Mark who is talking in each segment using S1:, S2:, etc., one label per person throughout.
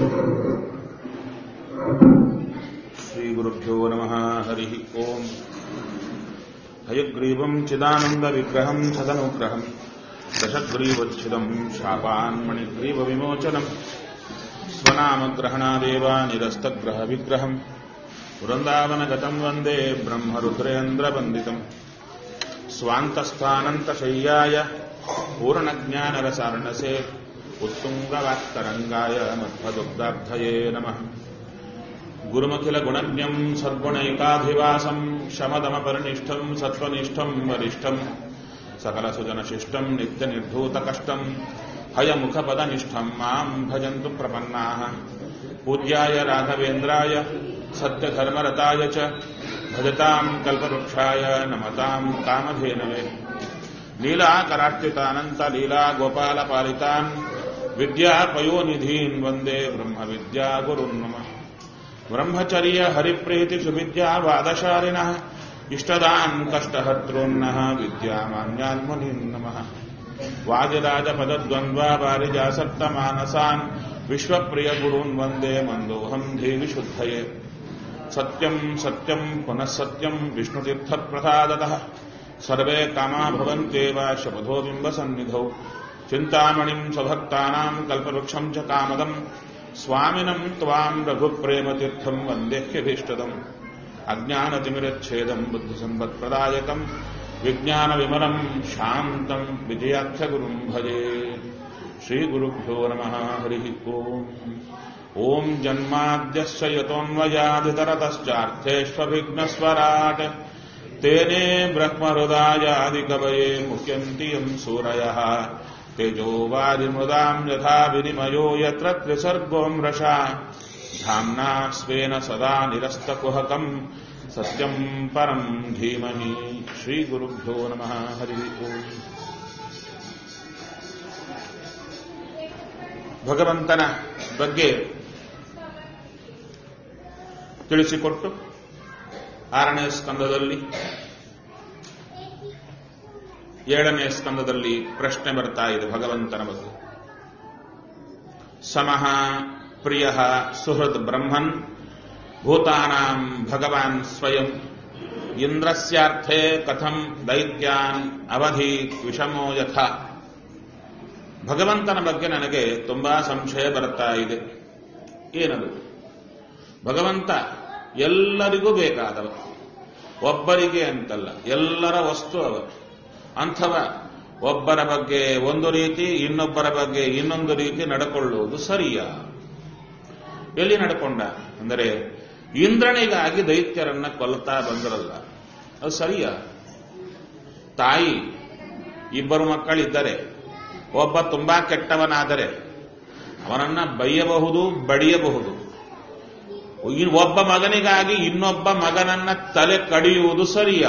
S1: श्रीगुरुभ्यो नमः हरिः ओम् हयग्रीवम् चिदानन्दविग्रहम् सदनुग्रहम् दशग्रीवच्छिदम् शापान्मणिग्रीवविमोचनम् स्वनामग्रहणादेव निरस्तग्रहविग्रहम् वृन्दावनगतम् वन्दे ब्रह्मरुद्रेन्द्रवन्दितम् स्वान्तस्थानन्तशय्याय पूर्णज्ञानरसार्णसे उत्तुङ्गवाक्तरङ्गाय मध्वदुग्धार्थये नमः गुरुमखिलगुणज्ञम् सद्गुणैकाभिवासम् शमदमपरिनिष्ठम् सत्त्वनिष्ठम् वरिष्ठम् सकलसुजनशिष्टम् नित्यनिर्धूतकष्टम् हयमुखपदनिष्ठम् माम् भजन्तु प्रपन्नाः पूज्याय राघवेन्द्राय सत्यधर्मरताय च भजताम् कल्पवृक्षाय नमताम् कामधेनवे लीलाकरार्चितानन्तलीलागोपालपालितान् विद्यापयोनिधीन् वन्दे ब्रह्मविद्यागुरुन् नमः ब्रह्मचर्य हरिप्रीतिसुविद्यावादशालिनः इष्टदान् कष्टहर्तॄन्नः विद्यामान्यान्मुनीन् नमः वादिराजपदद्वन्द्वा वारिजासक्तमानसान् विश्वप्रियगुरून् वन्दे मन्दोऽहम् धीविशुद्धये सत्यम् सत्यम् पुनः सत्यम् विष्णुतीर्थप्रसादतः सर्वे कामा भवन्त्येव शपथो बिम्बसन्निधौ चिन्तामणिम् स्वभक्तानाम् कल्पवृक्षम् च कामदम् स्वामिनम् त्वाम् रघुप्रेमतीर्थम् वन्देह्यभीष्टदम् अज्ञानतिमिरच्छेदम् बुद्धिसम्पत्प्रदायकम् विज्ञानविमलम् शान्तम् विजयाख्यगुरुम् भजे श्रीगुरुभ्यो नमः हरिः ओम् ॐ जन्माद्यस्य यतोऽन्वयादितरतश्चार्थेष्वभिघ्नस्वराट् तेने ब्रह्महृदायादिकवये मुह्यन्ति यम् सूरयः तेजोवादिमृदाम् यथा विनिमयो यत्र त्रिसर्गो मृषा धाम्ना स्वेन सदा निरस्तकुहकम् सत्यम् परम् धीमहि श्रीगुरुभ्यो नमः हरिः ओम् ಭಗವಂತನ ಬಗ್ಗೆ ತಿಳಿಸಿಕೊಟ್ಟು ಆರನೇ ಸ್ಕಂದದಲ್ಲಿ ಏಳನೇ ಸ್ಕಂದದಲ್ಲಿ ಪ್ರಶ್ನೆ ಬರ್ತಾ ಇದೆ ಭಗವಂತನ ಬಗ್ಗೆ ಸಮಃ ಪ್ರಿಯ ಸುಹೃದ್ ಬ್ರಹ್ಮನ್ ಭೂತಾನಾಂ ಭಗವಾನ್ ಸ್ವಯಂ ಇಂದ್ರಸ್ಯಾರ್ಥೆ ಕಥಂ ದೈತ್ಯಾನ್ ಅವಧಿ ವಿಷಮೋ ಯಥ ಭಗವಂತನ ಬಗ್ಗೆ ನನಗೆ ತುಂಬಾ ಸಂಶಯ ಬರುತ್ತಾ ಇದೆ ಏನದು ಭಗವಂತ ಎಲ್ಲರಿಗೂ ಬೇಕಾದವ ಒಬ್ಬರಿಗೆ ಅಂತಲ್ಲ ಎಲ್ಲರ ವಸ್ತು ಅವ ಅಂಥವ ಒಬ್ಬರ ಬಗ್ಗೆ ಒಂದು ರೀತಿ ಇನ್ನೊಬ್ಬರ ಬಗ್ಗೆ ಇನ್ನೊಂದು ರೀತಿ ನಡ್ಕೊಳ್ಳುವುದು ಸರಿಯ ಎಲ್ಲಿ ನಡ್ಕೊಂಡ ಅಂದರೆ ಇಂದ್ರನಿಗಾಗಿ ದೈತ್ಯರನ್ನ ಕೊಲ್ತಾ ಬಂದರಲ್ಲ ಅದು ಸರಿಯ ತಾಯಿ ಇಬ್ಬರು ಮಕ್ಕಳಿದ್ದರೆ ಒಬ್ಬ ತುಂಬಾ ಕೆಟ್ಟವನಾದರೆ ಅವನನ್ನ ಬೈಯಬಹುದು ಬಡಿಯಬಹುದು ಒಬ್ಬ ಮಗನಿಗಾಗಿ ಇನ್ನೊಬ್ಬ ಮಗನನ್ನ ತಲೆ ಕಡಿಯುವುದು ಸರಿಯ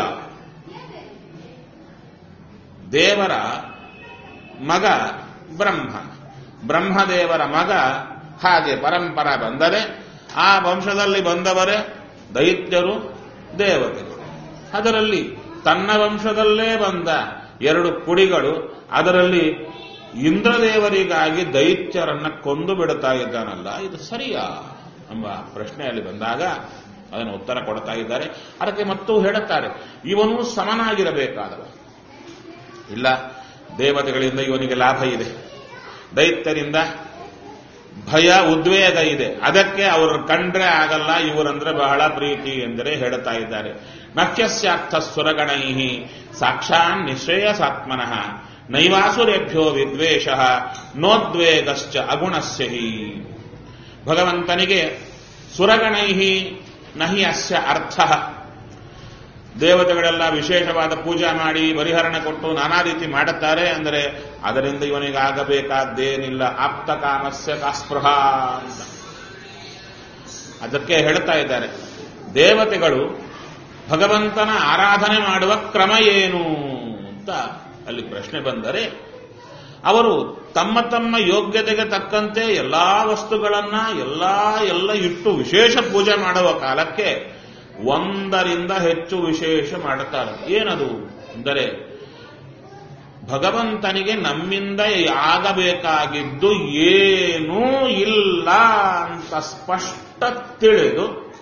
S1: ದೇವರ ಮಗ ಬ್ರಹ್ಮ ಬ್ರಹ್ಮದೇವರ ಮಗ ಹಾಗೆ ಪರಂಪರ ಬಂದರೆ ಆ ವಂಶದಲ್ಲಿ ಬಂದವರೇ ದೈತ್ಯರು ದೇವತೆಗಳು ಅದರಲ್ಲಿ ತನ್ನ ವಂಶದಲ್ಲೇ ಬಂದ ಎರಡು ಕುಡಿಗಳು ಅದರಲ್ಲಿ ಇಂದ್ರದೇವರಿಗಾಗಿ ದೈತ್ಯರನ್ನ ಕೊಂದು ಬಿಡುತ್ತಾ ಇದ್ದಾನಲ್ಲ ಇದು ಸರಿಯಾ ಎಂಬ ಪ್ರಶ್ನೆಯಲ್ಲಿ ಬಂದಾಗ ಅದನ್ನು ಉತ್ತರ ಕೊಡ್ತಾ ಇದ್ದಾರೆ ಅದಕ್ಕೆ ಮತ್ತು ಹೇಳುತ್ತಾರೆ ಇವನು ಸಮನಾಗಿರಬೇಕಾದವ ಇಲ್ಲ ದೇವತೆಗಳಿಂದ ಇವನಿಗೆ ಲಾಭ ಇದೆ ದೈತ್ಯರಿಂದ ಭಯ ಉದ್ವೇಗ ಇದೆ ಅದಕ್ಕೆ ಅವರು ಕಂಡ್ರೆ ಆಗಲ್ಲ ಇವರಂದ್ರೆ ಬಹಳ ಪ್ರೀತಿ ಎಂದರೆ ಹೇಳುತ್ತಾ ಇದ್ದಾರೆ ನಖ್ಯಸ್ಯಾರ್ಥ ಸುರಗಣೈ ಸಾಕ್ಷಾನ್ ನಿಶ್ರೇಯಸಾತ್ಮನಃ ನೈವಾಸುರೇಭ್ಯೋ ವಿದ್ವೇಷ ನೋದ್ವೇಗಶ್ಚ ಅಗುಣಸ್ಯ ಹಿ ಭಗವಂತನಿಗೆ ಸುರಗಣೈ ನಹಿ ಅಸ್ಯ ಅರ್ಥ ದೇವತೆಗಳೆಲ್ಲ ವಿಶೇಷವಾದ ಪೂಜಾ ಮಾಡಿ ಪರಿಹರಣ ಕೊಟ್ಟು ನಾನಾ ರೀತಿ ಮಾಡುತ್ತಾರೆ ಅಂದರೆ ಅದರಿಂದ ಇವನಿಗಾಗಬೇಕಾದ್ದೇನಿಲ್ಲ ಆಪ್ತ ಕಾಮಸ್ಯ ಕಾಸ್ಪೃಹ ಅಂತ ಅದಕ್ಕೆ ಹೇಳ್ತಾ ಇದ್ದಾರೆ ದೇವತೆಗಳು ಭಗವಂತನ ಆರಾಧನೆ ಮಾಡುವ ಕ್ರಮ ಏನು ಅಂತ ಅಲ್ಲಿ ಪ್ರಶ್ನೆ ಬಂದರೆ ಅವರು ತಮ್ಮ ತಮ್ಮ ಯೋಗ್ಯತೆಗೆ ತಕ್ಕಂತೆ ಎಲ್ಲಾ ವಸ್ತುಗಳನ್ನ ಎಲ್ಲಾ ಎಲ್ಲ ಇಟ್ಟು ವಿಶೇಷ ಪೂಜೆ ಮಾಡುವ ಕಾಲಕ್ಕೆ ಒಂದರಿಂದ ಹೆಚ್ಚು ವಿಶೇಷ ಮಾಡುತ್ತಾರೆ ಏನದು ಅಂದರೆ ಭಗವಂತನಿಗೆ ನಮ್ಮಿಂದ ಆಗಬೇಕಾಗಿದ್ದು ಏನೂ ಇಲ್ಲ ಅಂತ ಸ್ಪಷ್ಟ ತಿಳಿದು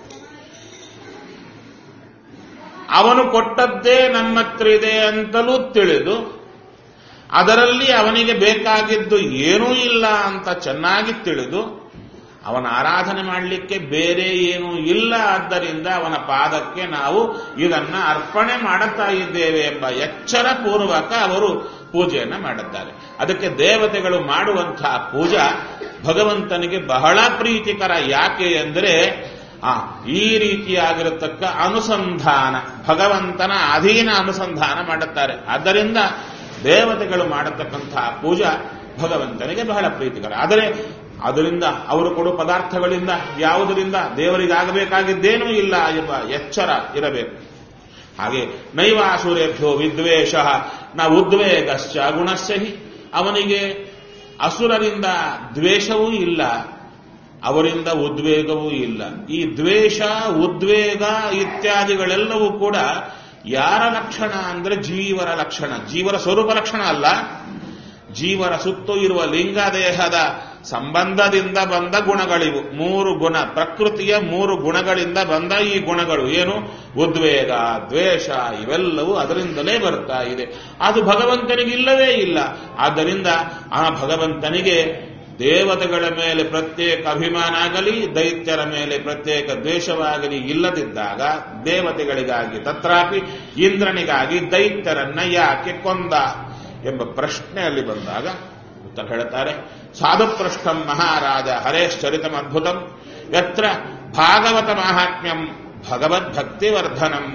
S1: ಅವನು ಕೊಟ್ಟದ್ದೇ ನಮ್ಮ ಹತ್ರ ಇದೆ ಅಂತಲೂ ತಿಳಿದು ಅದರಲ್ಲಿ ಅವನಿಗೆ ಬೇಕಾಗಿದ್ದು ಏನೂ ಇಲ್ಲ ಅಂತ ಚೆನ್ನಾಗಿ ತಿಳಿದು ಅವನ ಆರಾಧನೆ ಮಾಡಲಿಕ್ಕೆ ಬೇರೆ ಏನೂ ಇಲ್ಲ ಆದ್ದರಿಂದ ಅವನ ಪಾದಕ್ಕೆ ನಾವು ಇದನ್ನ ಅರ್ಪಣೆ ಮಾಡುತ್ತಾ ಇದ್ದೇವೆ ಎಂಬ ಎಚ್ಚರ ಪೂರ್ವಕ ಅವರು ಪೂಜೆಯನ್ನ ಮಾಡುತ್ತಾರೆ ಅದಕ್ಕೆ ದೇವತೆಗಳು ಮಾಡುವಂತಹ ಪೂಜಾ ಭಗವಂತನಿಗೆ ಬಹಳ ಪ್ರೀತಿಕರ ಯಾಕೆ ಅಂದರೆ ಆ ಈ ರೀತಿಯಾಗಿರತಕ್ಕ ಅನುಸಂಧಾನ ಭಗವಂತನ ಅಧೀನ ಅನುಸಂಧಾನ ಮಾಡುತ್ತಾರೆ ಆದ್ದರಿಂದ ದೇವತೆಗಳು ಮಾಡತಕ್ಕಂತಹ ಪೂಜಾ ಭಗವಂತನಿಗೆ ಬಹಳ ಪ್ರೀತಿಕರ ಆದರೆ ಅದರಿಂದ ಅವರು ಕೊಡುವ ಪದಾರ್ಥಗಳಿಂದ ಯಾವುದರಿಂದ ದೇವರಿಗಾಗಬೇಕಾಗಿದ್ದೇನೂ ಇಲ್ಲ ಎಂಬ ಎಚ್ಚರ ಇರಬೇಕು ಹಾಗೆ ನೈವಾಸುರೇಭ್ಯೋ ವಿದ್ವೇಷ ನ ಉದ್ವೇಗಶ್ಚ ಗುಣಸ್ಯ ಹಿ ಅವನಿಗೆ ಅಸುರರಿಂದ ದ್ವೇಷವೂ ಇಲ್ಲ ಅವರಿಂದ ಉದ್ವೇಗವೂ ಇಲ್ಲ ಈ ದ್ವೇಷ ಉದ್ವೇಗ ಇತ್ಯಾದಿಗಳೆಲ್ಲವೂ ಕೂಡ ಯಾರ ಲಕ್ಷಣ ಅಂದ್ರೆ ಜೀವರ ಲಕ್ಷಣ ಜೀವರ ಸ್ವರೂಪ ಲಕ್ಷಣ ಅಲ್ಲ ಜೀವರ ಸುತ್ತು ಇರುವ ಲಿಂಗದೇಹದ ಸಂಬಂಧದಿಂದ ಬಂದ ಗುಣಗಳಿವು ಮೂರು ಗುಣ ಪ್ರಕೃತಿಯ ಮೂರು ಗುಣಗಳಿಂದ ಬಂದ ಈ ಗುಣಗಳು ಏನು ಉದ್ವೇಗ ದ್ವೇಷ ಇವೆಲ್ಲವೂ ಅದರಿಂದಲೇ ಬರ್ತಾ ಇದೆ ಅದು ಭಗವಂತನಿಗೆ ಇಲ್ಲವೇ ಇಲ್ಲ ಆದ್ದರಿಂದ ಆ ಭಗವಂತನಿಗೆ ದೇವತೆಗಳ ಮೇಲೆ ಪ್ರತ್ಯೇಕ ಅಭಿಮಾನ ಆಗಲಿ ದೈತ್ಯರ ಮೇಲೆ ಪ್ರತ್ಯೇಕ ದ್ವೇಷವಾಗಲಿ ಇಲ್ಲದಿದ್ದಾಗ ದೇವತೆಗಳಿಗಾಗಿ ತತ್ರಾಪಿ ಇಂದ್ರನಿಗಾಗಿ ದೈತ್ಯರನ್ನ ಯಾಕೆ ಕೊಂದ ಎಂಬ ಪ್ರಶ್ನೆ ಅಲ್ಲಿ ಬಂದಾಗ ಉತ್ತರ ಹೇಳ್ತಾರೆ ಸಾಧುಪೃಷ್ಠಂ ಮಹಾರಾಜ ಹರೇಶ್ಚರಿತಂ ಅದ್ಭುತಂ ಯತ್ರ ಭಾಗವತ ಮಾಹಾತ್ಮ್ಯಂ ಭಗವದ್ಭಕ್ತಿವರ್ಧನಂ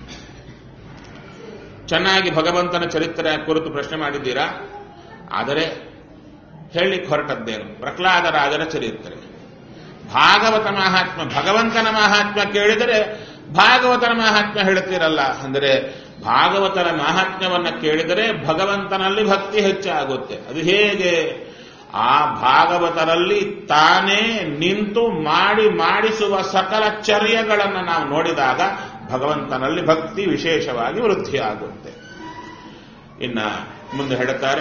S1: ಚೆನ್ನಾಗಿ ಭಗವಂತನ ಚರಿತ್ರೆ ಕುರಿತು ಪ್ರಶ್ನೆ ಮಾಡಿದ್ದೀರಾ ಆದರೆ ಹೇಳಲಿಕ್ಕೆ ಹೊರಟದ್ದೇನು ಪ್ರಹ್ಲಾದ ರಾಜನ ಚರಿತ್ರೆ ಭಾಗವತ ಮಹಾತ್ಮ ಭಗವಂತನ ಮಹಾತ್ಮ ಕೇಳಿದರೆ ಭಾಗವತನ ಮಹಾತ್ಮ ಹೇಳುತ್ತೀರಲ್ಲ ಅಂದರೆ ಭಾಗವತರ ಮಹಾತ್ಮ್ಯವನ್ನ ಕೇಳಿದರೆ ಭಗವಂತನಲ್ಲಿ ಭಕ್ತಿ ಹೆಚ್ಚಾಗುತ್ತೆ ಅದು ಹೇಗೆ ಆ ಭಾಗವತರಲ್ಲಿ ತಾನೇ ನಿಂತು ಮಾಡಿ ಮಾಡಿಸುವ ಸಕಲ ಚರ್ಯಗಳನ್ನು ನಾವು ನೋಡಿದಾಗ ಭಗವಂತನಲ್ಲಿ ಭಕ್ತಿ ವಿಶೇಷವಾಗಿ ವೃದ್ಧಿಯಾಗುತ್ತೆ ಇನ್ನ ಮುಂದೆ ಹೇಳುತ್ತಾರೆ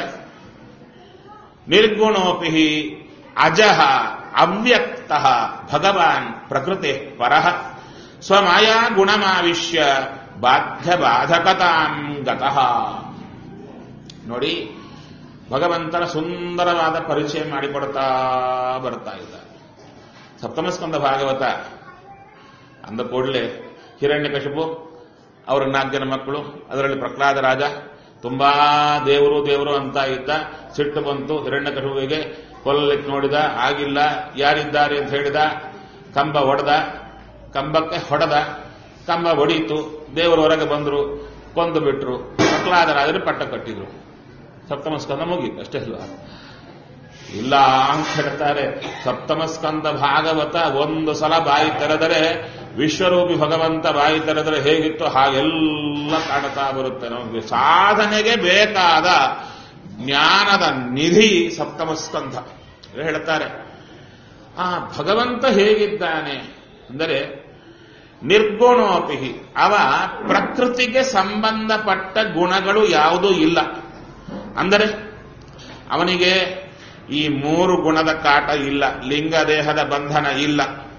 S1: ನಿರ್ಗುಣೋಪಿ ಅಜಃ ಅವ್ಯಕ್ತ ಭಗವಾನ್ ಪ್ರಕೃತಿ ಪರಃ ಸ್ವಮಾಯಾ ಗುಣಮಾವಿಶ್ಯ ಬಾಧ್ಯ ಬಾಧಕತಾಂ ಗತಃ ನೋಡಿ ಭಗವಂತನ ಸುಂದರವಾದ ಪರಿಚಯ ಮಾಡಿಕೊಡ್ತಾ ಬರ್ತಾ ಇದ್ದಾರೆ ಸಪ್ತಮಸ್ಕಂದ ಭಾಗವತ ಅಂದ ಕೂಡಲೇ ಹಿರಣ್ಯಕಶಿಪು ಅವರ ನಾಲ್ಕು ಜನ ಮಕ್ಕಳು ಅದರಲ್ಲಿ ಪ್ರಹ್ಲಾದ ರಾಜ ತುಂಬಾ ದೇವರು ದೇವರು ಅಂತ ಇದ್ದ ಸಿಟ್ಟು ಬಂತು ಹಿರಣ್ಯಕಶಿಪುವಿಗೆ ಕೊಲ್ಲಲಿಕ್ಕೆ ನೋಡಿದ ಆಗಿಲ್ಲ ಯಾರಿದ್ದಾರೆ ಅಂತ ಹೇಳಿದ ಕಂಬ ಹೊಡೆದ ಕಂಬಕ್ಕೆ ಹೊಡೆದ ಕಂಬ ಹೊಡೀತು ದೇವರು ಹೊರಗೆ ಬಂದರು ಕೊಂದು ಬಿಟ್ರು ಪ್ರಹ್ಲಾದರಾಜರು ಪಟ್ಟ ಕಟ್ಟಿದ್ರು ಸಪ್ತಮ ಸ್ಕಂದ ಮುಗೀತು ಅಷ್ಟೇ ಅಲ್ವಾ ಇಲ್ಲ ಅಂತ ಹೇಳ್ತಾರೆ ಸಪ್ತಮ ಸ್ಕಂದ ಭಾಗವತ ಒಂದು ಸಲ ಬಾಯಿ ತೆರೆದರೆ ವಿಶ್ವರೂಪಿ ಭಗವಂತ ಬಾಯಿ ತೆರೆದರೆ ಹೇಗಿತ್ತು ಹಾಗೆಲ್ಲ ಕಾಣ್ತಾ ಬರುತ್ತೆ ನಮಗೆ ಸಾಧನೆಗೆ ಬೇಕಾದ ಜ್ಞಾನದ ನಿಧಿ ಸಪ್ತಮ ಸ್ಕಂಧ ಹೇಳ್ತಾರೆ ಆ ಭಗವಂತ ಹೇಗಿದ್ದಾನೆ ಅಂದರೆ ನಿರ್ಗುಣೋಪಿ ಅವ ಪ್ರಕೃತಿಗೆ ಸಂಬಂಧಪಟ್ಟ ಗುಣಗಳು ಯಾವುದೂ ಇಲ್ಲ ಅಂದರೆ ಅವನಿಗೆ ಈ ಮೂರು ಗುಣದ ಕಾಟ ಇಲ್ಲ ಲಿಂಗ ದೇಹದ ಬಂಧನ ಇಲ್ಲ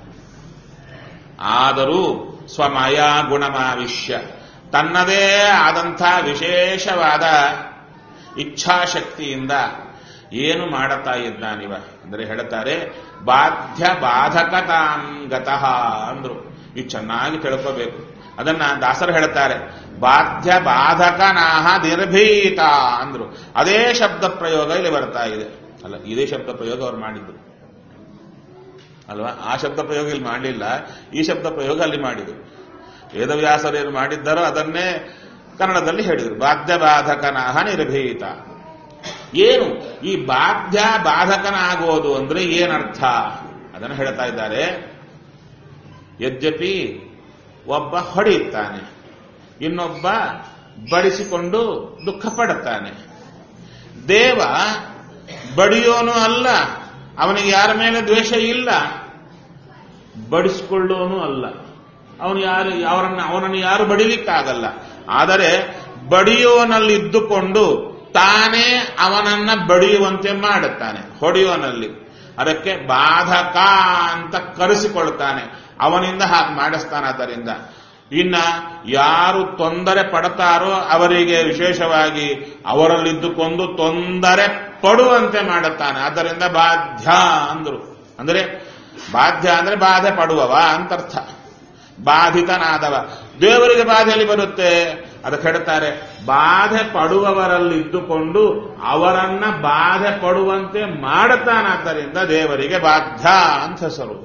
S1: ಆದರೂ ಸ್ವಮಯ ಗುಣಮಾವಿಶ್ಯ ತನ್ನದೇ ಆದಂಥ ವಿಶೇಷವಾದ ಇಚ್ಛಾಶಕ್ತಿಯಿಂದ ಏನು ಮಾಡುತ್ತಾ ಇದ್ದಾನಿವ ಅಂದರೆ ಹೇಳ್ತಾರೆ ಬಾಧ್ಯ ಬಾಧಕತಾಂ ಗತಃ ಅಂದ್ರು ಇದು ಚೆನ್ನಾಗಿ ತಿಳ್ಕೋಬೇಕು ಅದನ್ನ ದಾಸರು ಹೇಳ್ತಾರೆ ಬಾಧ್ಯ ಬಾಧಕನಾಹ ನಿರ್ಭೀತ ಅಂದ್ರು ಅದೇ ಶಬ್ದ ಪ್ರಯೋಗ ಇಲ್ಲಿ ಬರ್ತಾ ಇದೆ ಅಲ್ಲ ಇದೇ ಶಬ್ದ ಪ್ರಯೋಗ ಅವ್ರು ಮಾಡಿದ್ರು ಅಲ್ವಾ ಆ ಶಬ್ದ ಪ್ರಯೋಗ ಇಲ್ಲಿ ಮಾಡಲಿಲ್ಲ ಈ ಶಬ್ದ ಪ್ರಯೋಗ ಅಲ್ಲಿ ಮಾಡಿದ್ರು ವೇದವ್ಯಾಸರು ಏನು ಮಾಡಿದ್ದಾರೋ ಅದನ್ನೇ ಕನ್ನಡದಲ್ಲಿ ಹೇಳಿದರು ಬಾಧ್ಯ ಬಾಧಕನಾಹ ನಿರ್ಭೀತ ಏನು ಈ ಬಾಧ್ಯ ಬಾಧಕನಾಗೋದು ಅಂದ್ರೆ ಏನರ್ಥ ಅದನ್ನು ಹೇಳ್ತಾ ಇದ್ದಾರೆ ಯದ್ಯಪಿ ಒಬ್ಬ ಹೊಡೆಯುತ್ತಾನೆ ಇನ್ನೊಬ್ಬ ಬಡಿಸಿಕೊಂಡು ದುಃಖ ಪಡುತ್ತಾನೆ ದೇವ ಬಡಿಯೋನು ಅಲ್ಲ ಅವನಿಗೆ ಯಾರ ಮೇಲೆ ದ್ವೇಷ ಇಲ್ಲ ಬಡಿಸಿಕೊಳ್ಳೋನು ಅಲ್ಲ ಅವನು ಯಾರು ಅವರನ್ನ ಅವನನ್ನು ಯಾರು ಬಡಿಲಿಕ್ಕಾಗಲ್ಲ ಆದರೆ ಬಡಿಯೋನಲ್ಲಿ ಇದ್ದುಕೊಂಡು ತಾನೇ ಅವನನ್ನ ಬಡಿಯುವಂತೆ ಮಾಡುತ್ತಾನೆ ಹೊಡೆಯುವನಲ್ಲಿ ಅದಕ್ಕೆ ಬಾಧಕ ಅಂತ ಕರೆಸಿಕೊಳ್ತಾನೆ ಅವನಿಂದ ಹಾಗೆ ಮಾಡಿಸ್ತಾನಾದ್ದರಿಂದ ಇನ್ನ ಯಾರು ತೊಂದರೆ ಪಡ್ತಾರೋ ಅವರಿಗೆ ವಿಶೇಷವಾಗಿ ಅವರಲ್ಲಿದ್ದುಕೊಂಡು ತೊಂದರೆ ಪಡುವಂತೆ ಮಾಡುತ್ತಾನೆ ಆದ್ದರಿಂದ ಬಾಧ್ಯ ಅಂದ್ರು ಅಂದ್ರೆ ಬಾಧ್ಯ ಅಂದ್ರೆ ಬಾಧೆ ಪಡುವವ ಅಂತರ್ಥ ಬಾಧಿತನಾದವ ದೇವರಿಗೆ ಬಾಧೆಯಲ್ಲಿ ಬರುತ್ತೆ ಅದಕ್ಕೆ ಹೇಳ್ತಾರೆ ಬಾಧೆ ಪಡುವವರಲ್ಲಿದ್ದುಕೊಂಡು ಅವರನ್ನ ಬಾಧೆ ಪಡುವಂತೆ ಮಾಡುತ್ತಾನಾದ್ದರಿಂದ ದೇವರಿಗೆ ಬಾಧ್ಯ ಅಂತ ಹೆಸರು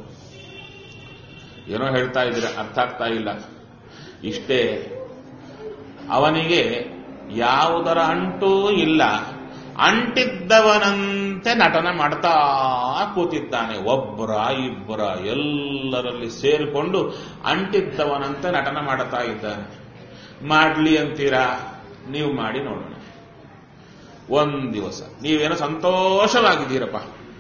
S1: ಏನೋ ಹೇಳ್ತಾ ಇದ್ದೀರ ಅರ್ಥ ಆಗ್ತಾ ಇಲ್ಲ ಇಷ್ಟೇ ಅವನಿಗೆ ಯಾವುದರ ಅಂಟೂ ಇಲ್ಲ ಅಂಟಿದ್ದವನಂತೆ ನಟನ ಮಾಡ್ತಾ ಕೂತಿದ್ದಾನೆ ಒಬ್ಬರ ಇಬ್ಬರ ಎಲ್ಲರಲ್ಲಿ ಸೇರಿಕೊಂಡು ಅಂಟಿದ್ದವನಂತೆ ನಟನ ಮಾಡ್ತಾ ಇದ್ದಾನೆ ಮಾಡ್ಲಿ ಅಂತೀರಾ ನೀವು ಮಾಡಿ ನೋಡೋಣ ಒಂದ್ ದಿವಸ ನೀವೇನೋ ಸಂತೋಷವಾಗಿದ್ದೀರಪ್ಪ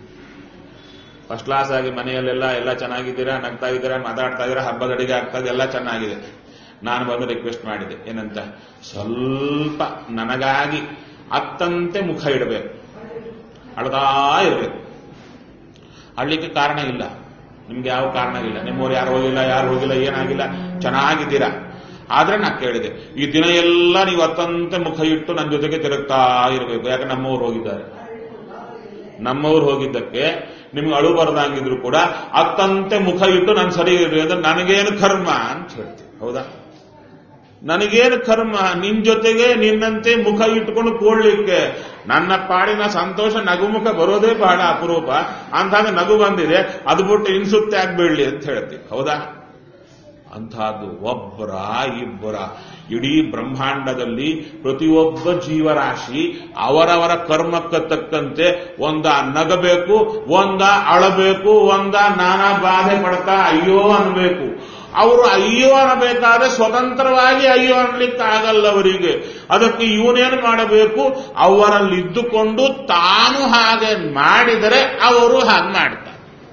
S1: ಫಸ್ಟ್ ಕ್ಲಾಸ್ ಆಗಿ ಮನೆಯಲ್ಲೆಲ್ಲ ಎಲ್ಲ ಚೆನ್ನಾಗಿದ್ದೀರಾ ನಗ್ತಾ ಇದ್ದೀರಾ ಮಾತಾಡ್ತಾ ಇದ್ದೀರಾ ಹಬ್ಬದ ಅಡಿಗೆ ಆಗ್ತಾ ಇದೆ ಎಲ್ಲ ಚೆನ್ನಾಗಿದೆ ನಾನು ಬಂದು ರಿಕ್ವೆಸ್ಟ್ ಮಾಡಿದೆ ಏನಂತ ಸ್ವಲ್ಪ ನನಗಾಗಿ ಅತ್ತಂತೆ ಮುಖ ಇಡಬೇಕು ಅಳದಾ ಇರಬೇಕು ಅಳ್ಲಿಕ್ಕೆ ಕಾರಣ ಇಲ್ಲ ನಿಮ್ಗೆ ಯಾವ ಕಾರಣ ಇಲ್ಲ ನಿಮ್ಮವ್ರು ಯಾರು ಹೋಗಿಲ್ಲ ಯಾರು ಹೋಗಿಲ್ಲ ಏನಾಗಿಲ್ಲ ಚೆನ್ನಾಗಿದ್ದೀರಾ ಆದ್ರೆ ನಾ ಕೇಳಿದೆ ಈ ದಿನ ಎಲ್ಲ ನೀವು ಅತ್ತಂತೆ ಮುಖ ಇಟ್ಟು ನನ್ನ ಜೊತೆಗೆ ತಿರುಗ್ತಾ ಇರಬೇಕು ಯಾಕೆ ನಮ್ಮವ್ರು ಹೋಗಿದ್ದಾರೆ ನಮ್ಮವ್ರು ಹೋಗಿದ್ದಕ್ಕೆ ನಿಮ್ಗೆ ಅಳು ಬರದಂಗಿದ್ರು ಕೂಡ ಅತ್ತಂತೆ ಮುಖ ಇಟ್ಟು ನಾನು ಸರಿ ಇರ್ರಿ ಅಂದ್ರೆ ನನಗೇನು ಕರ್ಮ ಅಂತ ಹೇಳ್ತೀವಿ ಹೌದಾ ನನಗೇನು ಕರ್ಮ ನಿನ್ ಜೊತೆಗೆ ನಿನ್ನಂತೆ ಮುಖ ಇಟ್ಕೊಂಡು ಕೂಡ್ಲಿಕ್ಕೆ ನನ್ನ ಪಾಡಿನ ಸಂತೋಷ ನಗುಮುಖ ಬರೋದೇ ಬಹಳ ಅಪರೂಪ ಅಂತ ನಗು ಬಂದಿದೆ ಅದು ಬಿಟ್ಟು ಇನ್ಸುತ್ತೆ ಆಗ್ಬೇಡ್ಲಿ ಅಂತ ಹೇಳ್ತೀವಿ ಹೌದಾ ಅಂತಹದ್ದು ಒಬ್ಬರ ಇಬ್ಬರ ಇಡೀ ಬ್ರಹ್ಮಾಂಡದಲ್ಲಿ ಪ್ರತಿಯೊಬ್ಬ ಜೀವರಾಶಿ ಅವರವರ ಕರ್ಮಕ್ಕೆ ತಕ್ಕಂತೆ ಒಂದ ನಗಬೇಕು ಒಂದ ಅಳಬೇಕು ಒಂದ ನಾನಾ ಬಾಧೆ ಪಡ್ತಾ ಅಯ್ಯೋ ಅನ್ಬೇಕು ಅವರು ಅಯ್ಯೋ ಅನ್ನಬೇಕಾದ್ರೆ ಸ್ವತಂತ್ರವಾಗಿ ಅಯ್ಯೋ ಅನ್ಲಿಕ್ಕೆ ಆಗಲ್ಲ ಅವರಿಗೆ ಅದಕ್ಕೆ ಇವನೇನು ಮಾಡಬೇಕು ಅವರಲ್ಲಿದ್ದುಕೊಂಡು ತಾನು ಹಾಗೆ ಮಾಡಿದರೆ ಅವರು ಹಾಗೆ ಮಾಡ್ತಾರೆ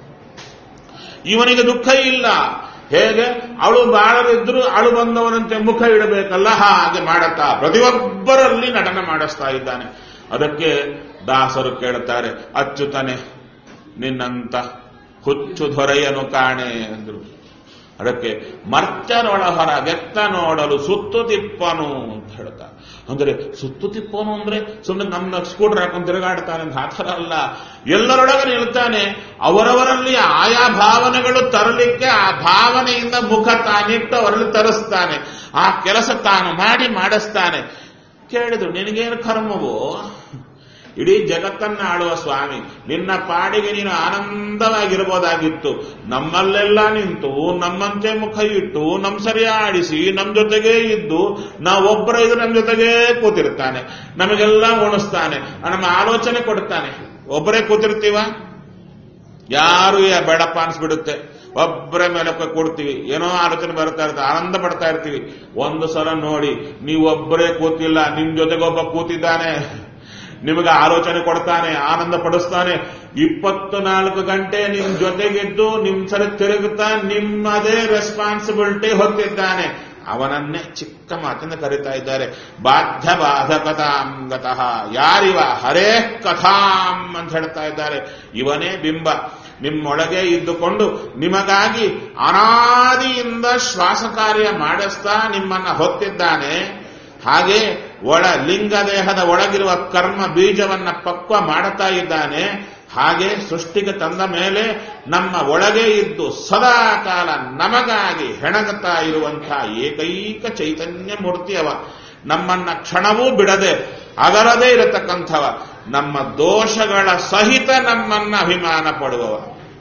S1: ಇವನಿಗೆ ದುಃಖ ಇಲ್ಲ ಹೇಗೆ ಅಳು ಬಾಳದಿದ್ರು ಅಳು ಬಂದವನಂತೆ ಮುಖ ಇಡಬೇಕಲ್ಲ ಹಾಗೆ ಮಾಡತ್ತಾ ಪ್ರತಿಯೊಬ್ಬರಲ್ಲಿ ನಟನೆ ಮಾಡಿಸ್ತಾ ಇದ್ದಾನೆ ಅದಕ್ಕೆ ದಾಸರು ಕೇಳುತ್ತಾರೆ ಅಚ್ಚುತನೆ ನಿನ್ನಂತ ಹುಚ್ಚು ದೊರೆಯನು ಕಾಣೆ ಅಂದ್ರು ಅದಕ್ಕೆ ಮರ್ಚರೊಳ ಹೊರ ಗೆತ್ತ ನೋಡಲು ಸುತ್ತು ತಿಪ್ಪನು ಅಂತ ಹೇಳ್ತಾರೆ ಅಂದ್ರೆ ಸುತ್ತು ತಿಪ್ಪನು ಅಂದ್ರೆ ಸುಮ್ಮನೆ ನಮ್ಮ ಸ್ಕೂಟರ್ ಹಾಕೊಂಡು ತಿರುಗಾಡ್ತಾನೆ ಅಂತ ಆ ಥರ ಅಲ್ಲ ಎಲ್ಲರೊಳಗೆ ನಿಲ್ತಾನೆ ಅವರವರಲ್ಲಿ ಆಯಾ ಭಾವನೆಗಳು ತರಲಿಕ್ಕೆ ಆ ಭಾವನೆಯಿಂದ ಮುಖ ತಾನಿಟ್ಟು ಅವರಲ್ಲಿ ತರಿಸ್ತಾನೆ ಆ ಕೆಲಸ ತಾನು ಮಾಡಿ ಮಾಡಿಸ್ತಾನೆ ಕೇಳಿದ್ರು ನಿನಗೇನು ಕರ್ಮವೋ ಇಡೀ ಜಗತ್ತನ್ನ ಆಳುವ ಸ್ವಾಮಿ ನಿನ್ನ ಪಾಡಿಗೆ ನೀನು ಆನಂದವಾಗಿರ್ಬೋದಾಗಿತ್ತು ನಮ್ಮಲ್ಲೆಲ್ಲ ನಿಂತು ನಮ್ಮಂತೆ ಮುಖ ಇಟ್ಟು ನಮ್ ಸರಿಯಾಡಿಸಿ ನಮ್ ಜೊತೆಗೇ ಇದ್ದು ನಾವೊಬ್ಬರ ಇದು ನಮ್ ಜೊತೆಗೇ ಕೂತಿರ್ತಾನೆ ನಮಗೆಲ್ಲ ಉಣಿಸ್ತಾನೆ ನಮ್ಮ ಆಲೋಚನೆ ಕೊಡ್ತಾನೆ ಒಬ್ಬರೇ ಕೂತಿರ್ತೀವ ಯಾರು ಯಾ- ಬೇಡಪ್ಪ ಅನ್ಸ್ಬಿಡುತ್ತೆ ಒಬ್ಬರ ಮೇಲೆ ಕೊಡ್ತೀವಿ ಏನೋ ಆಲೋಚನೆ ಬರ್ತಾ ಇರುತ್ತೆ ಆನಂದ ಪಡ್ತಾ ಇರ್ತೀವಿ ಒಂದು ಸಲ ನೋಡಿ ನೀವೊಬ್ಬರೇ ಕೂತಿಲ್ಲ ನಿಮ್ ಜೊತೆಗೆ ಒಬ್ಬ ಕೂತಿದ್ದಾನೆ ನಿಮಗೆ ಆಲೋಚನೆ ಕೊಡ್ತಾನೆ ಆನಂದ ಪಡಿಸ್ತಾನೆ ಇಪ್ಪತ್ತು ನಾಲ್ಕು ಗಂಟೆ ನಿಮ್ ಜೊತೆಗಿದ್ದು ನಿಮ್ ಸರಿ ತಿರುಗುತ್ತಾ ನಿಮ್ಮದೇ ರೆಸ್ಪಾನ್ಸಿಬಿಲಿಟಿ ಹೊತ್ತಿದ್ದಾನೆ ಅವನನ್ನೇ ಚಿಕ್ಕ ಮಾತಿಂದ ಕರೀತಾ ಇದ್ದಾರೆ ಬಾಧ್ಯ ಬಾಧಕತಾಂಗತಃ ಯಾರಿವ ಹರೇ ಕಥಾಂ ಅಂತ ಹೇಳ್ತಾ ಇದ್ದಾರೆ ಇವನೇ ಬಿಂಬ ನಿಮ್ಮೊಳಗೆ ಇದ್ದುಕೊಂಡು ನಿಮಗಾಗಿ ಅನಾದಿಯಿಂದ ಶ್ವಾಸ ಕಾರ್ಯ ಮಾಡಿಸ್ತಾ ನಿಮ್ಮನ್ನ ಹೊತ್ತಿದ್ದಾನೆ ಹಾಗೆ ಒಳ ಲಿಂಗ ದೇಹದ ಒಳಗಿರುವ ಕರ್ಮ ಬೀಜವನ್ನ ಪಕ್ವ ಮಾಡುತ್ತಾ ಇದ್ದಾನೆ ಹಾಗೆ ಸೃಷ್ಟಿಗೆ ತಂದ ಮೇಲೆ ನಮ್ಮ ಒಳಗೆ ಇದ್ದು ಸದಾ ಕಾಲ ನಮಗಾಗಿ ಹೆಣಗುತ್ತಾ ಇರುವಂತಹ ಏಕೈಕ ಚೈತನ್ಯ ಮೂರ್ತಿಯವ ನಮ್ಮನ್ನ ಕ್ಷಣವೂ ಬಿಡದೆ ಅಗರದೇ ಇರತಕ್ಕಂಥವ ನಮ್ಮ ದೋಷಗಳ ಸಹಿತ ನಮ್ಮನ್ನ ಅಭಿಮಾನ ಪಡುವವ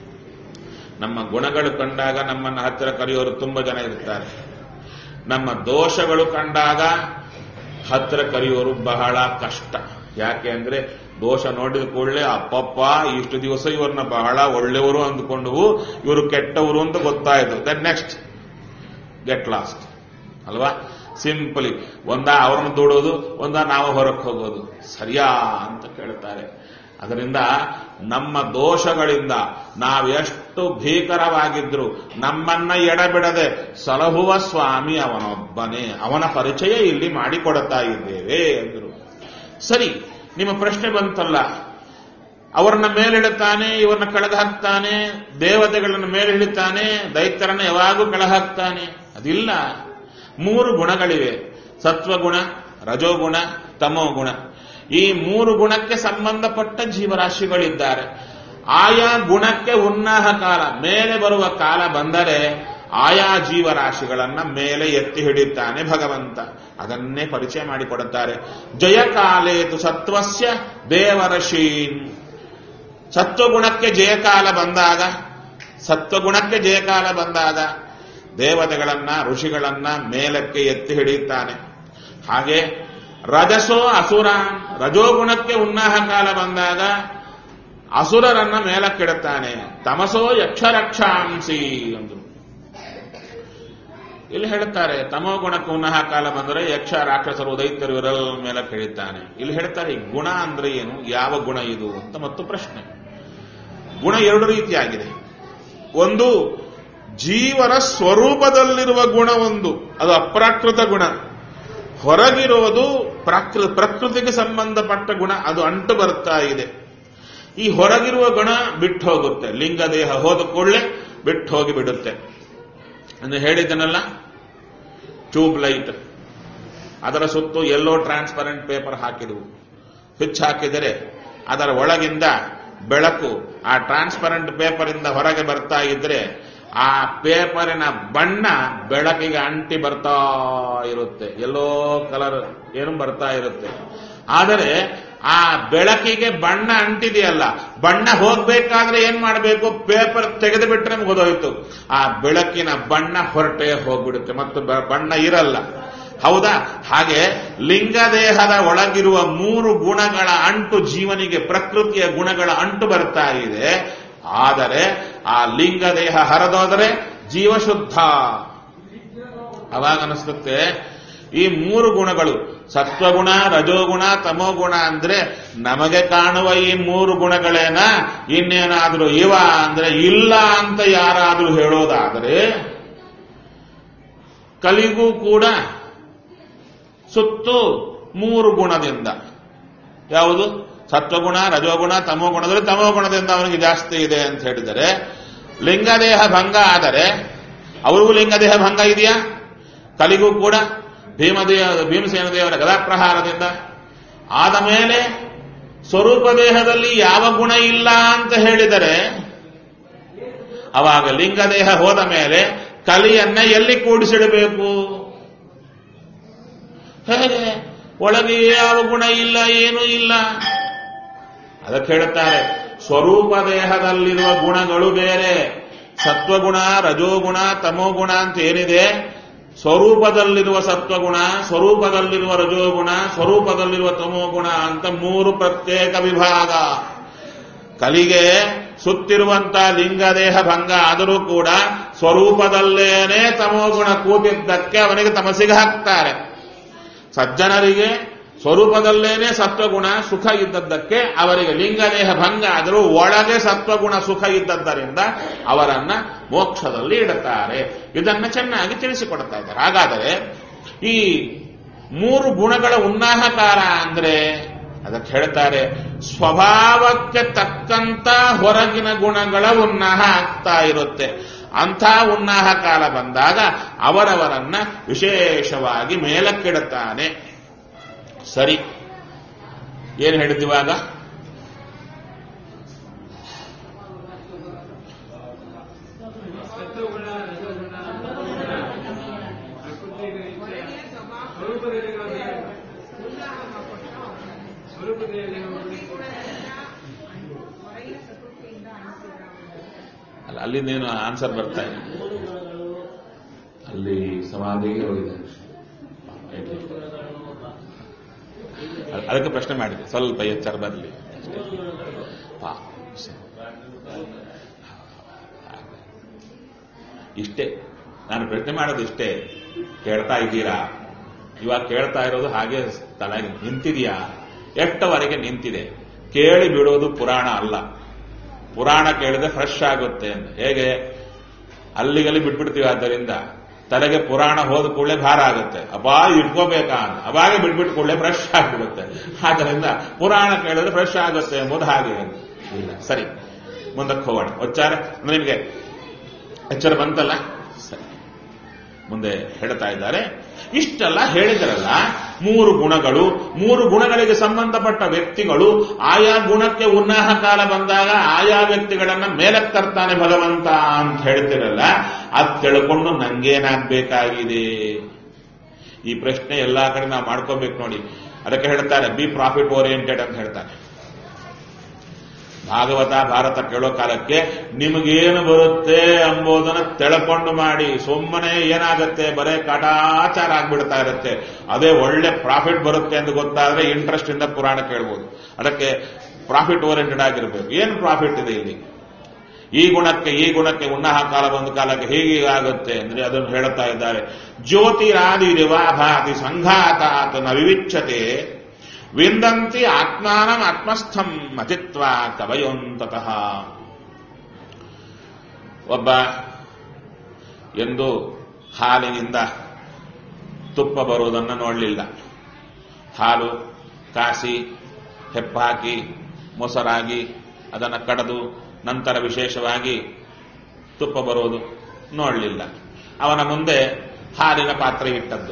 S1: ನಮ್ಮ ಗುಣಗಳು ಕಂಡಾಗ ನಮ್ಮನ್ನ ಹತ್ತಿರ ಕರೆಯೋರು ತುಂಬಾ ಜನ ಇರ್ತಾರೆ ನಮ್ಮ ದೋಷಗಳು ಕಂಡಾಗ ಹತ್ತಿರ ಕರೆಯೋರು ಬಹಳ ಕಷ್ಟ ಯಾಕೆ ಅಂದ್ರೆ ದೋಷ ನೋಡಿದ ಕೂಡಲೇ ಅಪ್ಪಪ್ಪ ಇಷ್ಟು ದಿವಸ ಇವ್ರನ್ನ ಬಹಳ ಒಳ್ಳೆಯವರು ಅಂದ್ಕೊಂಡವು ಇವರು ಕೆಟ್ಟವರು ಅಂತ ಗೊತ್ತಾಯ್ತು ದಟ್ ನೆಕ್ಸ್ಟ್ ಗೆಟ್ ಲಾಸ್ಟ್ ಅಲ್ವಾ ಸಿಂಪಲಿ ಒಂದ ಅವ್ರನ್ನ ದೂಡೋದು ಒಂದ ನಾವು ಹೊರಕ್ಕೆ ಹೋಗೋದು ಸರಿಯಾ ಅಂತ ಕೇಳ್ತಾರೆ ಅದರಿಂದ ನಮ್ಮ ದೋಷಗಳಿಂದ ನಾವೆಷ್ಟು ಭೀಕರವಾಗಿದ್ರು ನಮ್ಮನ್ನ ಎಡಬಿಡದೆ ಸಲಹುವ ಸ್ವಾಮಿ ಅವನೊಬ್ಬನೇ ಅವನ ಪರಿಚಯ ಇಲ್ಲಿ ಮಾಡಿಕೊಡುತ್ತಾ ಇದ್ದೇವೆ ಎಂದರು ಸರಿ ನಿಮ್ಮ ಪ್ರಶ್ನೆ ಬಂತಲ್ಲ ಅವರನ್ನ ಮೇಲಿಡುತ್ತಾನೆ ಇವರನ್ನ ಕೆಳಗೆ ಹಾಕ್ತಾನೆ ದೇವತೆಗಳನ್ನ ಮೇಲೆ ಹಿಡಿತಾನೆ ದೈತ್ಯರನ್ನ ಯಾವಾಗೂ ಕೆಳಗೆ ಹಾಕ್ತಾನೆ ಅದಿಲ್ಲ ಮೂರು ಗುಣಗಳಿವೆ ಸತ್ವಗುಣ ರಜೋಗುಣ ತಮೋಗುಣ ಈ ಮೂರು ಗುಣಕ್ಕೆ ಸಂಬಂಧಪಟ್ಟ ಜೀವರಾಶಿಗಳಿದ್ದಾರೆ ಆಯಾ ಗುಣಕ್ಕೆ ಉನ್ನಾಹ ಕಾಲ ಮೇಲೆ ಬರುವ ಕಾಲ ಬಂದರೆ ಆಯಾ ಜೀವರಾಶಿಗಳನ್ನ ಮೇಲೆ ಎತ್ತಿ ಹಿಡಿತಾನೆ ಭಗವಂತ ಅದನ್ನೇ ಪರಿಚಯ ಮಾಡಿಕೊಡುತ್ತಾರೆ ಜಯಕಾಲೇತು ಸತ್ವಸ್ಯ ದೇವರಶೀನ್ ಸತ್ವಗುಣಕ್ಕೆ ಜಯಕಾಲ ಬಂದಾಗ ಸತ್ವಗುಣಕ್ಕೆ ಜಯಕಾಲ ಬಂದಾಗ ದೇವತೆಗಳನ್ನ ಋಷಿಗಳನ್ನ ಮೇಲಕ್ಕೆ ಎತ್ತಿ ಹಿಡಿಯುತ್ತಾನೆ ಹಾಗೆ ರಜಸೋ ಅಸುರ ರಜೋಗುಣಕ್ಕೆ ಉನ್ನಾಹ ಕಾಲ ಬಂದಾಗ ಅಸುರರನ್ನ ಮೇಲಕ್ಕಿಡುತ್ತಾನೆ ತಮಸೋ ಯಕ್ಷರಕ್ಷಾಂಸಿ ಅಂದ್ರು ಇಲ್ಲಿ ಹೇಳುತ್ತಾರೆ ತಮೋ ಗುಣಕ್ಕೆ ಉನ್ನಹ ಕಾಲ ಬಂದರೆ ಯಕ್ಷ ರಾಕ್ಷಸರು ದೈತ್ಯರು ಇವರೆಲ್ಲ ಮೇಲೆ ಕೇಳುತ್ತಾನೆ ಇಲ್ಲಿ ಹೇಳ್ತಾರೆ ಈ ಗುಣ ಅಂದ್ರೆ ಏನು ಯಾವ ಗುಣ ಇದು ಅಂತ ಮತ್ತು ಪ್ರಶ್ನೆ ಗುಣ ಎರಡು ರೀತಿಯಾಗಿದೆ ಒಂದು ಜೀವನ ಸ್ವರೂಪದಲ್ಲಿರುವ ಗುಣ ಒಂದು ಅದು ಅಪ್ರಾಕೃತ ಗುಣ ಹೊರಗಿರೋದು ಪ್ರಾಕೃ ಪ್ರಕೃತಿಗೆ ಸಂಬಂಧಪಟ್ಟ ಗುಣ ಅದು ಅಂಟು ಬರ್ತಾ ಇದೆ ಈ ಹೊರಗಿರುವ ಗುಣ ಬಿಟ್ಟು ಹೋಗುತ್ತೆ ಲಿಂಗ ದೇಹ ಹೋದ ಕೂಡಲೇ ಬಿಟ್ಟು ಹೋಗಿ ಬಿಡುತ್ತೆ ಅಂದ್ರೆ ಹೇಳಿದ್ದನಲ್ಲ ಟ್ಯೂಬ್ ಲೈಟ್ ಅದರ ಸುತ್ತು ಎಲ್ಲೋ ಟ್ರಾನ್ಸ್ಪರೆಂಟ್ ಪೇಪರ್ ಹಾಕಿದವು ಸ್ವಿಚ್ ಹಾಕಿದರೆ ಅದರ ಒಳಗಿಂದ ಬೆಳಕು ಆ ಟ್ರಾನ್ಸ್ಪರೆಂಟ್ ಪೇಪರ್ ಇಂದ ಹೊರಗೆ ಬರ್ತಾ ಇದ್ರೆ ಆ ಪೇಪರಿನ ಬಣ್ಣ ಬೆಳಕಿಗೆ ಅಂಟಿ ಬರ್ತಾ ಇರುತ್ತೆ ಎಲ್ಲೋ ಕಲರ್ ಏನು ಬರ್ತಾ ಇರುತ್ತೆ ಆದರೆ ಆ ಬೆಳಕಿಗೆ ಬಣ್ಣ ಅಂಟಿದೆಯಲ್ಲ ಬಣ್ಣ ಹೋಗ್ಬೇಕಾದ್ರೆ ಏನ್ ಮಾಡಬೇಕು ಪೇಪರ್ ತೆಗೆದು ಬಿಟ್ರೆ ಮುಗಿದೋಯ್ತು ಆ ಬೆಳಕಿನ ಬಣ್ಣ ಹೊರಟೆ ಹೋಗ್ಬಿಡುತ್ತೆ ಮತ್ತು ಬ- ಬಣ್ಣ ಇರಲ್ಲ ಹೌದಾ ಹಾಗೆ ಲಿಂಗದೇಹದ ಒಳಗಿರುವ ಮೂರು ಗುಣಗಳ ಅಂಟು ಜೀವನಿಗೆ ಪ್ರಕೃತಿಯ ಗುಣಗಳ ಅಂಟು ಬರ್ತಾ ಇದೆ ಆದರೆ ಆ ಲಿಂಗದೇಹ ಹರಿದೋದರೆ ಜೀವ ಶುದ್ಧ ಅವಾಗ ಅನಿಸುತ್ತೆ ಈ ಮೂರು ಗುಣಗಳು ಸತ್ವಗುಣ ರಜೋಗುಣ ತಮೋಗುಣ ಅಂದ್ರೆ ನಮಗೆ ಕಾಣುವ ಈ ಮೂರು ಗುಣಗಳೇನ ಇನ್ನೇನಾದ್ರೂ ಇವ ಅಂದ್ರೆ ಇಲ್ಲ ಅಂತ ಯಾರಾದ್ರೂ ಹೇಳೋದಾದರೆ ಕಲಿಗೂ ಕೂಡ ಸುತ್ತು ಮೂರು ಗುಣದಿಂದ ಯಾವುದು ಸತ್ವಗುಣ ರಜೋಗುಣ ತಮೋಗುಣದಲ್ಲಿ ತಮೋಗುಣದಿಂದ ಅವನಿಗೆ ಜಾಸ್ತಿ ಇದೆ ಅಂತ ಹೇಳಿದರೆ ಲಿಂಗದೇಹ ಭಂಗ ಆದರೆ ಅವರಿಗೂ ಲಿಂಗದೇಹ ಭಂಗ ಇದೆಯಾ ಕಲಿಗೂ ಕೂಡ ಭೀಮದೇವ ಭೀಮಸೇನ ದೇವರ ಗದಾಪ್ರಹಾರದಿಂದ ಆದ ಮೇಲೆ ಸ್ವರೂಪ ದೇಹದಲ್ಲಿ ಯಾವ ಗುಣ ಇಲ್ಲ ಅಂತ ಹೇಳಿದರೆ ಅವಾಗ ಲಿಂಗದೇಹ ಹೋದ ಮೇಲೆ ಕಲಿಯನ್ನ ಎಲ್ಲಿ ಕೂಡಿಸಿಡಬೇಕು ಹೇಗೆ ಒಳಗೆ ಯಾವ ಗುಣ ಇಲ್ಲ ಏನೂ ಇಲ್ಲ ಅದಕ್ಕೆ ಹೇಳುತ್ತಾರೆ ಸ್ವರೂಪ ದೇಹದಲ್ಲಿರುವ ಗುಣಗಳು ಬೇರೆ ಸತ್ವಗುಣ ರಜೋಗುಣ ತಮೋಗುಣ ಅಂತ ಏನಿದೆ ಸ್ವರೂಪದಲ್ಲಿರುವ ಸತ್ವಗುಣ ಸ್ವರೂಪದಲ್ಲಿರುವ ರಜೋಗುಣ ಸ್ವರೂಪದಲ್ಲಿರುವ ತಮೋಗುಣ ಅಂತ ಮೂರು ಪ್ರತ್ಯೇಕ ವಿಭಾಗ ಕಲಿಗೆ ಸುತ್ತಿರುವಂತ ಲಿಂಗದೇಹ ಭಂಗ ಆದರೂ ಕೂಡ ಸ್ವರೂಪದಲ್ಲೇನೆ ತಮೋಗುಣ ಕೂತಿದ್ದಕ್ಕೆ ಅವನಿಗೆ ತಮಸಿಗೆ ಹಾಕ್ತಾರೆ ಸಜ್ಜನರಿಗೆ ಸ್ವರೂಪದಲ್ಲೇನೆ ಸತ್ವಗುಣ ಸುಖ ಇದ್ದದ್ದಕ್ಕೆ ಅವರಿಗೆ ಲಿಂಗದೇಹ ಭಂಗ ಆದರೂ ಒಳಗೆ ಸತ್ವಗುಣ ಸುಖ ಇದ್ದದ್ದರಿಂದ ಅವರನ್ನ ಮೋಕ್ಷದಲ್ಲಿ ಇಡುತ್ತಾರೆ ಇದನ್ನ ಚೆನ್ನಾಗಿ ತಿಳಿಸಿಕೊಡ್ತಾ ಇದ್ದಾರೆ ಹಾಗಾದರೆ ಈ ಮೂರು ಗುಣಗಳ ಉನ್ನಾಹ ಕಾಲ ಅಂದ್ರೆ ಅದಕ್ಕೆ ಹೇಳ್ತಾರೆ ಸ್ವಭಾವಕ್ಕೆ ತಕ್ಕಂತ ಹೊರಗಿನ ಗುಣಗಳ ಉನ್ನಾಹ ಆಗ್ತಾ ಇರುತ್ತೆ ಅಂಥ ಉನ್ನಾಹ ಕಾಲ ಬಂದಾಗ ಅವರವರನ್ನ ವಿಶೇಷವಾಗಿ ಮೇಲಕ್ಕಿಡುತ್ತಾನೆ ಸರಿ ಏನು ಹೇಳಿದಿವಾಗ
S2: ಸತ್ವಗುಣ ರಜೋಗುಣ ಪ್ರಕೃತಿಗೆ ಸ್ವರೂಪದಲ್ಲಿ ಸ್ವರೂಪದಲ್ಲಿ
S1: ಅಲ್ಲ ಅಲ್ಲಿಂದೇನು ಆನ್ಸರ್ ಬರ್ತಾ ಇಲ್ಲ ಅಲ್ಲಿ ಸಮಾಧಿಗೆ ಹೋಗಿದೆ ಅದ್- ಅದಕ್ಕೆ ಪ್ರಶ್ನೆ ಮಾಡಿದೆ ಸ್ವಲ್ಪ ಎಚ್ಚರ ಬರಲಿ ಪಾಪ. ಇಷ್ಟೇ ನಾನು ಪ್ರಶ್ನೆ ಮಾಡೋದು ಇಷ್ಟೇ ಕೇಳ್ತಾ ಇದ್ದೀರಾ ಇವಾಗ ಕೇಳ್ತಾ ಇರೋದು ಹಾಗೆ ತಲೆಗೆ ನಿಂತಿದೆಯಾ ಎಷ್ಟವರೆಗೆ ನಿಂತಿದೆ ಕೇಳಿ ಬಿಡೋದು ಪುರಾಣ ಅಲ್ಲ ಪುರಾಣ ಕೇಳಿದ್ರೆ ಫ್ರೆಶ್ ಆಗುತ್ತೆ ಅಂತ ಹೇಗೆ ಅಲ್ಲಿಗಲ್ಲಿ ಬಿಟ್ಬಿಡ್ತೀವಿ ಆದ್ದರಿಂದ ತಲೆಗೆ ಪುರಾಣ ಹೋದ ಕೂಡಲೇ ಭಾರ ಆಗುತ್ತೆ ಅಬ್ಬಾ ಇಟ್ಕೋಬೇಕಾ ಅಂತ ಅವಾಗ ಬಿಟ್ಬಿಟ್ಟು ಕೂಡಲೇ ಫ್ರೆಶ್ ಆಗಿಬಿಡುತ್ತೆ ಆದ್ದರಿಂದ ಪುರಾಣ ಕೇಳಿದ್ರೆ ಫ್ರೆಶ್ ಆಗುತ್ತೆ ಎಂಬುದು ಹಾಗೆ ಇಲ್ಲ ಸರಿ ಮುಂದಕ್ಕೆ ಹೋಗೋಣ ಉಚ್ಚಾರ ಅಂದ್ರೆ ನಿಮಗೆ ಎಚ್ಚರ ಬಂತಲ್ಲ ಸರಿ ಮುಂದೆ ಹೇಳ್ತಾ ಇದ್ದಾರೆ ಇಷ್ಟೆಲ್ಲ ಹೇಳಿದ್ರಲ್ಲ ಮೂರು ಗುಣಗಳು ಮೂರು ಗುಣಗಳಿಗೆ ಸಂಬಂಧಪಟ್ಟ ವ್ಯಕ್ತಿಗಳು ಆಯಾ ಗುಣಕ್ಕೆ ಉನ್ನಾಹ ಕಾಲ ಬಂದಾಗ ಆಯಾ ವ್ಯಕ್ತಿಗಳನ್ನ ಮೇಲಕ್ಕೆ ತರ್ತಾನೆ ಭಗವಂತ ಅಂತ ಹೇಳ್ತಿರಲ್ಲ ಅದ್ ತಿಳ್ಕೊಂಡು ನಂಗೇನಾಗ್ಬೇಕಾಗಿದೆ ಈ ಪ್ರಶ್ನೆ ಎಲ್ಲಾ ಕಡೆ ನಾವು ಮಾಡ್ಕೋಬೇಕು ನೋಡಿ ಅದಕ್ಕೆ ಹೇಳ್ತಾರೆ ಬಿ ಪ್ರಾಫಿಟ್ ಓರಿಯೆಂಟೆಡ್ ಅಂತ ಹೇಳ್ತಾರೆ ಭಾಗವತ ಭಾರತ ಕೇಳೋ ಕಾಲಕ್ಕೆ ನಿಮಗೇನು ಬರುತ್ತೆ ಎಂಬುದನ್ನು ತಿಳ್ಕೊಂಡು ಮಾಡಿ ಸುಮ್ಮನೆ ಏನಾಗುತ್ತೆ ಬರೇ ಕಾಟಾಚಾರ ಆಗ್ಬಿಡ್ತಾ ಇರುತ್ತೆ ಅದೇ ಒಳ್ಳೆ ಪ್ರಾಫಿಟ್ ಬರುತ್ತೆ ಎಂದು ಗೊತ್ತಾದ್ರೆ ಇಂಟ್ರೆಸ್ಟ್ ಇಂದ ಪುರಾಣ ಕೇಳ್ಬೋದು ಅದಕ್ಕೆ ಪ್ರಾಫಿಟ್ ಓರಿಯೆಂಟೆಡ್ ಆಗಿರ್ಬೇಕು ಏನು ಪ್ರಾಫಿಟ್ ಇದೆ ಇಲ್ಲಿ ಈ ಗುಣಕ್ಕೆ ಈ ಗುಣಕ್ಕೆ ಉನ್ನಹ ಕಾಲ ಒಂದು ಕಾಲಕ್ಕೆ ಹೀಗೀಗಾಗುತ್ತೆ ಅಂದ್ರೆ ಅದನ್ನು ಹೇಳುತ್ತಾ ಇದ್ದಾರೆ ಜ್ಯೋತಿರಾದಿ ಭಾತಿ ಸಂಘಾತಾತ್ ನ ವಿವಿಚ್ಯತೆ ವಿಂದಂತಿ ಆತ್ಮಾನಂ ಆತ್ಮಸ್ಥಂ ಮತಿತ್ವ ಕವಯೋಂತತಃ ಒಬ್ಬ ಎಂದು ಹಾಲಿನಿಂದ ತುಪ್ಪ ಬರುವುದನ್ನು ನೋಡಲಿಲ್ಲ ಹಾಲು ಕಾಸಿ ಹೆಪ್ಪಾಕಿ ಮೊಸರಾಗಿ ಅದನ್ನು ಕಡದು ನಂತರ ವಿಶೇಷವಾಗಿ ತುಪ್ಪ ಬರುವುದು ನೋಡಲಿಲ್ಲ ಅವನ ಮುಂದೆ ಹಾಲಿನ ಪಾತ್ರೆ ಇಟ್ಟದ್ದು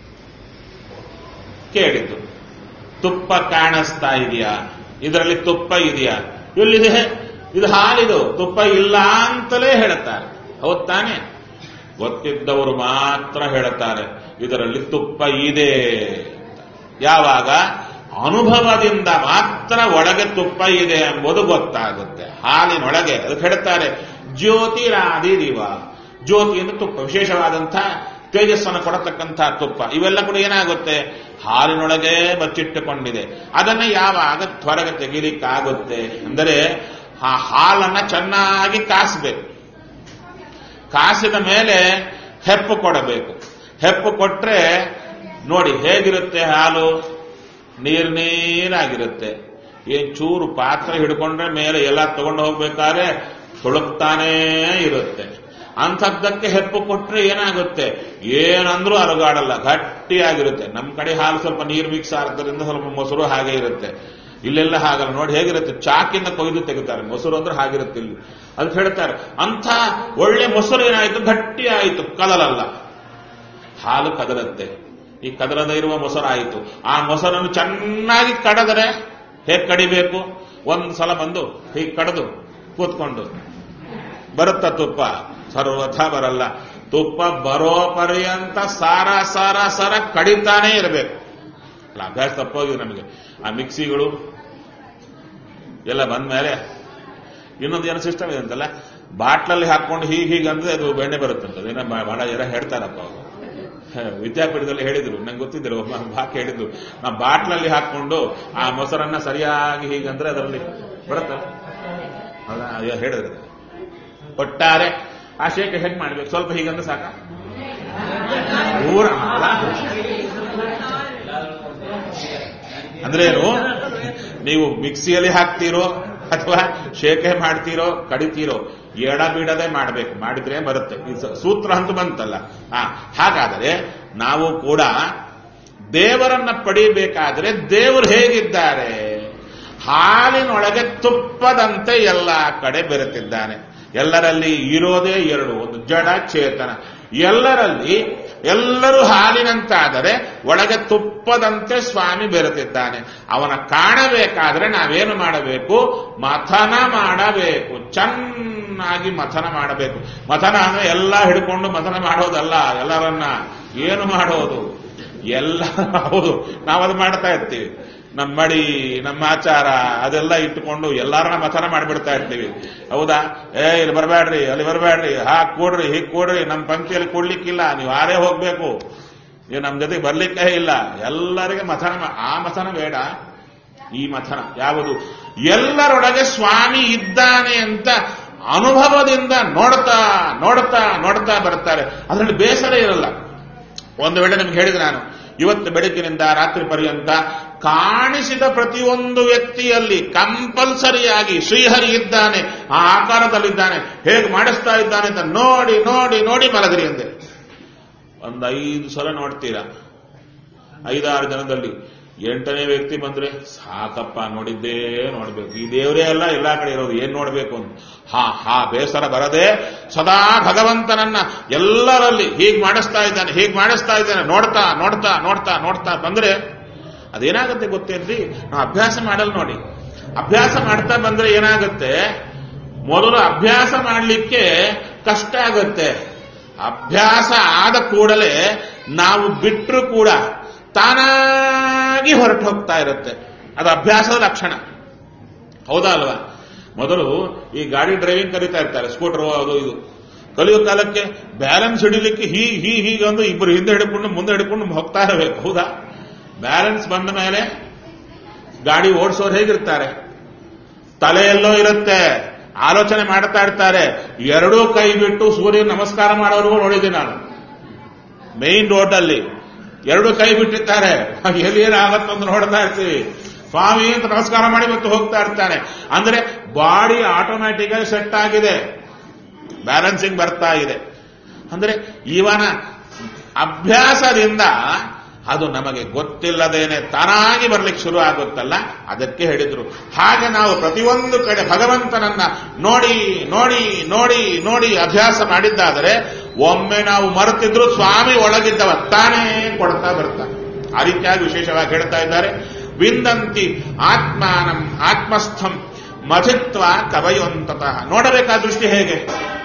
S1: ಕೇಳಿದ್ದು ತುಪ್ಪ ಕಾಣಿಸ್ತಾ ಇದೆಯಾ ಇದರಲ್ಲಿ ತುಪ್ಪ ಇದೆಯಾ ಎಲ್ಲಿದೆ ಇದು ಹಾಲಿದು ತುಪ್ಪ ಇಲ್ಲ ಅಂತಲೇ ಹೇಳುತ್ತಾರೆ ಹೌದ್ ತಾನೆ ಗೊತ್ತಿದ್ದವರು ಮಾತ್ರ ಹೇಳುತ್ತಾರೆ ಇದರಲ್ಲಿ ತುಪ್ಪ ಇದೆ ಯಾವಾಗ ಅನುಭವದಿಂದ ಮಾತ್ರ ಒಳಗೆ ತುಪ್ಪ ಇದೆ ಎಂಬುದು ಗೊತ್ತಾಗುತ್ತೆ ಹಾಲಿನೊಳಗೆ ಅದಕ್ಕೆ ಹೇಳ್ತಾರೆ ಜ್ಯೋತಿರಾದಿರಿವ ಜ್ಯೋತಿ ಎಂದು ತುಪ್ಪ ವಿಶೇಷವಾದಂತಹ ತೇಜಸ್ಸನ್ನು ಕೊಡತಕ್ಕಂಥ ತುಪ್ಪ ಇವೆಲ್ಲ ಕೂಡ ಏನಾಗುತ್ತೆ ಹಾಲಿನೊಳಗೆ ಬಚ್ಚಿಟ್ಟುಕೊಂಡಿದೆ ಅದನ್ನು ಯಾವಾಗ ಹೊರಗೆ ತೆಗೀಲಿಕ್ಕಾಗುತ್ತೆ ಅಂದರೆ ಆ ಹಾಲನ್ನ ಚೆನ್ನಾಗಿ ಕಾಸಬೇಕು ಕಾಸಿದ ಮೇಲೆ ಹೆಪ್ಪು ಕೊಡಬೇಕು ಹೆಪ್ಪು ಕೊಟ್ರೆ ನೋಡಿ ಹೇಗಿರುತ್ತೆ ಹಾಲು ನೀರ್ ನೀರಾಗಿರುತ್ತೆ ಏನ್ ಚೂರು ಪಾತ್ರೆ ಹಿಡ್ಕೊಂಡ್ರೆ ಮೇಲೆ ಎಲ್ಲ ತಗೊಂಡು ಹೋಗ್ಬೇಕಾದ್ರೆ ತುಳುಕ್ತಾನೇ ಇರುತ್ತೆ ಅಂಥದ್ದಕ್ಕೆ ಹೆಪ್ಪು ಕೊಟ್ರೆ ಏನಾಗುತ್ತೆ ಏನಂದ್ರೂ ಅಲುಗಾಡಲ್ಲ ಗಟ್ಟಿಯಾಗಿರುತ್ತೆ ನಮ್ಮ ಕಡೆ ಹಾಲು ಸ್ವಲ್ಪ ನೀರು ಮಿಕ್ಸ್ ಆದ್ದರಿಂದ ಸ್ವಲ್ಪ ಮೊಸರು ಹಾಗೆ ಇರುತ್ತೆ ಇಲ್ಲೆಲ್ಲ ಹಾಗಲ್ಲ ನೋಡಿ ಹೇಗಿರುತ್ತೆ ಚಾಕಿಂದ ಕೊಯ್ದು ತೆಗಿತಾರೆ ಮೊಸರು ಅಂದ್ರೆ ಹಾಗಿರುತ್ತೆ ಇಲ್ಲಿ ಅದಕ್ಕೆ ಹೇಳ್ತಾರೆ ಅಂಥ ಒಳ್ಳೆ ಮೊಸರು ಏನಾಯ್ತು ಗಟ್ಟಿ ಆಯಿತು ಕದಲಲ್ಲ ಹಾಲು ಕದಲತ್ತೆ ಈ ಕದಲದ ಇರುವ ಮೊಸರಾಯಿತು ಆ ಮೊಸರನ್ನು ಚೆನ್ನಾಗಿ ಕಡದರೆ ಹೇಗೆ ಕಡಿಬೇಕು ಒಂದು ಸಲ ಬಂದು ಹೀಗೆ ಕಡದು ಕೂತ್ಕೊಂಡು ಬರುತ್ತ ತುಪ್ಪ ಸರ್ವಥ ಬರಲ್ಲ ತುಪ್ಪ ಬರೋ ಪರ್ಯಂತ ಸಾರ ಸಾರ ಸಾರ ಕಡಿತಾನೇ ಇರಬೇಕು ಅಲ್ಲ ಅಭ್ಯಾಸ ತಪ್ಪೋಗಿದೆ ನಮಗೆ ಆ ಮಿಕ್ಸಿಗಳು ಎಲ್ಲ ಬಂದ ಮೇಲೆ ಇನ್ನೊಂದು ಏನೋ ಸಿಸ್ಟಮ್ ಇದೆ ಅಂತಲ್ಲ ಬಾಟ್ಲಲ್ಲಿ ಹಾಕೊಂಡು ಹೀಗೆ ಹೀಗೆ ಅಂದ್ರೆ ಅದು ಬೆಣ್ಣೆ ಬರುತ್ತಂತ ಅದೇನೋ ಬಹಳ ಜನ ಹೇಳ್ತಾರಪ್ಪ ಅವರು ವಿದ್ಯಾಪೀಠದಲ್ಲಿ ಹೇಳಿದ್ರು ನಂಗೆ ಗೊತ್ತಿದ್ದಿಲ್ಲ ಒಬ್ಬ ಬಾಕಿ ಹೇಳಿದ್ರು ನಾ ಬಾಟ್ಲಲ್ಲಿ ಹಾಕೊಂಡು ಆ ಮೊಸರನ್ನ ಸರಿಯಾಗಿ ಹೀಗಂದ್ರೆ ಅದರಲ್ಲಿ ಬರುತ್ತಲ್ಲ ಹೌದಾ ಅಯ್ಯೋ ಹೇಳಿದ್ರೆ ಒಟ್ಟಾರೆ ಆ ಶೇಖ ಹೇಗೆ ಮಾಡ್ಬೇಕು ಸ್ವಲ್ಪ ಹೀಗಂದ್ರೆ ಸಾಕ ಪೂರ ಅಲ್ಲ? ಅಂದ್ರೆ ಏನು ನೀವು ಮಿಕ್ಸಿಯಲ್ಲಿ ಹಾಕ್ತೀರೋ ಅಥವಾ ಶೇಖೆ ಮಾಡ್ತೀರೋ ಕಡಿತೀರೋ ಎಡ ಬಿಡದೆ ಮಾಡಬೇಕು ಮಾಡಿದ್ರೆ ಬರುತ್ತೆ ಈ ಸ- ಸೂತ್ರ ಅಂತ ಬಂತಲ್ಲ ಆ ಹಾಗಾದರೆ ನಾವು ಕೂಡ ದೇವರನ್ನ ಪಡಿಬೇಕಾದ್ರೆ ದೇವರು ಹೇಗಿದ್ದಾರೆ ಹಾಲಿನೊಳಗೆ ತುಪ್ಪದಂತೆ ಎಲ್ಲ ಕಡೆ ಬೆರೆತಿದ್ದಾನೆ ಎಲ್ಲರಲ್ಲಿ ಇರೋದೇ ಎರಡು ಒಂದು ಜಡ ಚೇತನ ಎಲ್ಲರಲ್ಲಿ ಎಲ್ಲರೂ ಹಾಲಿನಂತಾದರೆ ಒಳಗೆ ತುಪ್ಪದಂತೆ ಸ್ವಾಮಿ ಬೆರೆತಿದ್ದಾನೆ ಅವನ ಕಾಣಬೇಕಾದ್ರೆ ನಾವೇನು ಮಾಡಬೇಕು ಮಥನ ಮಾಡಬೇಕು ಚೆನ್ನಾಗಿ ಮಥನ ಮಾಡಬೇಕು ಮಥನ ಅಂದ್ರೆ ಎಲ್ಲ ಹಿಡ್ಕೊಂಡು ಮಥನ ಮಾಡೋದಲ್ಲ ಎಲ್ಲರನ್ನ ಏನು ಮಾಡೋದು ಎಲ್ಲ ಹೌದು ನಾವದು ಮಾಡ್ತಾ ಇರ್ತೀವಿ ನಮ್ಮ ಮಡಿ ನಮ್ಮ ಆಚಾರ ಅದೆಲ್ಲ ಇಟ್ಟುಕೊಂಡು ಎಲ್ಲಾರನ್ನ ಮಥನ ಮಾಡಿಬಿಡ್ತಾ ಇರ್ತೀವಿ ಹೌದಾ ಏ ಇಲ್ಲಿ ಬರಬೇಡ್ರಿ ಅಲ್ಲಿ ಬರಬೇಡ್ರಿ ಹಾಕ್ ಕೊಡ್ರಿ ಹೀಗ್ ಕೊಡ್ರಿ ನಮ್ಮ ಪಂಕ್ತಿಯಲ್ಲಿ ಕೊಡ್ಲಿಕ್ಕಿಲ್ಲ ನೀವು ಆರೇ ಹೋಗ್ಬೇಕು ನೀವು ನಮ್ಮ ಜೊತೆಗೆ ಬರ್ಲಿಕ್ಕೆ ಇಲ್ಲ ಎಲ್ಲರಿಗೆ ಮಥನ ಮಾ- ಆ ಮಥನ ಬೇಡ ಈ ಮಥನ ಯಾವುದು ಎಲ್ಲರೊಳಗೆ ಸ್ವಾಮಿ ಇದ್ದಾನೆ ಅಂತ ಅನುಭವದಿಂದ ನೋಡ್ತಾ ನೋಡ್ತಾ ನೋಡ್ತಾ ಬರ್ತಾರೆ ಅದರಲ್ಲಿ ಬೇಸರ ಇರಲ್ಲ ಒಂದು ವೇಳೆ ನಿಮ್ಗೆ ಹೇಳಿದೆ ನಾನು ಇವತ್ತು ಬೆಳಗ್ಗಿನಿಂದ ರಾತ್ರಿ ಪರ್ಯಂತ ಕಾಣಿಸಿದ ಪ್ರತಿಯೊಂದು ವ್ಯಕ್ತಿಯಲ್ಲಿ ಕಂಪಲ್ಸರಿಯಾಗಿ ಶ್ರೀಹರಿ ಇದ್ದಾನೆ ಆ ಆಕಾರದಲ್ಲಿದ್ದಾನೆ ಹೇಗೆ ಮಾಡಿಸ್ತಾ ಇದ್ದಾನೆ ಅಂತ ನೋಡಿ ನೋಡಿ ನೋಡಿ ಮಲಗಿರಿ ಅಂದೆ ಒಂದು ಐದು ಸಲ ನೋಡ್ತೀರಾ ಐದಾರು ಜನದಲ್ಲಿ ಎಂಟನೇ ವ್ಯಕ್ತಿ ಬಂದ್ರೆ ಸಾಕಪ್ಪ ನೋಡಿದ್ದೇ ನೋಡ್ಬೇಕು ಈ ದೇವರೇ ಅಲ್ಲ ಎಲ್ಲಾ ಕಡೆ ಇರೋದು ಏನ್ ನೋಡ್ಬೇಕು ಅಂತ ಹಾ ಹಾ ಬೇಸರ ಬರದೆ ಸದಾ ಭಗವಂತನನ್ನ ಎಲ್ಲರಲ್ಲಿ ಹೀಗ್ ಮಾಡಿಸ್ತಾ ಇದ್ದಾನೆ ಹೀಗ್ ಮಾಡಿಸ್ತಾ ಇದ್ದಾನೆ ನೋಡ್ತಾ ನೋಡ್ತಾ ನೋಡ್ತಾ ನೋಡ್ತಾ ಬಂದ್ರೆ ಅದೇನಾಗುತ್ತೆ ಗೊತ್ತೇನ್ರಿ ನಾವು ಅಭ್ಯಾಸ ಮಾಡಲ್ ನೋಡಿ ಅಭ್ಯಾಸ ಮಾಡ್ತಾ ಬಂದ್ರೆ ಏನಾಗುತ್ತೆ ಮೊದಲು ಅಭ್ಯಾಸ ಮಾಡಲಿಕ್ಕೆ ಕಷ್ಟ ಆಗುತ್ತೆ ಅಭ್ಯಾಸ ಆದ ಕೂಡಲೇ ನಾವು ಬಿಟ್ಟರು ಕೂಡ ತಾನಾಗಿ ಹೊರಟು ಹೋಗ್ತಾ ಇರುತ್ತೆ ಅದು ಅಭ್ಯಾಸದ ಲಕ್ಷಣ ಹೌದಾ ಅಲ್ವಾ ಮೊದಲು ಈ ಗಾಡಿ ಡ್ರೈವಿಂಗ್ ಕಲಿತಾ ಇರ್ತಾರೆ ಸ್ಕೂಟರ್ ಅದು ಇದು ಕಲಿಯೋ ಕಾಲಕ್ಕೆ ಬ್ಯಾಲೆನ್ಸ್ ಹಿಡಿಲಿಕ್ಕೆ ಹೀ ಹೀ ಹೀಗೆ ಒಂದು ಇಬ್ಬರು ಹಿಂದೆ ಹಿಡ್ಕೊಂಡು ಮುಂದೆ ಹಿಡ್ಕೊಂಡು ಹೋಗ್ತಾ ಇರಬೇಕು ಹೌದಾ ಬ್ಯಾಲೆನ್ಸ್ ಬಂದ ಮೇಲೆ ಗಾಡಿ ಓಡಿಸೋರು ಹೇಗಿರ್ತಾರೆ ತಲೆಯಲ್ಲೋ ಇರುತ್ತೆ ಆಲೋಚನೆ ಮಾಡ್ತಾ ಇರ್ತಾರೆ ಎರಡೂ ಕೈ ಬಿಟ್ಟು ಸೂರ್ಯ ನಮಸ್ಕಾರ ಮಾಡೋರು ನೋಡಿದ್ದೀನಿ ನಾನು ಮೇನ್ ರೋಡ್ ಅಲ್ಲಿ ಎರಡು ಕೈ ಬಿಟ್ಟಿರ್ತಾರೆ ಎಲ್ಲಿ ಏನಾಗತ್ತಂತ ನೋಡ್ತಾ ಇರ್ತೀವಿ ಸ್ವಾಮಿ ಅಂತ ನಮಸ್ಕಾರ ಮಾಡಿ ಮತ್ತು ಹೋಗ್ತಾ ಇರ್ತಾನೆ ಅಂದ್ರೆ ಬಾಡಿ ಆಟೋಮ್ಯಾಟಿಕ್ ಆಗಿ ಸೆಟ್ ಆಗಿದೆ ಬ್ಯಾಲೆನ್ಸಿಂಗ್ ಬರ್ತಾ ಇದೆ ಅಂದ್ರೆ ಇವನ ಅಭ್ಯಾಸದಿಂದ ಅದು ನಮಗೆ ಗೊತ್ತಿಲ್ಲದೇನೆ ತಾನಾಗಿ ಬರ್ಲಿಕ್ಕೆ ಶುರು ಆಗುತ್ತಲ್ಲ ಅದಕ್ಕೆ ಹೇಳಿದ್ರು ಹಾಗೆ ನಾವು ಪ್ರತಿಯೊಂದು ಕಡೆ ಭಗವಂತನನ್ನ ನೋಡಿ ನೋಡಿ ನೋಡಿ ನೋಡಿ ಅಭ್ಯಾಸ ಮಾಡಿದ್ದಾದರೆ ಒಮ್ಮೆ ನಾವು ಮರೆತಿದ್ರು ಸ್ವಾಮಿ ಒಳಗಿದ್ದವ ತಾನೇ ಕೊಡ್ತಾ ಬರ್ತಾನೆ ಆ ರೀತಿಯಾಗಿ ವಿಶೇಷವಾಗಿ ಹೇಳ್ತಾ ಇದ್ದಾರೆ ವಿಂದಂತಿ ಆತ್ಮಾನಂ ಆತ್ಮಸ್ಥಂ ಮಧಿತ್ವ ಕವಯೊಂತತಃ ನೋಡಬೇಕಾದ ದೃಷ್ಟಿ ಹೇಗೆ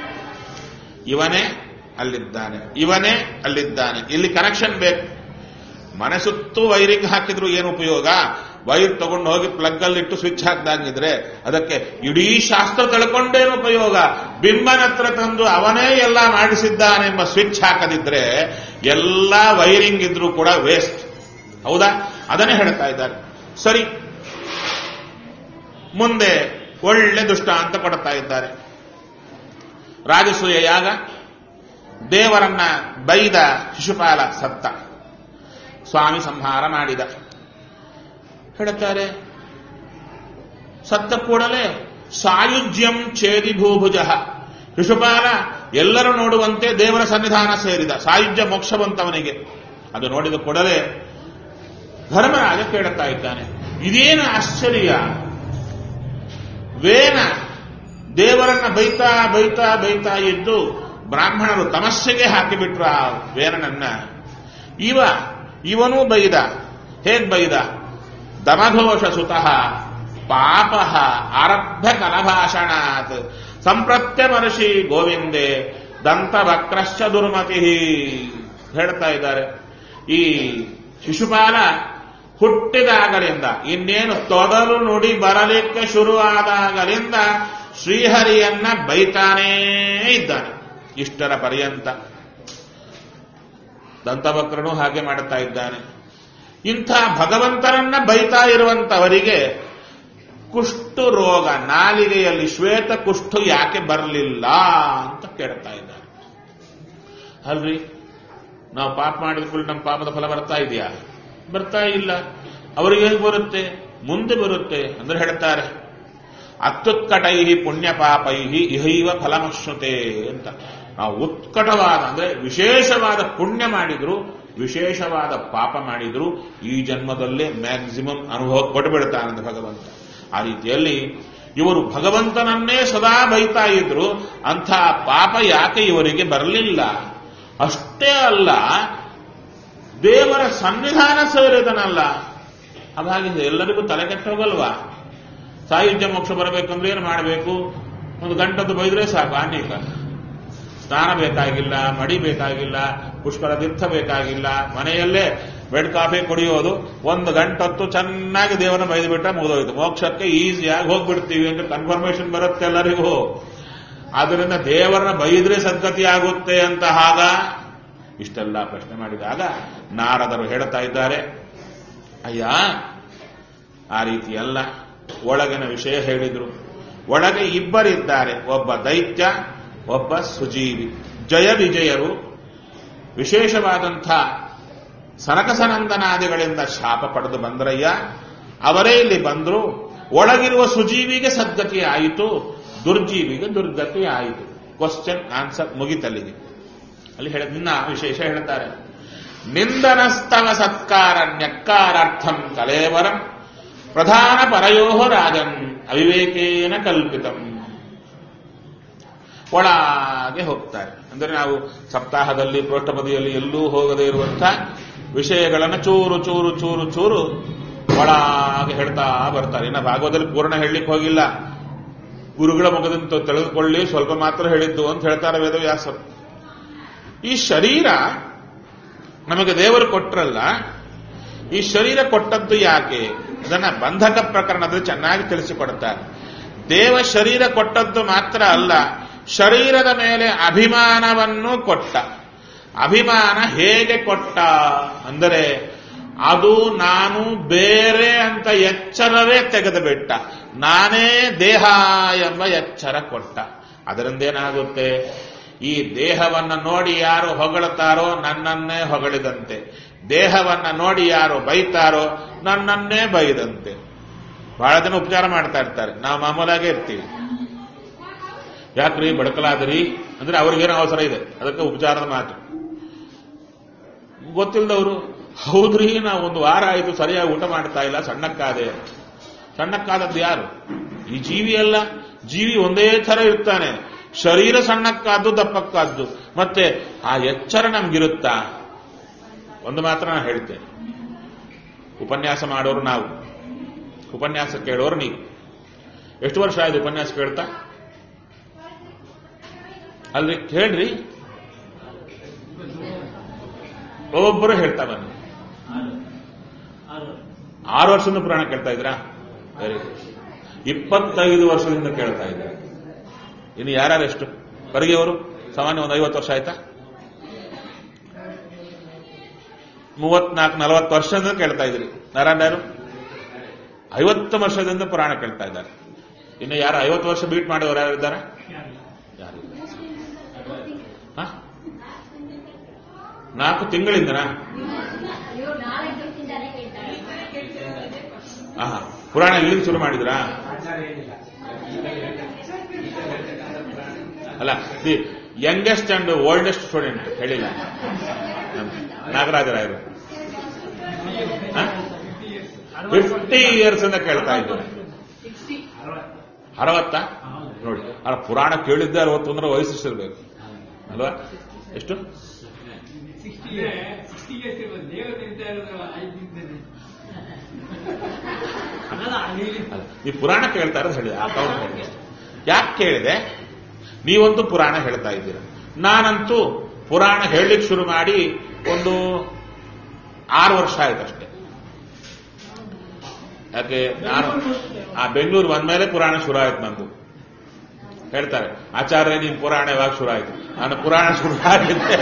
S1: ಇವನೇ ಅಲ್ಲಿದ್ದಾನೆ ಇವನೇ ಅಲ್ಲಿದ್ದಾನೆ ಇಲ್ಲಿ ಕನೆಕ್ಷನ್ ಬೇಕು ಮನೆ ಸುತ್ತು ವೈರಿಂಗ್ ಹಾಕಿದ್ರು ಏನು ಉಪಯೋಗ ವೈರ್ ತಗೊಂಡು ಹೋಗಿ ಪ್ಲಗ್ ಅಲ್ಲಿ ಇಟ್ಟು ಸ್ವಿಚ್ ಹಾಕ್ದಾಗಿದ್ರೆ ಅದಕ್ಕೆ ಇಡೀ ಶಾಸ್ತ್ರ ತಿಳ್ಕೊಂಡೇನು ಉಪಯೋಗ ಬಿಂಬನ ಹತ್ರ ತಂದು ಅವನೇ ಎಲ್ಲ ಮಾಡಿಸಿದ್ದಾನೆಂಬ ಸ್ವಿಚ್ ಹಾಕದಿದ್ರೆ ಎಲ್ಲ ವೈರಿಂಗ್ ಇದ್ರೂ ಕೂಡ ವೇಸ್ಟ್ ಹೌದಾ ಅದನ್ನೇ ಹೇಳ್ತಾ ಇದ್ದಾರೆ ಸರಿ ಮುಂದೆ ಒಳ್ಳೆ ದುಷ್ಟಾಂತ ಕೊಡ್ತಾ ಇದ್ದಾರೆ ರಾಜಸೂಯ ಯಾಗ ದೇವರನ್ನ ಬೈದ ಶಿಶುಪಾಲ ಸತ್ತ ಸ್ವಾಮಿ ಸಂಹಾರ ಮಾಡಿದ ಹೇಳುತ್ತಾರೆ ಸತ್ತ ಕೂಡಲೇ ಸಾಯುಜ್ಯಂ ಛೇದಿ ಭೂಭುಜ ಶಿಶುಪಾಲ ಎಲ್ಲರೂ ನೋಡುವಂತೆ ದೇವರ ಸನ್ನಿಧಾನ ಸೇರಿದ ಸಾಯುಜ್ಯ ಮೋಕ್ಷ ಬಂತವನಿಗೆ ಅದು ನೋಡಿದ ಕೂಡಲೇ ಧರ್ಮರಾಜ ಕೇಳುತ್ತಾ ಇದ್ದಾನೆ ಇದೇನು ಆಶ್ಚರ್ಯ ವೇನ ದೇವರನ್ನ ಬೈತಾ ಬೈತಾ ಬೈತಾ ಇದ್ದು ಬ್ರಾಹ್ಮಣರು ತಮಸ್ಸೆಗೆ ಹಾಕಿಬಿಟ್ರು ಆ ವೇರನನ್ನ ಇವ ಇವನೂ ಬೈದ ಹೇಗ್ ಬೈದ ದಮಘೋಷ ಸುತಃ ಪಾಪ ಆರಭ್ಯ ಕಲಭಾಷಣಾತ್ ಸಂಪ್ರತ್ಯ ಮರ್ಷಿ ಗೋವಿಂದೆ ದಂತವಕ್ರಶ್ಚ ದುರ್ಮತಿ ಹೇಳ್ತಾ ಇದ್ದಾರೆ ಈ ಶಿಶುಪಾಲ ಹುಟ್ಟಿದಾಗಲಿಂದ ಇನ್ನೇನು ತೊದಲು ನುಡಿ ಬರಲಿಕ್ಕೆ ಶುರುವಾದಾಗಲಿಂದ ಶ್ರೀಹರಿಯನ್ನ ಬೈತಾನೇ ಇದ್ದಾನೆ ಇಷ್ಟರ ಪರ್ಯಂತ ದಂತವಕ್ರನು ಹಾಗೆ ಮಾಡುತ್ತಾ ಇದ್ದಾನೆ ಇಂಥ ಭಗವಂತನನ್ನ ಬೈತಾ ಇರುವಂತವರಿಗೆ ಕುಷ್ಠು ರೋಗ ನಾಲಿಗೆಯಲ್ಲಿ ಶ್ವೇತ ಕುಷ್ಠು ಯಾಕೆ ಬರಲಿಲ್ಲ ಅಂತ ಕೇಳ್ತಾ ಇದ್ದಾರೆ ಅಲ್ರಿ ನಾವು ಪಾಪ ಮಾಡಿದ ಕೂಡಲೇ ನಮ್ಮ ಪಾಪದ ಫಲ ಬರ್ತಾ ಇದೆಯಾ ಬರ್ತಾ ಇಲ್ಲ ಅವರಿಗೆ ಹೇಗೆ ಬರುತ್ತೆ ಮುಂದೆ ಬರುತ್ತೆ ಅಂದ್ರೆ ಹೇಳ್ತಾರೆ ಅತ್ಯುತ್ಕಟೈ ಪುಣ್ಯ ಪಾಪೈ ಇಹೈವ ಫಲಮಶ್ನುತೆ ಅಂತ ನಾವು ಉತ್ಕಟವಾದ ಅಂದ್ರೆ ವಿಶೇಷವಾದ ಪುಣ್ಯ ಮಾಡಿದ್ರು ವಿಶೇಷವಾದ ಪಾಪ ಮಾಡಿದ್ರು ಈ ಜನ್ಮದಲ್ಲೇ ಮ್ಯಾಕ್ಸಿಮಮ್ ಅನುಭವ ಕೊಟ್ಟುಬಿಡ್ತಾನಂದ ಭಗವಂತ ಆ ರೀತಿಯಲ್ಲಿ ಇವರು ಭಗವಂತನನ್ನೇ ಸದಾ ಬೈತಾ ಇದ್ರು ಅಂಥ ಪಾಪ ಯಾಕೆ ಇವರಿಗೆ ಬರಲಿಲ್ಲ ಅಷ್ಟೇ ಅಲ್ಲ ದೇವರ ಸನ್ನಿಧಾನ ಸೇರಿದನಲ್ಲ ಅದಾಗಿದೆ ಎಲ್ಲರಿಗೂ ತಲೆ ಕೆಟ್ಟೋಗಲ್ವಾ ಸಾಯುಜ್ಯ ಮೋಕ್ಷ ಬರಬೇಕಂದ್ರೆ ಏನು ಮಾಡಬೇಕು ಒಂದು ಗಂಟದ್ದು ಬೈದ್ರೆ ಸಾಕು ಅನೇಕ ಸ್ನಾನ ಬೇಕಾಗಿಲ್ಲ ಮಡಿ ಬೇಕಾಗಿಲ್ಲ ಪುಷ್ಕರ ತೀರ್ಥ ಬೇಕಾಗಿಲ್ಲ ಮನೆಯಲ್ಲೇ ಬೆಡ್ ಕಾಫಿ ಕುಡಿಯೋದು ಒಂದು ಗಂಟತ್ತು ಚೆನ್ನಾಗಿ ದೇವರನ್ನ ಬೈದು ಬಿಟ್ರೆ ಮುಗಿದೋಯ್ತು ಮೋಕ್ಷಕ್ಕೆ ಈಸಿಯಾಗಿ ಹೋಗ್ಬಿಡ್ತೀವಿ ಅಂತ ಕನ್ಫರ್ಮೇಶನ್ ಬರುತ್ತೆ ಎಲ್ಲರಿಗೂ ಆದ್ದರಿಂದ ದೇವರನ್ನ ಬೈದ್ರೆ ಸದ್ಗತಿ ಆಗುತ್ತೆ ಅಂತ ಆಗ ಇಷ್ಟೆಲ್ಲ ಪ್ರಶ್ನೆ ಮಾಡಿದಾಗ ನಾರದರು ಹೇಳ್ತಾ ಇದ್ದಾರೆ ಅಯ್ಯ ಆ ರೀತಿ ಅಲ್ಲ ಒಳಗಿನ ವಿಷಯ ಹೇಳಿದ್ರು ಒಳಗೆ ಇಬ್ಬರಿದ್ದಾರೆ ಒಬ್ಬ ದೈತ್ಯ ಒಬ್ಬ ಸುಜೀವಿ ಜಯ ವಿಜಯರು ವಿಶೇಷವಾದಂಥ ಸನಕಸನಂದನಾದಿಗಳಿಂದ ಶಾಪ ಪಡೆದು ಬಂದ್ರಯ್ಯ ಅವರೇ ಇಲ್ಲಿ ಬಂದ್ರು ಒಳಗಿರುವ ಸುಜೀವಿಗೆ ಸದ್ಗತಿ ಆಯಿತು ದುರ್ಜೀವಿಗೆ ದುರ್ಗತಿ ಆಯಿತು ಕ್ವಶನ್ ಆನ್ಸರ್ ಮುಗಿತಲ್ಲಿಗೆ ಅಲ್ಲಿ ಹೇಳ ನಿನ್ನ ವಿಶೇಷ ಹೇಳ್ತಾರೆ ನಿಂದನಸ್ತವ ಸತ್ಕಾರ ನ್ಯಕ್ಕಾರಾರ್ಥಂ ಕಲೇವರಂ ಪ್ರಧಾನ ಪರಯೋ ರಾಜನ್ ಅವಿವೇಕೇನ ಕಲ್ಪಿತಂ ಒಳಗೆ ಹೋಗ್ತಾರೆ ಅಂದ್ರೆ ನಾವು ಸಪ್ತಾಹದಲ್ಲಿ ಪೃಷ್ಠಪದಿಯಲ್ಲಿ ಎಲ್ಲೂ ಹೋಗದೇ ಇರುವಂತಹ ವಿಷಯಗಳನ್ನು ಚೂರು ಚೂರು ಚೂರು ಚೂರು ಒಳಗೆ ಹೇಳ್ತಾ ಬರ್ತಾರೆ ಇನ್ನು ಭಾಗವತದಲ್ಲಿ ಪೂರ್ಣ ಹೇಳಲಿಕ್ಕೆ ಹೋಗಿಲ್ಲ ಗುರುಗಳ ಮುಖದಿಂದ ತಿಳಿದುಕೊಳ್ಳಿ ಸ್ವಲ್ಪ ಮಾತ್ರ ಹೇಳಿದ್ದು ಅಂತ ಹೇಳ್ತಾರೆ ವೇದವ್ಯಾಸರು ಈ ಶರೀರ ನಮಗೆ ದೇವರು ಕೊಟ್ರಲ್ಲ ಈ ಶರೀರ ಕೊಟ್ಟದ್ದು ಯಾಕೆ ಅದನ್ನ ಬಂಧಕ ಪ್ರಕರಣದಲ್ಲಿ ಚೆನ್ನಾಗಿ ತಿಳಿಸಿಕೊಡುತ್ತಾರೆ ದೇವ ಶರೀರ ಕೊಟ್ಟದ್ದು ಮಾತ್ರ ಅಲ್ಲ ಶರೀರದ ಮೇಲೆ ಅಭಿಮಾನವನ್ನು ಕೊಟ್ಟ ಅಭಿಮಾನ ಹೇಗೆ ಕೊಟ್ಟ ಅಂದರೆ ಅದು ನಾನು ಬೇರೆ ಅಂತ ಎಚ್ಚರವೇ ತೆಗೆದು ಬಿಟ್ಟ ನಾನೇ ದೇಹ ಎಂಬ ಎಚ್ಚರ ಕೊಟ್ಟ ಅದರಿಂದೇನಾಗುತ್ತೆ ಈ ದೇಹವನ್ನ ನೋಡಿ ಯಾರು ಹೊಗಳುತ್ತಾರೋ ನನ್ನನ್ನೇ ಹೊಗಳಿದಂತೆ ದೇಹವನ್ನ ನೋಡಿ ಯಾರು ಬೈತಾರೋ ನನ್ನನ್ನೇ ಬೈದಂತೆ ಬಹಳ ಜನ ಉಪಚಾರ ಮಾಡ್ತಾ ಇರ್ತಾರೆ ನಾವು ಮಾಮೂಲಾಗೆ ಇರ್ತೀವಿ ಯಾಕ್ರಿ ಬಡಕಲಾದ್ರಿ ಅಂದ್ರೆ ಅವ್ರಿಗೇನೋ ಅವಸರ ಇದೆ ಅದಕ್ಕೆ ಉಪಚಾರದ ಮಾತು ಗೊತ್ತಿಲ್ಲದವರು ಹೌದ್ರಿ ನಾವು ಒಂದು ವಾರ ಆಯಿತು ಸರಿಯಾಗಿ ಊಟ ಮಾಡ್ತಾ ಇಲ್ಲ ಸಣ್ಣಕ್ಕಾದೆ ಸಣ್ಣಕ್ಕಾದದ್ದು ಯಾರು ಈ ಜೀವಿ ಅಲ್ಲ ಜೀವಿ ಒಂದೇ ಥರ ಇರ್ತಾನೆ ಶರೀರ ಸಣ್ಣಕ್ಕಾದ್ದು ದಪ್ಪಕ್ಕಾದ್ದು ಮತ್ತೆ ಆ ಎಚ್ಚರ ನಮ್ಗಿರುತ್ತಾ ಒಂದು ಮಾತ್ರ ನಾನು ಹೇಳ್ತೇನೆ ಉಪನ್ಯಾಸ ಮಾಡೋರು ನಾವು ಉಪನ್ಯಾಸ ಕೇಳೋರು ನೀವು ಎಷ್ಟು ವರ್ಷ ಆಯ್ತು ಉಪನ್ಯಾಸ ಕೇಳ್ತಾ ಅಲ್ರಿ ಕೇಳ್ರಿ ಒಬ್ಬೊಬ್ಬರು ಹೇಳ್ತಾ ಬನ್ನಿ ಆರು ವರ್ಷದಿಂದ ಪುರಾಣ ಕೇಳ್ತಾ ಇದ್ರಾ ವೆರಿ ಗುಡ್ ಇಪ್ಪತ್ತೈದು ವರ್ಷದಿಂದ ಕೇಳ್ತಾ ಇದ್ದಾರೆ ಇನ್ನು ಯಾರ್ಯಾರು ಎಷ್ಟು ಹೊರಗೆಯವರು ಸಾಮಾನ್ಯ ಒಂದು ಐವತ್ತು ವರ್ಷ ಆಯ್ತಾ ಮೂವತ್ನಾಲ್ಕು ನಲವತ್ತು ವರ್ಷದಿಂದ ಕೇಳ್ತಾ ಇದ್ರಿ ನಾರಾಯಣರು ಐವತ್ತು ವರ್ಷದಿಂದ ಪುರಾಣ ಕೇಳ್ತಾ ಇದ್ದಾರೆ ಇನ್ನು ಯಾರು ಐವತ್ತು ವರ್ಷ ಬೀಟ್ ಮಾಡಿದವರು ಯಾರು ಇದ್ದಾರೆ ಯಾರು ಹ? ನಾಲ್ಕು ತಿಂಗಳಿಂದನಾ
S3: ಅಯ್ಯೋ ನಾಲ್ಕು ದಿವಸದಿಂದಾನೇ ಕೇಳ್ತಾರೆ
S1: ಆಹಾ ಪುರಾಣ ಇಲ್ಲಿಂದ ಶುರು ಮಾಡಿದ್ರಾ
S2: ಆಚಾರ ಏನಿಲ್ಲ
S1: ಅಲ್ಲ the youngest and oldest student ಹೇಳಿಲ್ಲ ನಾಗರಾಜರಾಯರು ಫಿಫ್ಟಿ ಇಯರ್ಸ್ ಅಂತ ಕೇಳ್ತಾ ಇದ್ದಾರೆ ಅರವತ್ತ ನೋಡಿ ಅಲ್ಲ ಪುರಾಣ ಕೇಳಿದ್ದೆ ಅರವತ್ತು ಅಂದ್ರೆ ವಯಸ್ಸು ಎಷ್ಟಿರ್ಬೇಕು ಅಲ್ವಾ ಎಷ್ಟು
S2: ಸಿಕ್ಸ್ಟಿಗೆ ಸಿಕ್ಸ್ಟಿಗೆ ದೇವರು ತಿಂತಾ ಇರೋದು ಐದು ದಿನದಲ್ಲಿ ಅಲ್ಲ ಅಲ್ಲಿ
S1: ಅಲ್ಲ, ಈ ಪುರಾಣ ಕೇಳ್ತಾ ಇರೋದು ಹೇಳಿದೆ ಆ ಕೌಂಟ್ ಹೇಳಿದೆ ಯಾಕೆ ಕೇಳಿದೆ ನೀವಂತೂ ಪುರಾಣ ಹೇಳ್ತಾ ಇದ್ದೀರ ನಾನಂತೂ ಪುರಾಣ ಹೇಳಲಿಕ್ಕೆ ಶುರು ಮಾಡಿ ಒಂದು ಆರು ವರ್ಷ ಆಯ್ತು ಅಷ್ಟೇ ಯಾಕೆ ನಾನು ಆ ಬೆಂಗಳೂರು ಬಂದ್ಮೇಲೆ ಪುರಾಣ ಶುರು ಆಯ್ತು ನಂದು ಹೇಳ್ತಾರೆ ಆಚಾರ್ಯ ನಿಮ್ ಪುರಾಣ ಯಾವಾಗ ಶುರು ಆಯ್ತು ನಾನು ಪುರಾಣ ಶುರು ಆಗಿದ್ದೆ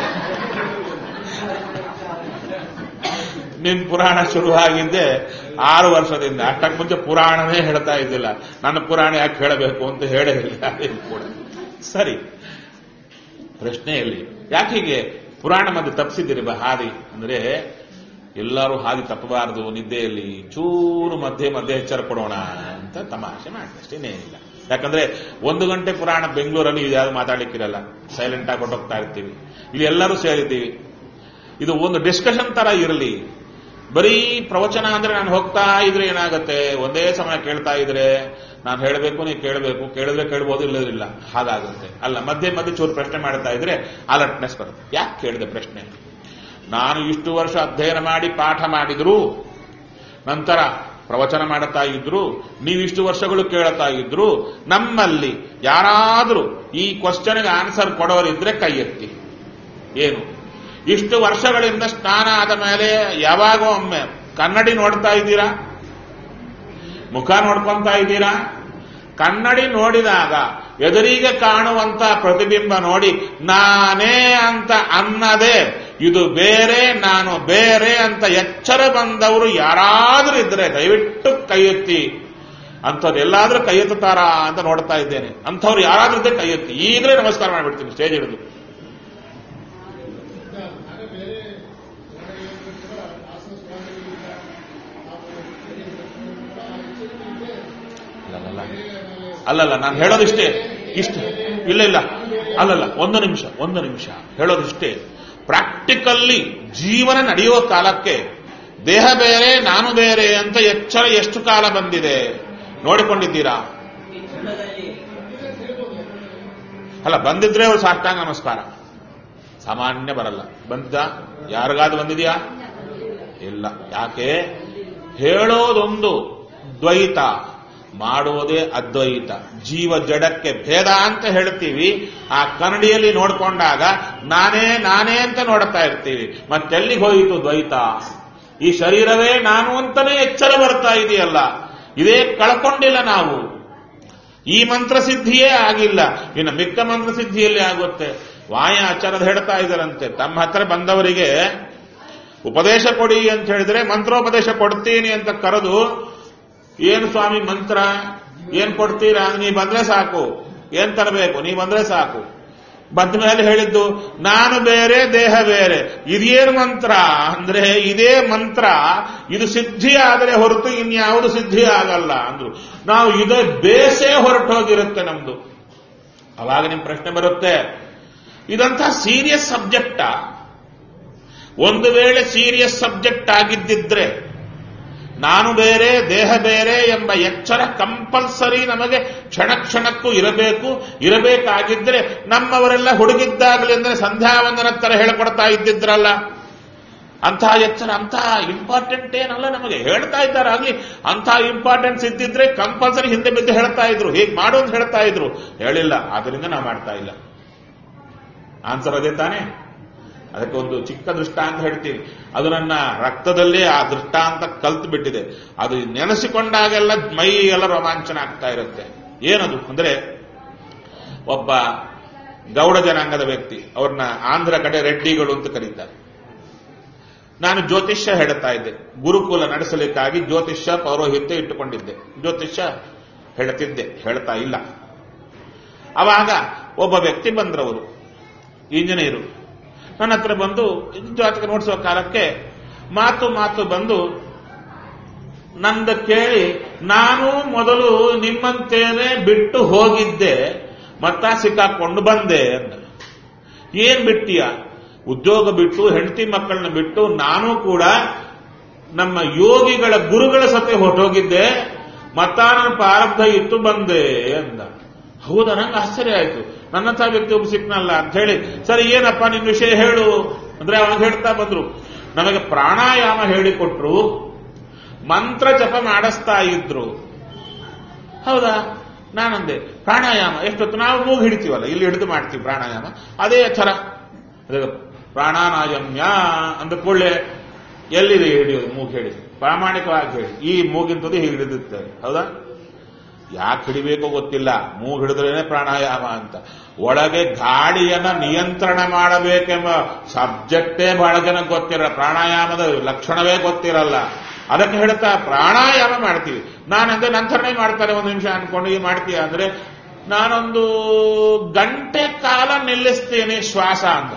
S1: ನಿನ್ ಪುರಾಣ ಶುರು ಆಗಿದ್ದೆ ಆರು ವರ್ಷದಿಂದ ಅಷ್ಟಕ್ಕೆ ಮುಂಚೆ ಪುರಾಣನೇ ಹೇಳ್ತಾ ಇದ್ದಿಲ್ಲ ನನ್ನ ಪುರಾಣ ಯಾಕೆ ಹೇಳಬೇಕು ಅಂತ ಹೇಳೇ ಇಲ್ಲ ಇದು ಕೂಡ ಸರಿ ಪ್ರಶ್ನೆಯಲ್ಲಿ ಯಾಕೆ ಹೀಗೆ ಪುರಾಣ ಮಧ್ಯೆ ತಪ್ಪಿಸಿದ್ದೀರಿ ಬಾ ಹಾದಿ ಅಂದ್ರೆ ಎಲ್ಲರೂ ಹಾದಿ ತಪ್ಪಬಾರದು ನಿದ್ದೆಯಲ್ಲಿ ಚೂರು ಮಧ್ಯೆ ಮಧ್ಯೆ ಎಚ್ಚರ ಕೊಡೋಣ ಅಂತ ತಮಾಷೆ ಮಾಡಿದೆ ಅಷ್ಟೇ ಇನ್ನೇನಿಲ್ಲ ಯಾಕಂದ್ರೆ ಒಂದು ಗಂಟೆ ಪುರಾಣ ಬೆಂಗಳೂರಲ್ಲಿ ಇದು ಯಾವ್ದು ಮಾತಾಡ್ಲಿಕ್ಕಿರಲ್ಲ ಸೈಲೆಂಟ್ ಆಗಿ ಹೊಟ್ಟೋಗ್ತಾ ಇರ್ತೀವಿ ಇಲ್ಲಿ ಎಲ್ಲರೂ ಸೇರಿದ್ದೀವಿ ಇದು ಒಂದು ಡಿಸ್ಕಷನ್ ತರ ಇರಲಿ ಬರೀ ಪ್ರವಚನ ಅಂದ್ರೆ ನಾನು ಹೋಗ್ತಾ ಇದ್ರೆ ಏನಾಗುತ್ತೆ ಒಂದೇ ಸಮಯ ಕೇಳ್ತಾ ಇದ್ರೆ ನಾನು ಹೇಳಬೇಕು ನೀವು ಕೇಳಬೇಕು ಕೇಳಿದ್ರೆ ಕೇಳ್ಬೋದು ಇಲ್ಲದಿಲ್ಲ ಹಾಗಾಗುತ್ತೆ ಅಲ್ಲ ಮಧ್ಯೆ ಮಧ್ಯೆ ಚೂರು ಪ್ರಶ್ನೆ ಮಾಡ್ತಾ ಇದ್ರೆ ಅಲರ್ಟ್ನೆಸ್ ಬರುತ್ತೆ ಯಾಕೆ ಕೇಳಿದೆ ಪ್ರಶ್ನೆ ನಾನು ಇಷ್ಟು ವರ್ಷ ಅಧ್ಯಯನ ಮಾಡಿ ಪಾಠ ಮಾಡಿದ್ರು ನಂತರ ಪ್ರವಚನ ಮಾಡುತ್ತಾ ಇದ್ರು ನೀವಿಷ್ಟು ವರ್ಷಗಳು ಕೇಳ್ತಾ ಇದ್ರು ನಮ್ಮಲ್ಲಿ ಯಾರಾದರೂ ಈ ಕ್ವಶನ್ಗೆ ಆನ್ಸರ್ ಕೊಡೋರಿದ್ರೆ ಕೈ ಎತ್ತಿ ಏನು ಇಷ್ಟು ವರ್ಷಗಳಿಂದ ಸ್ನಾನ ಆದ ಮೇಲೆ ಯಾವಾಗೋ ಒಮ್ಮೆ ಕನ್ನಡಿ ನೋಡ್ತಾ ಇದ್ದೀರಾ ಮುಖ ನೋಡ್ಕೊಂತಾ ಇದ್ದೀರಾ ಕನ್ನಡಿ ನೋಡಿದಾಗ ಎದುರಿಗೆ ಕಾಣುವಂತ ಪ್ರತಿಬಿಂಬ ನೋಡಿ ನಾನೇ ಅಂತ ಅನ್ನದೇ ಇದು ಬೇರೆ ನಾನು ಬೇರೆ ಅಂತ ಎಚ್ಚರ ಬಂದವರು ಯಾರಾದರೂ ಇದ್ರೆ ದಯವಿಟ್ಟು ಕೈ ಎತ್ತಿ ಅಂಥವ್ರು ಎಲ್ಲಾದ್ರೂ ಕೈ ಎತ್ತುತ್ತಾರಾ ಅಂತ ನೋಡ್ತಾ ಇದ್ದೇನೆ ಅಂಥವ್ರು ಯಾರಾದ್ರೂ ಇದ್ದರೆ ಕೈ ಎತ್ತಿ ಈಗಲೇ ನಮಸ್ಕಾರ ಮಾಡಿಬಿಡ್ತೀನಿ ಸ್ಟೇಜ್ ಹಿಡಿದು ಅಲ್ಲಲ್ಲ ಅಲ್ಲಲ್ಲ ನಾನು ಹೇಳೋದಿಷ್ಟೇ ಇಷ್ಟು ಇಲ್ಲ ಇಲ್ಲ ಅಲ್ಲಲ್ಲ ಒಂದು ನಿಮಿಷ ಒಂದು ನಿಮಿಷ ಹೇಳೋದಿಷ್ಟೇ ಪ್ರಾಕ್ಟಿಕಲ್ಲಿ ಜೀವನ ನಡೆಯುವ ಕಾಲಕ್ಕೆ ದೇಹ ಬೇರೆ ನಾನು ಬೇರೆ ಅಂತ ಎಚ್ಚರ ಎಷ್ಟು ಕಾಲ ಬಂದಿದೆ ನೋಡಿಕೊಂಡಿದ್ದೀರಾ ಅಲ್ಲ ಬಂದಿದ್ರೆ ಅವ್ರು ಸಾಷ್ಟಾಂಗ ನಮಸ್ಕಾರ ಸಾಮಾನ್ಯ ಬರಲ್ಲ ಬಂದಿದ್ದ ಯಾರಿಗಾದ್ರು ಬಂದಿದ್ಯಾ ಇಲ್ಲ ಯಾಕೆ ಹೇಳೋದೊಂದು ದ್ವೈತ ಮಾಡೋದೇ ಅದ್ವೈತ ಜೀವ ಜಡಕ್ಕೆ ಭೇದ ಅಂತ ಹೇಳ್ತೀವಿ ಆ ಕನ್ನಡಿಯಲ್ಲಿ ನೋಡ್ಕೊಂಡಾಗ ನಾನೇ ನಾನೇ ಅಂತ ನೋಡ್ತಾ ಇರ್ತೀವಿ ಮತ್ತೆಲ್ಲಿಗೆ ಹೋಯಿತು ದ್ವೈತ ಈ ಶರೀರವೇ ನಾನು ಅಂತಾನೆ ಎಚ್ಚರ ಬರ್ತಾ ಇದೆಯಲ್ಲ ಇದೇ ಕಳ್ಕೊಂಡಿಲ್ಲ ನಾವು ಈ ಮಂತ್ರ ಸಿದ್ಧಿಯೇ ಆಗಿಲ್ಲ ಇನ್ನು ಮಿಕ್ಕ ಮಂತ್ರ ಸಿದ್ಧಿಯಲ್ಲಿ ಆಗುತ್ತೆ ವಾಯ ಆಚಾರದ ಹೇಳ್ತಾ ಇದ್ದಾರಂತೆ ತಮ್ಮ ಹತ್ರ ಬಂದವರಿಗೆ ಉಪದೇಶ ಕೊಡಿ ಅಂತ ಹೇಳಿದ್ರೆ ಮಂತ್ರೋಪದೇಶ ಕೊಡ್ತೀನಿ ಅಂತ ಕರೆದು ಏನು ಸ್ವಾಮಿ ಮಂತ್ರ ಏನ್ ಕೊಡ್ತೀರಾ ನೀ ಬಂದ್ರೆ ಸಾಕು ಏನ್ ತರಬೇಕು ನೀ ಬಂದ್ರೆ ಸಾಕು ಬಂದ ಮೇಲೆ ಹೇಳಿದ್ದು ನಾನು ಬೇರೆ ದೇಹ ಬೇರೆ ಇದೇನು ಮಂತ್ರ ಅಂದ್ರೆ ಇದೇ ಮಂತ್ರ ಇದು ಸಿದ್ಧಿ ಆದರೆ ಹೊರತು ಇನ್ಯಾವುದು ಸಿದ್ಧಿ ಆಗಲ್ಲ ಅಂದ್ರು ನಾವು ಇದೇ ಬೇಸೇ ಹೊರಟೋಗಿರುತ್ತೆ ನಮ್ದು ಅವಾಗ ನಿಮ್ ಪ್ರಶ್ನೆ ಬರುತ್ತೆ ಇದಂತ ಸೀರಿಯಸ್ ಸಬ್ಜೆಕ್ಟಾ ಒಂದು ವೇಳೆ ಸೀರಿಯಸ್ ಸಬ್ಜೆಕ್ಟ್ ಆಗಿದ್ದಿದ್ರೆ ನಾನು ಬೇರೆ ದೇಹ ಬೇರೆ ಎಂಬ ಎಚ್ಚರ ಕಂಪಲ್ಸರಿ ನಮಗೆ ಕ್ಷಣ ಕ್ಷಣಕ್ಕೂ ಇರಬೇಕು ಇರಬೇಕಾಗಿದ್ರೆ ನಮ್ಮವರೆಲ್ಲ ಹುಡುಗಿದ್ದಾಗಲಿ ಅಂದ್ರೆ ಸಂಧ್ಯಾವಂದನ ತರ ಹೇಳ್ಕೊಡ್ತಾ ಇದ್ದಿದ್ರಲ್ಲ ಅಂತಹ ಎಚ್ಚರ ಅಂತಹ ಇಂಪಾರ್ಟೆಂಟ್ ಏನಲ್ಲ ನಮಗೆ ಹೇಳ್ತಾ ಇದ್ದಾರಾಗ್ಲಿ ಅಂತಹ ಇಂಪಾರ್ಟೆನ್ಸ್ ಇದ್ದಿದ್ರೆ ಕಂಪಲ್ಸರಿ ಹಿಂದೆ ಬಿದ್ದು ಹೇಳ್ತಾ ಇದ್ರು ಹೀಗೆ ಮಾಡು ಅಂತ ಹೇಳ್ತಾ ಇದ್ರು ಹೇಳಿಲ್ಲ ಆದ್ರಿಂದ ನಾವು ಮಾಡ್ತಾ ಇಲ್ಲ ಆನ್ಸರ್ ಅದೇ ತಾನೇ ಅದಕ್ಕೆ ಒಂದು ಚಿಕ್ಕ ದೃಷ್ಟಾಂತ ಹೇಳ್ತೀವಿ ಅದು ನನ್ನ ರಕ್ತದಲ್ಲೇ ಆ ದೃಷ್ಟಾಂತ ಕಲ್ತು ಬಿಟ್ಟಿದೆ ಅದು ನೆನೆಸಿಕೊಂಡಾಗೆಲ್ಲ ಮೈ ಎಲ್ಲ ರೋಮಾಂಚನ ಆಗ್ತಾ ಇರುತ್ತೆ ಏನದು ಅಂದ್ರೆ ಒಬ್ಬ ಗೌಡ ಜನಾಂಗದ ವ್ಯಕ್ತಿ ಅವ್ರನ್ನ ಆಂಧ್ರ ಕಡೆ ರೆಡ್ಡಿಗಳು ಅಂತ ಕರೀತಾರೆ ನಾನು ಜ್ಯೋತಿಷ್ಯ ಹೇಳ್ತಾ ಇದ್ದೆ ಗುರುಕುಲ ನಡೆಸಲಿಕ್ಕಾಗಿ ಜ್ಯೋತಿಷ್ಯ ಪೌರೋಹಿತ್ಯ ಇಟ್ಟುಕೊಂಡಿದ್ದೆ ಜ್ಯೋತಿಷ್ಯ ಹೇಳ್ತಿದ್ದೆ ಹೇಳ್ತಾ ಇಲ್ಲ ಅವಾಗ ಒಬ್ಬ ವ್ಯಕ್ತಿ ಬಂದ್ರವರು ಇಂಜಿನಿಯರು ನನ್ನ ಹತ್ರ ಬಂದು ಜಾತಕ ನೋಡಿಸುವ ಕಾಲಕ್ಕೆ ಮಾತು ಮಾತು ಬಂದು ನಂದ ಕೇಳಿ ನಾನು ಮೊದಲು ನಿಮ್ಮಂತೇನೆ ಬಿಟ್ಟು ಹೋಗಿದ್ದೆ ಮತ್ತ ಸಿಕ್ಕಾಕೊಂಡು ಬಂದೆ ಅಂದ ಏನ್ ಬಿಟ್ಟಿಯ ಉದ್ಯೋಗ ಬಿಟ್ಟು ಹೆಂಡತಿ ಮಕ್ಕಳನ್ನ ಬಿಟ್ಟು ನಾನು ಕೂಡ ನಮ್ಮ ಯೋಗಿಗಳ ಗುರುಗಳ ಸತೆ ಹೊರಟೋಗಿದ್ದೆ ಮತ್ತ ನನ್ನ ಪ್ರಾರಬ್ಧ ಇತ್ತು ಬಂದೆ ಅಂದ ಹೌದಾ ನಂಗೆ ಆಶ್ಚರ್ಯ ಆಯ್ತು ನನ್ನಂಥ ವ್ಯಕ್ತಿ ಒಬ್ಬ ಸಿಕ್ನಲ್ಲ ಅಂತ ಹೇಳಿ ಸರಿ ಏನಪ್ಪ ನಿನ್ನ ವಿಷಯ ಹೇಳು ಅಂದ್ರೆ ಅವನು ಹೇಳ್ತಾ ಬಂದ್ರು ನಮಗೆ ಪ್ರಾಣಾಯಾಮ ಹೇಳಿಕೊಟ್ರು ಮಂತ್ರ ಜಪ ಮಾಡಿಸ್ತಾ ಇದ್ರು ಹೌದಾ ನಾನಂದೆ ಪ್ರಾಣಾಯಾಮ ಎಷ್ಟೊತ್ತು ನಾವು ಮೂಗು ಹಿಡಿತೀವಲ್ಲ ಇಲ್ಲಿ ಹಿಡಿದು ಮಾಡ್ತೀವಿ ಪ್ರಾಣಾಯಾಮ ಅದೇ ಥರ ಅದೇ ಪ್ರಾಣಾನಾಯಮ್ಯ ಅಂದ ಕೂಡಲೇ ಎಲ್ಲಿದೆ ಹಿಡಿಯೋದು ಮೂಗು ಹೇಳಿ ಪ್ರಾಮಾಣಿಕವಾಗಿ ಹೇಳಿ ಈ ಮೂಗಿನ ತುದಿ ಹೀಗೆ ಹಿಡಿದಿರ್ತೇವೆ ಹೌದಾ ಯಾಕೆ ಹಿಡಿಬೇಕೋ ಗೊತ್ತಿಲ್ಲ ಮೂಗು ಹಿಡಿದ್ರೇನೆ ಪ್ರಾಣಾಯಾಮ ಅಂತ ಒಳಗೆ ಗಾಡಿಯನ್ನ ನಿಯಂತ್ರಣ ಮಾಡಬೇಕೆಂಬ ಸಬ್ಜೆಕ್ಟೇ ಬಹಳ ಜನ ಗೊತ್ತಿರಲ್ಲ ಪ್ರಾಣಾಯಾಮದ ಲಕ್ಷಣವೇ ಗೊತ್ತಿರಲ್ಲ ಅದಕ್ಕೆ ಹೇಳ್ತಾ ಪ್ರಾಣಾಯಾಮ ಮಾಡ್ತೀವಿ ನಾನಂದ್ರೆ ನಂತರನೇ ಮಾಡ್ತಾರೆ ಒಂದು ನಿಮಿಷ ಅನ್ಕೊಂಡು ಈ ಮಾಡ್ತೀಯ ಅಂದ್ರೆ ನಾನೊಂದು ಗಂಟೆ ಕಾಲ ನಿಲ್ಲಿಸ್ತೀನಿ ಶ್ವಾಸ ಅಂತ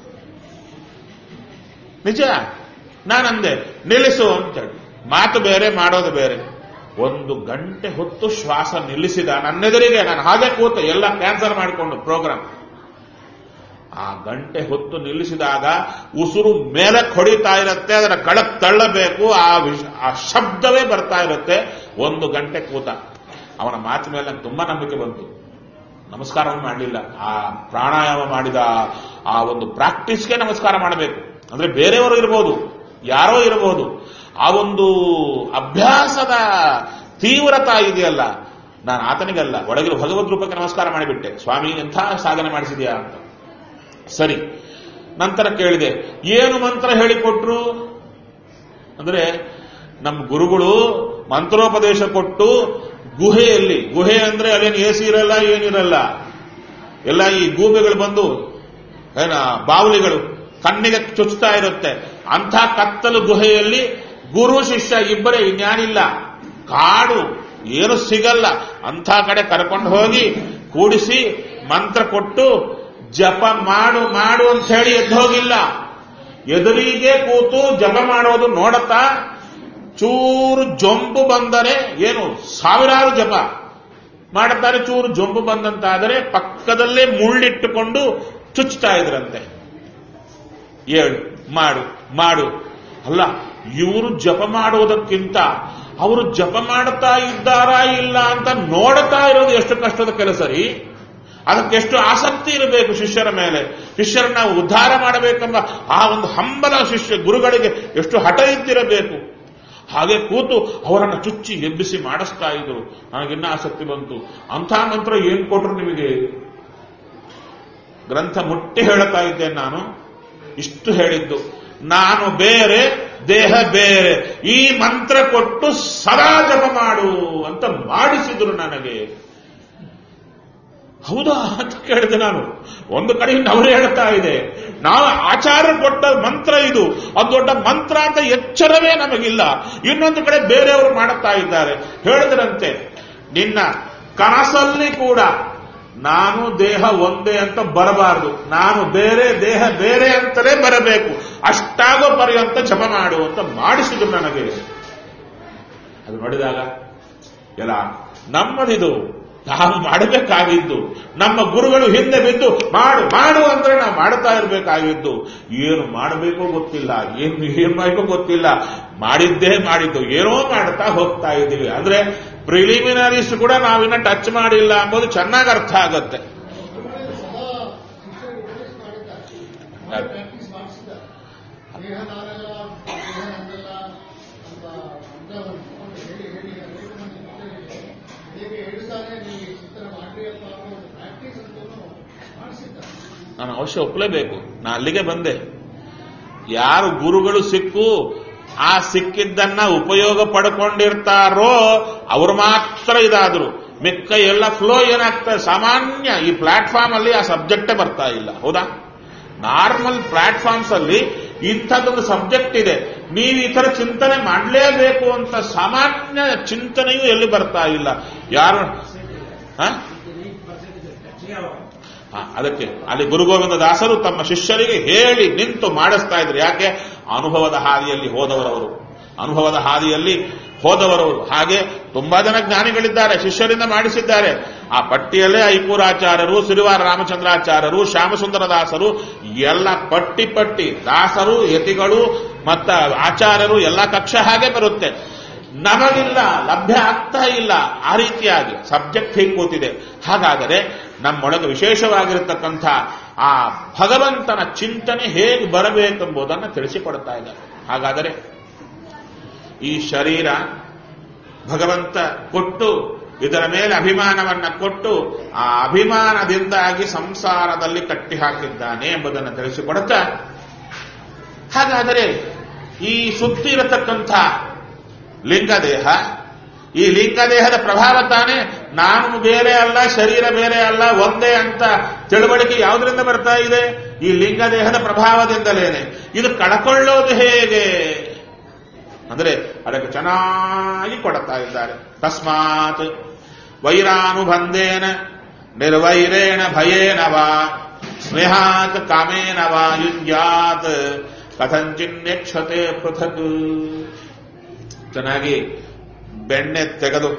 S1: ನಿಜ ನಾನಂದೆ ನಿಲ್ಲಿಸು ಅಂತೇಳಿ ಮಾತು ಬೇರೆ ಮಾಡೋದು ಬೇರೆ ಒಂದು ಗಂಟೆ ಹೊತ್ತು ಶ್ವಾಸ ನಿಲ್ಲಿಸಿದ ನನ್ನೆದುರಿಗೆ ನಾನು ಹಾಗೆ ಕೂತ ಎಲ್ಲ ಕ್ಯಾನ್ಸಲ್ ಮಾಡಿಕೊಂಡು ಪ್ರೋಗ್ರಾಮ್ ಆ ಗಂಟೆ ಹೊತ್ತು ನಿಲ್ಲಿಸಿದಾಗ ಉಸುರು ಮೇಲೆ ಹೊಡಿತಾ ಇರುತ್ತೆ ಅದರ ಕಳಕ್ ತಳ್ಳಬೇಕು ಆ ವಿಷ ಆ ಶಬ್ದವೇ ಬರ್ತಾ ಇರುತ್ತೆ ಒಂದು ಗಂಟೆ ಕೂತ ಅವನ ಮಾತಿನ ಮೇಲೆ ನಂಗೆ ತುಂಬಾ ನಂಬಿಕೆ ಬಂತು ನಮಸ್ಕಾರವನ್ನು ಮಾಡಲಿಲ್ಲ ಆ ಪ್ರಾಣಾಯಾಮ ಮಾಡಿದ ಆ ಒಂದು ಪ್ರಾಕ್ಟೀಸ್ಗೆ ನಮಸ್ಕಾರ ಮಾಡಬೇಕು ಅಂದ್ರೆ ಬೇರೆಯವರು ಇರಬಹುದು ಯಾರೋ ಇರಬಹುದು ಆ ಒಂದು ಅಭ್ಯಾಸದ ತೀವ್ರತಾ ಇದೆಯಲ್ಲ ನಾನು ಆತನಿಗಲ್ಲ ಒಳಗಿರೋ ಭಗವದ್ ರೂಪಕ್ಕೆ ನಮಸ್ಕಾರ ಮಾಡಿಬಿಟ್ಟೆ ಸ್ವಾಮಿ ಎಂಥ ಸಾಧನೆ ಮಾಡಿಸಿದ್ಯಾ ಅಂತ ಸರಿ ನಂತರ ಕೇಳಿದೆ ಏನು ಮಂತ್ರ ಹೇಳಿಕೊಟ್ರು ಅಂದ್ರೆ ನಮ್ಮ ಗುರುಗಳು ಮಂತ್ರೋಪದೇಶ ಕೊಟ್ಟು ಗುಹೆಯಲ್ಲಿ ಗುಹೆ ಅಂದ್ರೆ ಅಲ್ಲೇನು ಎ ಸಿ ಇರಲ್ಲ ಏನಿರಲ್ಲ ಎಲ್ಲ ಈ ಗೂಬೆಗಳು ಬಂದು ಏನ ಬಾವುಲಿಗಳು ಕಣ್ಣಿಗೆ ಚುಚ್ಚುತ್ತಾ ಇರುತ್ತೆ ಅಂಥ ಕತ್ತಲು ಗುಹೆಯಲ್ಲಿ ಗುರು ಶಿಷ್ಯ ಇಬ್ಬರೇ ಇನ್ಯಾನಿಲ್ಲ ಕಾಡು ಏನು ಸಿಗಲ್ಲ ಅಂಥ ಕಡೆ ಕರ್ಕೊಂಡು ಹೋಗಿ ಕೂಡಿಸಿ ಮಂತ್ರ ಕೊಟ್ಟು ಜಪ ಮಾಡು ಮಾಡು ಅಂತ ಹೇಳಿ ಎದ್ದು ಹೋಗಿಲ್ಲ ಎದುರಿಗೆ ಕೂತು ಜಪ ಮಾಡೋದು ನೋಡತಾ ಚೂರು ಜೊಂಪು ಬಂದರೆ ಏನು ಸಾವಿರಾರು ಜಪ ಮಾಡುತ್ತಾರೆ ಚೂರು ಜೊಂಬು ಬಂದಂತಾದರೆ ಪಕ್ಕದಲ್ಲೇ ಮುಳ್ಳಿಟ್ಟುಕೊಂಡು ಚುಚ್ಚುತ್ತಾ ಇದ್ರಂತೆ ಏಳು ಮಾಡು ಮಾಡು ಅಲ್ಲ ಇವರು ಜಪ ಮಾಡುವುದಕ್ಕಿಂತ ಅವರು ಜಪ ಮಾಡುತ್ತಾ ಇದ್ದಾರಾ ಇಲ್ಲ ಅಂತ ನೋಡ್ತಾ ಇರೋದು ಎಷ್ಟು ಕಷ್ಟದ ಕೆಲಸ ರೀ ಅದಕ್ಕೆ ಎಷ್ಟು ಆಸಕ್ತಿ ಇರಬೇಕು ಶಿಷ್ಯರ ಮೇಲೆ ಶಿಷ್ಯರನ್ನ ಉದ್ಧಾರ ಮಾಡಬೇಕೆಂಬ ಆ ಒಂದು ಹಂಬಲ ಶಿಷ್ಯ ಗುರುಗಳಿಗೆ ಎಷ್ಟು ಹಠ ಇದ್ದಿರಬೇಕು ಹಾಗೆ ಕೂತು ಅವರನ್ನು ಚುಚ್ಚಿ ಎಬ್ಬಿಸಿ ಮಾಡಿಸ್ತಾ ಇದ್ರು ನನಗಿನ್ನ ಆಸಕ್ತಿ ಬಂತು ಅಂಥ ಮಂತ್ರ ಏನ್ ಕೊಟ್ರು ನಿಮಗೆ ಗ್ರಂಥ ಮುಟ್ಟಿ ಹೇಳುತ್ತಾ ಇದ್ದೇನೆ ನಾನು ಇಷ್ಟು ಹೇಳಿದ್ದು ನಾನು ಬೇರೆ ದೇಹ ಬೇರೆ ಈ ಮಂತ್ರ ಕೊಟ್ಟು ಸದಾ ಜಪ ಮಾಡು ಅಂತ ಮಾಡಿಸಿದ್ರು ನನಗೆ ಹೌದಾ ಅಂತ ಕೇಳಿದೆ ನಾನು ಒಂದು ಕಡೆಯಿಂದ ಅವರು ಹೇಳ್ತಾ ಇದೆ ನಾವು ಆಚಾರ್ಯ ಕೊಟ್ಟ ಮಂತ್ರ ಇದು ಅದು ದೊಡ್ಡ ಮಂತ್ರ ಅಂತ ಎಚ್ಚರವೇ ನಮಗಿಲ್ಲ ಇನ್ನೊಂದು ಕಡೆ ಬೇರೆಯವರು ಮಾಡುತ್ತಾ ಇದ್ದಾರೆ ಹೇಳಿದ್ರಂತೆ ನಿನ್ನ ಕನಸಲ್ಲಿ ಕೂಡ ನಾನು ದೇಹ ಒಂದೇ ಅಂತ ಬರಬಾರದು ನಾನು ಬೇರೆ ದೇಹ ಬೇರೆ ಅಂತಲೇ ಬರಬೇಕು ಅಷ್ಟಾಗೋ ಪರ್ಯಂತ ಜಪ ಮಾಡು ಅಂತ ಮಾಡಿಸಿದ್ರು ನನಗೆ ಅದು ನೋಡಿದಾಗ ಎಲ್ಲ ನಮ್ಮದಿದು ನಾವು ಮಾಡಬೇಕಾಗಿದ್ದು ನಮ್ಮ ಗುರುಗಳು ಹಿಂದೆ ಬಿದ್ದು ಮಾಡು ಮಾಡು ಅಂದ್ರೆ ನಾವು ಮಾಡ್ತಾ ಇರಬೇಕಾಗಿದ್ದು ಏನು ಮಾಡಬೇಕೋ ಗೊತ್ತಿಲ್ಲ ಏನು ಏನ್ ಮಾಡಬೇಕೋ ಗೊತ್ತಿಲ್ಲ ಮಾಡಿದ್ದೇ ಮಾಡಿದ್ದು ಏನೋ ಮಾಡ್ತಾ ಹೋಗ್ತಾ ಇದ್ದೀವಿ ಅಂದ್ರೆ ಪ್ರಿಲಿಮಿನರೀಸ್ ಕೂಡ ನಾವಿನ್ನ ಟಚ್ ಮಾಡಿಲ್ಲ ಅಂಬೋದು ಚೆನ್ನಾಗಿ ಅರ್ಥ ಆಗತ್ತೆ
S4: ಪ್ರಾಕ್ಟೀಸ್ ಮಾಡಿಸಿದ ದೇಹ ನಾನಲ್ಲ ದೇಹ ನಂದಲ್ಲ ಅಂತ ಮಂತ್ರವನ್ನು ಹೇಳಿ ಹೇಳಿ ಅನೇಕ ಮಂದಿ ಭಕ್ತರಿಗೆ ಹೇಗೆ ಹೇಳ್ತಾನೆ ನೀವು ಈ ಚಿಂತನೆ ಮಾಡ್ರಿಯಪ್ಪ ಅನ್ನೋ ಒಂದು ಪ್ರಾಕ್ಟೀಸ್ ಅಂತೂ ಮಾಡಿಸಿದ್ದಾರೆ
S1: ನಾನು ಅವಶ್ಯ ಒಪ್ಪಲೇಬೇಕು ನಾ ಅಲ್ಲಿಗೆ ಬಂದೆ ಯಾರು ಗುರುಗಳು ಸಿಕ್ಕು ಆ ಸಿಕ್ಕಿದ್ದನ್ನ ಉಪಯೋಗ ಪಡ್ಕೊಂಡಿರ್ತಾರೋ ಅವ್ರು ಮಾತ್ರ ಇದಾದ್ರು ಮಿಕ್ಕ ಎಲ್ಲ ಫ್ಲೋ ಏನಾಗ್ತದೆ ಸಾಮಾನ್ಯ ಈ ಪ್ಲಾಟ್ಫಾರ್ಮ್ ಅಲ್ಲಿ ಆ ಸಬ್ಜೆಕ್ಟೇ ಬರ್ತಾ ಇಲ್ಲ ಹೌದಾ ನಾರ್ಮಲ್ ಪ್ಲಾಟ್ಫಾರ್ಮ್ಸ್ ಅಲ್ಲಿ ಇಂಥದ್ದೊಂದು ಸಬ್ಜೆಕ್ಟ್ ಇದೆ ನೀವು ಈ ತರ ಚಿಂತನೆ ಮಾಡಲೇಬೇಕು ಅಂತ ಸಾಮಾನ್ಯ ಚಿಂತನೆಯೂ ಎಲ್ಲಿ ಬರ್ತಾ ಇಲ್ಲ ಯಾರು ಹಾ ಹಾ, ಅದಕ್ಕೆ ಅಲ್ಲಿ ಗುರುಗೋವಿಂದ ದಾಸರು ತಮ್ಮ ಶಿಷ್ಯರಿಗೆ ಹೇಳಿ ನಿಂತು ಮಾಡಿಸ್ತಾ ಇದ್ರು ಯಾಕೆ ಅನುಭವದ ಹಾದಿಯಲ್ಲಿ ಹೋದವರವರು ಅನುಭವದ ಹಾದಿಯಲ್ಲಿ ಹೋದವರವರು ಹಾಗೆ ತುಂಬಾ ಜನ ಜ್ಞಾನಿಗಳಿದ್ದಾರೆ ಶಿಷ್ಯರಿಂದ ಮಾಡಿಸಿದ್ದಾರೆ ಆ ಪಟ್ಟಿಯಲ್ಲೇ ಐಕೂರಾಚಾರ್ಯರು ಸಿರಿವಾರ ರಾಮಚಂದ್ರಾಚಾರ್ಯರು ಶ್ಯಾಮಸುಂದರ ದಾಸರು ಎಲ್ಲ ಪಟ್ಟಿ ಪಟ್ಟಿ ದಾಸರು ಯತಿಗಳು ಮತ್ತ ಆಚಾರ್ಯರು ಎಲ್ಲ ಕಕ್ಷ ಹಾಗೆ ಬರುತ್ತೆ ನಮಗಿಲ್ಲ ಲಭ್ಯ ಆಗ್ತಾ ಇಲ್ಲ ಆ ರೀತಿಯಾಗಿ ಸಬ್ಜೆಕ್ಟ್ ಹೇಗೆ ಕೂತಿದೆ ಹಾಗಾದರೆ ನಮ್ಮೊಳಗೆ ವಿಶೇಷವಾಗಿರತಕ್ಕಂಥ ಆ ಭಗವಂತನ ಚಿಂತನೆ ಹೇಗೆ ಬರಬೇಕೆಂಬುದನ್ನು ತಿಳಿಸಿಕೊಡ್ತಾ ಇದ್ದಾರೆ ಹಾಗಾದರೆ ಈ ಶರೀರ ಭಗವಂತ ಕೊಟ್ಟು ಇದರ ಮೇಲೆ ಅಭಿಮಾನವನ್ನ ಕೊಟ್ಟು ಆ ಅಭಿಮಾನದಿಂದಾಗಿ ಸಂಸಾರದಲ್ಲಿ ಕಟ್ಟಿ ಹಾಕಿದ್ದಾನೆ ಎಂಬುದನ್ನು ತಿಳಿಸಿಕೊಡುತ್ತಾ ಹಾಗಾದರೆ ಈ ಸುತ್ತಿರತಕ್ಕಂಥ ಲಿಂಗದೇಹ ಈ ಲಿಂಗದೇಹದ ಪ್ರಭಾವ ತಾನೇ ನಾನು ಬೇರೆ ಅಲ್ಲ ಶರೀರ ಬೇರೆ ಅಲ್ಲ ಒಂದೇ ಅಂತ ತಿಳುವಳಿಕೆ ಯಾವುದರಿಂದ ಬರ್ತಾ ಇದೆ ಈ ಲಿಂಗದೇಹದ ಪ್ರಭಾವದಿಂದಲೇನೆ ಇದು ಕಳ್ಕೊಳ್ಳೋದು ಹೇಗೆ ಅಂದ್ರೆ ಅದಕ್ಕೆ ಚೆನ್ನಾಗಿ ಕೊಡುತ್ತಾ ಇದ್ದಾರೆ ತಸ್ಮಾತ್ ವೈರಾನುಬಂಧೇನ ನಿರ್ವೈರೇಣ ಭಯೇನ ವಾ ಸ್ನೇಹಾತ್ ಕಾಮೇನ ವಾ ಯುಂಜಾತ್ ಕಥಂಚಿನ್ಯಕ್ಷತೆ ಪೃಥಕ್ ಚೆನ್ನಾಗಿ ಬೆಣ್ಣೆ ತೆಗೆದು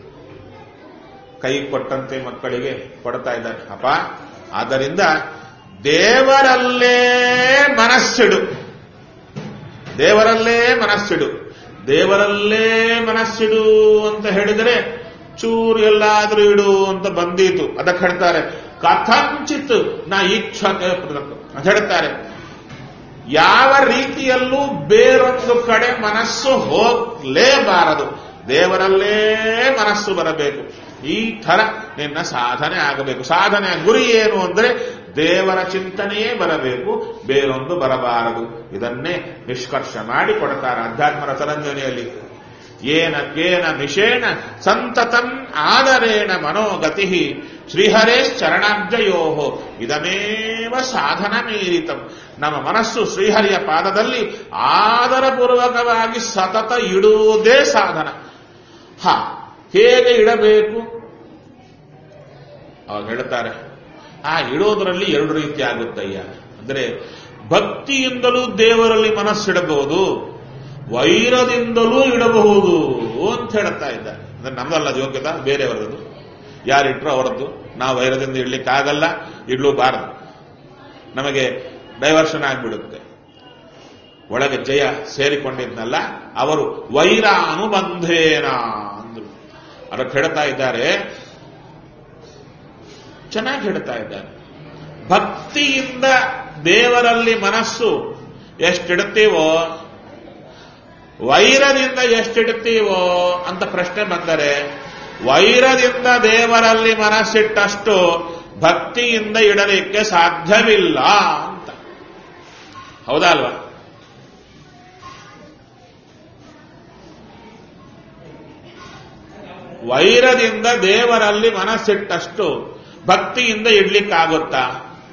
S1: ಕೈ ಕೊಟ್ಟಂತೆ ಮಕ್ಕಳಿಗೆ ಕೊಡ್ತಾ ಇದ್ದಾರೆ ಅಪ್ಪ ಆದ್ದರಿಂದ ದೇವರಲ್ಲೇ ಮನಸ್ಸಿಡು ದೇವರಲ್ಲೇ ಮನಸ್ಸಿಡು ದೇವರಲ್ಲೇ ಮನಸ್ಸಿಡು ಅಂತ ಹೇಳಿದರೆ ಚೂರು ಎಲ್ಲಾದ್ರೂ ಇಡು ಅಂತ ಬಂದೀತು ಅದಕ್ಕೆ ಹೇಳ್ತಾರೆ ಕಥಂಚಿತ್ ನಾ ಇಚ್ಛತೆ ಪೃಥಕ್ ಅಂತ ಹೇಳ್ತಾರೆ ಯಾವ ರೀತಿಯಲ್ಲೂ ಬೇರೊಂದು ಕಡೆ ಮನಸ್ಸು ಹೋಗಲೇಬಾರದು ದೇವರಲ್ಲೇ ಮನಸ್ಸು ಬರಬೇಕು ಈ ತರ ನಿನ್ನ ಸಾಧನೆ ಆಗಬೇಕು ಸಾಧನೆಯ ಗುರಿ ಏನು ಅಂದ್ರೆ ದೇವರ ಚಿಂತನೆಯೇ ಬರಬೇಕು ಬೇರೊಂದು ಬರಬಾರದು ಇದನ್ನೇ ನಿಷ್ಕರ್ಷ ಮಾಡಿ ಕೊಡ್ತಾರೆ ಅಧ್ಯಾತ್ಮ ರಸರಂಜನೆಯಲ್ಲಿ ಏನ ಕೇನ ನಿಷೇಣ ಸಂತತಂ ಆದರೇಣ ಮನೋಗತಿ ಶ್ರೀಹರೇಶ್ಚರಣಾಬ್ಜಯೋ ಇದಮೇವ ಸಾಧನ ಮೀರಿತಂ ನಮ್ಮ ಮನಸ್ಸು ಶ್ರೀಹರಿಯ ಪಾದದಲ್ಲಿ ಆದರಪೂರ್ವಕವಾಗಿ ಸತತ ಇಡುವುದೇ ಸಾಧನ ಹ ಹೇಗೆ ಇಡಬೇಕು ಅವಾಗ ಹೇಳ್ತಾರೆ ಆ ಇಡೋದರಲ್ಲಿ ಎರಡು ರೀತಿ ಆಗುತ್ತಯ್ಯ ಅಂದ್ರೆ ಭಕ್ತಿಯಿಂದಲೂ ದೇವರಲ್ಲಿ ಮನಸ್ಸಿಡಬಹುದು ವೈರದಿಂದಲೂ ಇಡಬಹುದು ಅಂತ ಹೇಳ್ತಾ ಇದ್ದಾರೆ ಅಂದ್ರೆ ನಮ್ದಲ್ಲ ಅದು ಯೋಗ್ಯತಾ ಬೇರೆಯವರದು ಯಾರಿಟ್ರು ಅವರದ್ದು ನಾವು ವೈರದಿಂದ ಇಡ್ಲಿಕ್ಕಾಗಲ್ಲ ಇಡ್ಲೂಬಾರದು ನಮಗೆ ಡೈವರ್ಷನ್ ಆಗಿಬಿಡುತ್ತೆ ಒಳಗೆ ಜಯ ಸೇರಿಕೊಂಡಿದ್ನಲ್ಲ ಅವರು ವೈರ ಅನುಬಂಧೇನ ಅಂದ್ರು ಅದಕ್ಕೆ ಹೇಳ್ತಾ ಇದ್ದಾರೆ ಚೆನ್ನಾಗಿ ಹೇಳ್ತಾ ಇದ್ದಾರೆ ಭಕ್ತಿಯಿಂದ ದೇವರಲ್ಲಿ ಮನಸ್ಸು ಎಷ್ಟಿಡ್ತೀವೋ ವೈರದಿಂದ ಎಷ್ಟಿಡ್ತೀವೋ ಅಂತ ಪ್ರಶ್ನೆ ಬಂದರೆ ವೈರದಿಂದ ದೇವರಲ್ಲಿ ಮನಸ್ಸಿಟ್ಟಷ್ಟು ಭಕ್ತಿಯಿಂದ ಇಡಲಿಕ್ಕೆ ಸಾಧ್ಯವಿಲ್ಲ ಅಂತ ಹೌದಾ ಅಲ್ವಾ ವೈರದಿಂದ ದೇವರಲ್ಲಿ ಮನಸ್ಸಿಟ್ಟಷ್ಟು ಭಕ್ತಿಯಿಂದ ಇಡ್ಲಿಕ್ಕಾಗುತ್ತಾ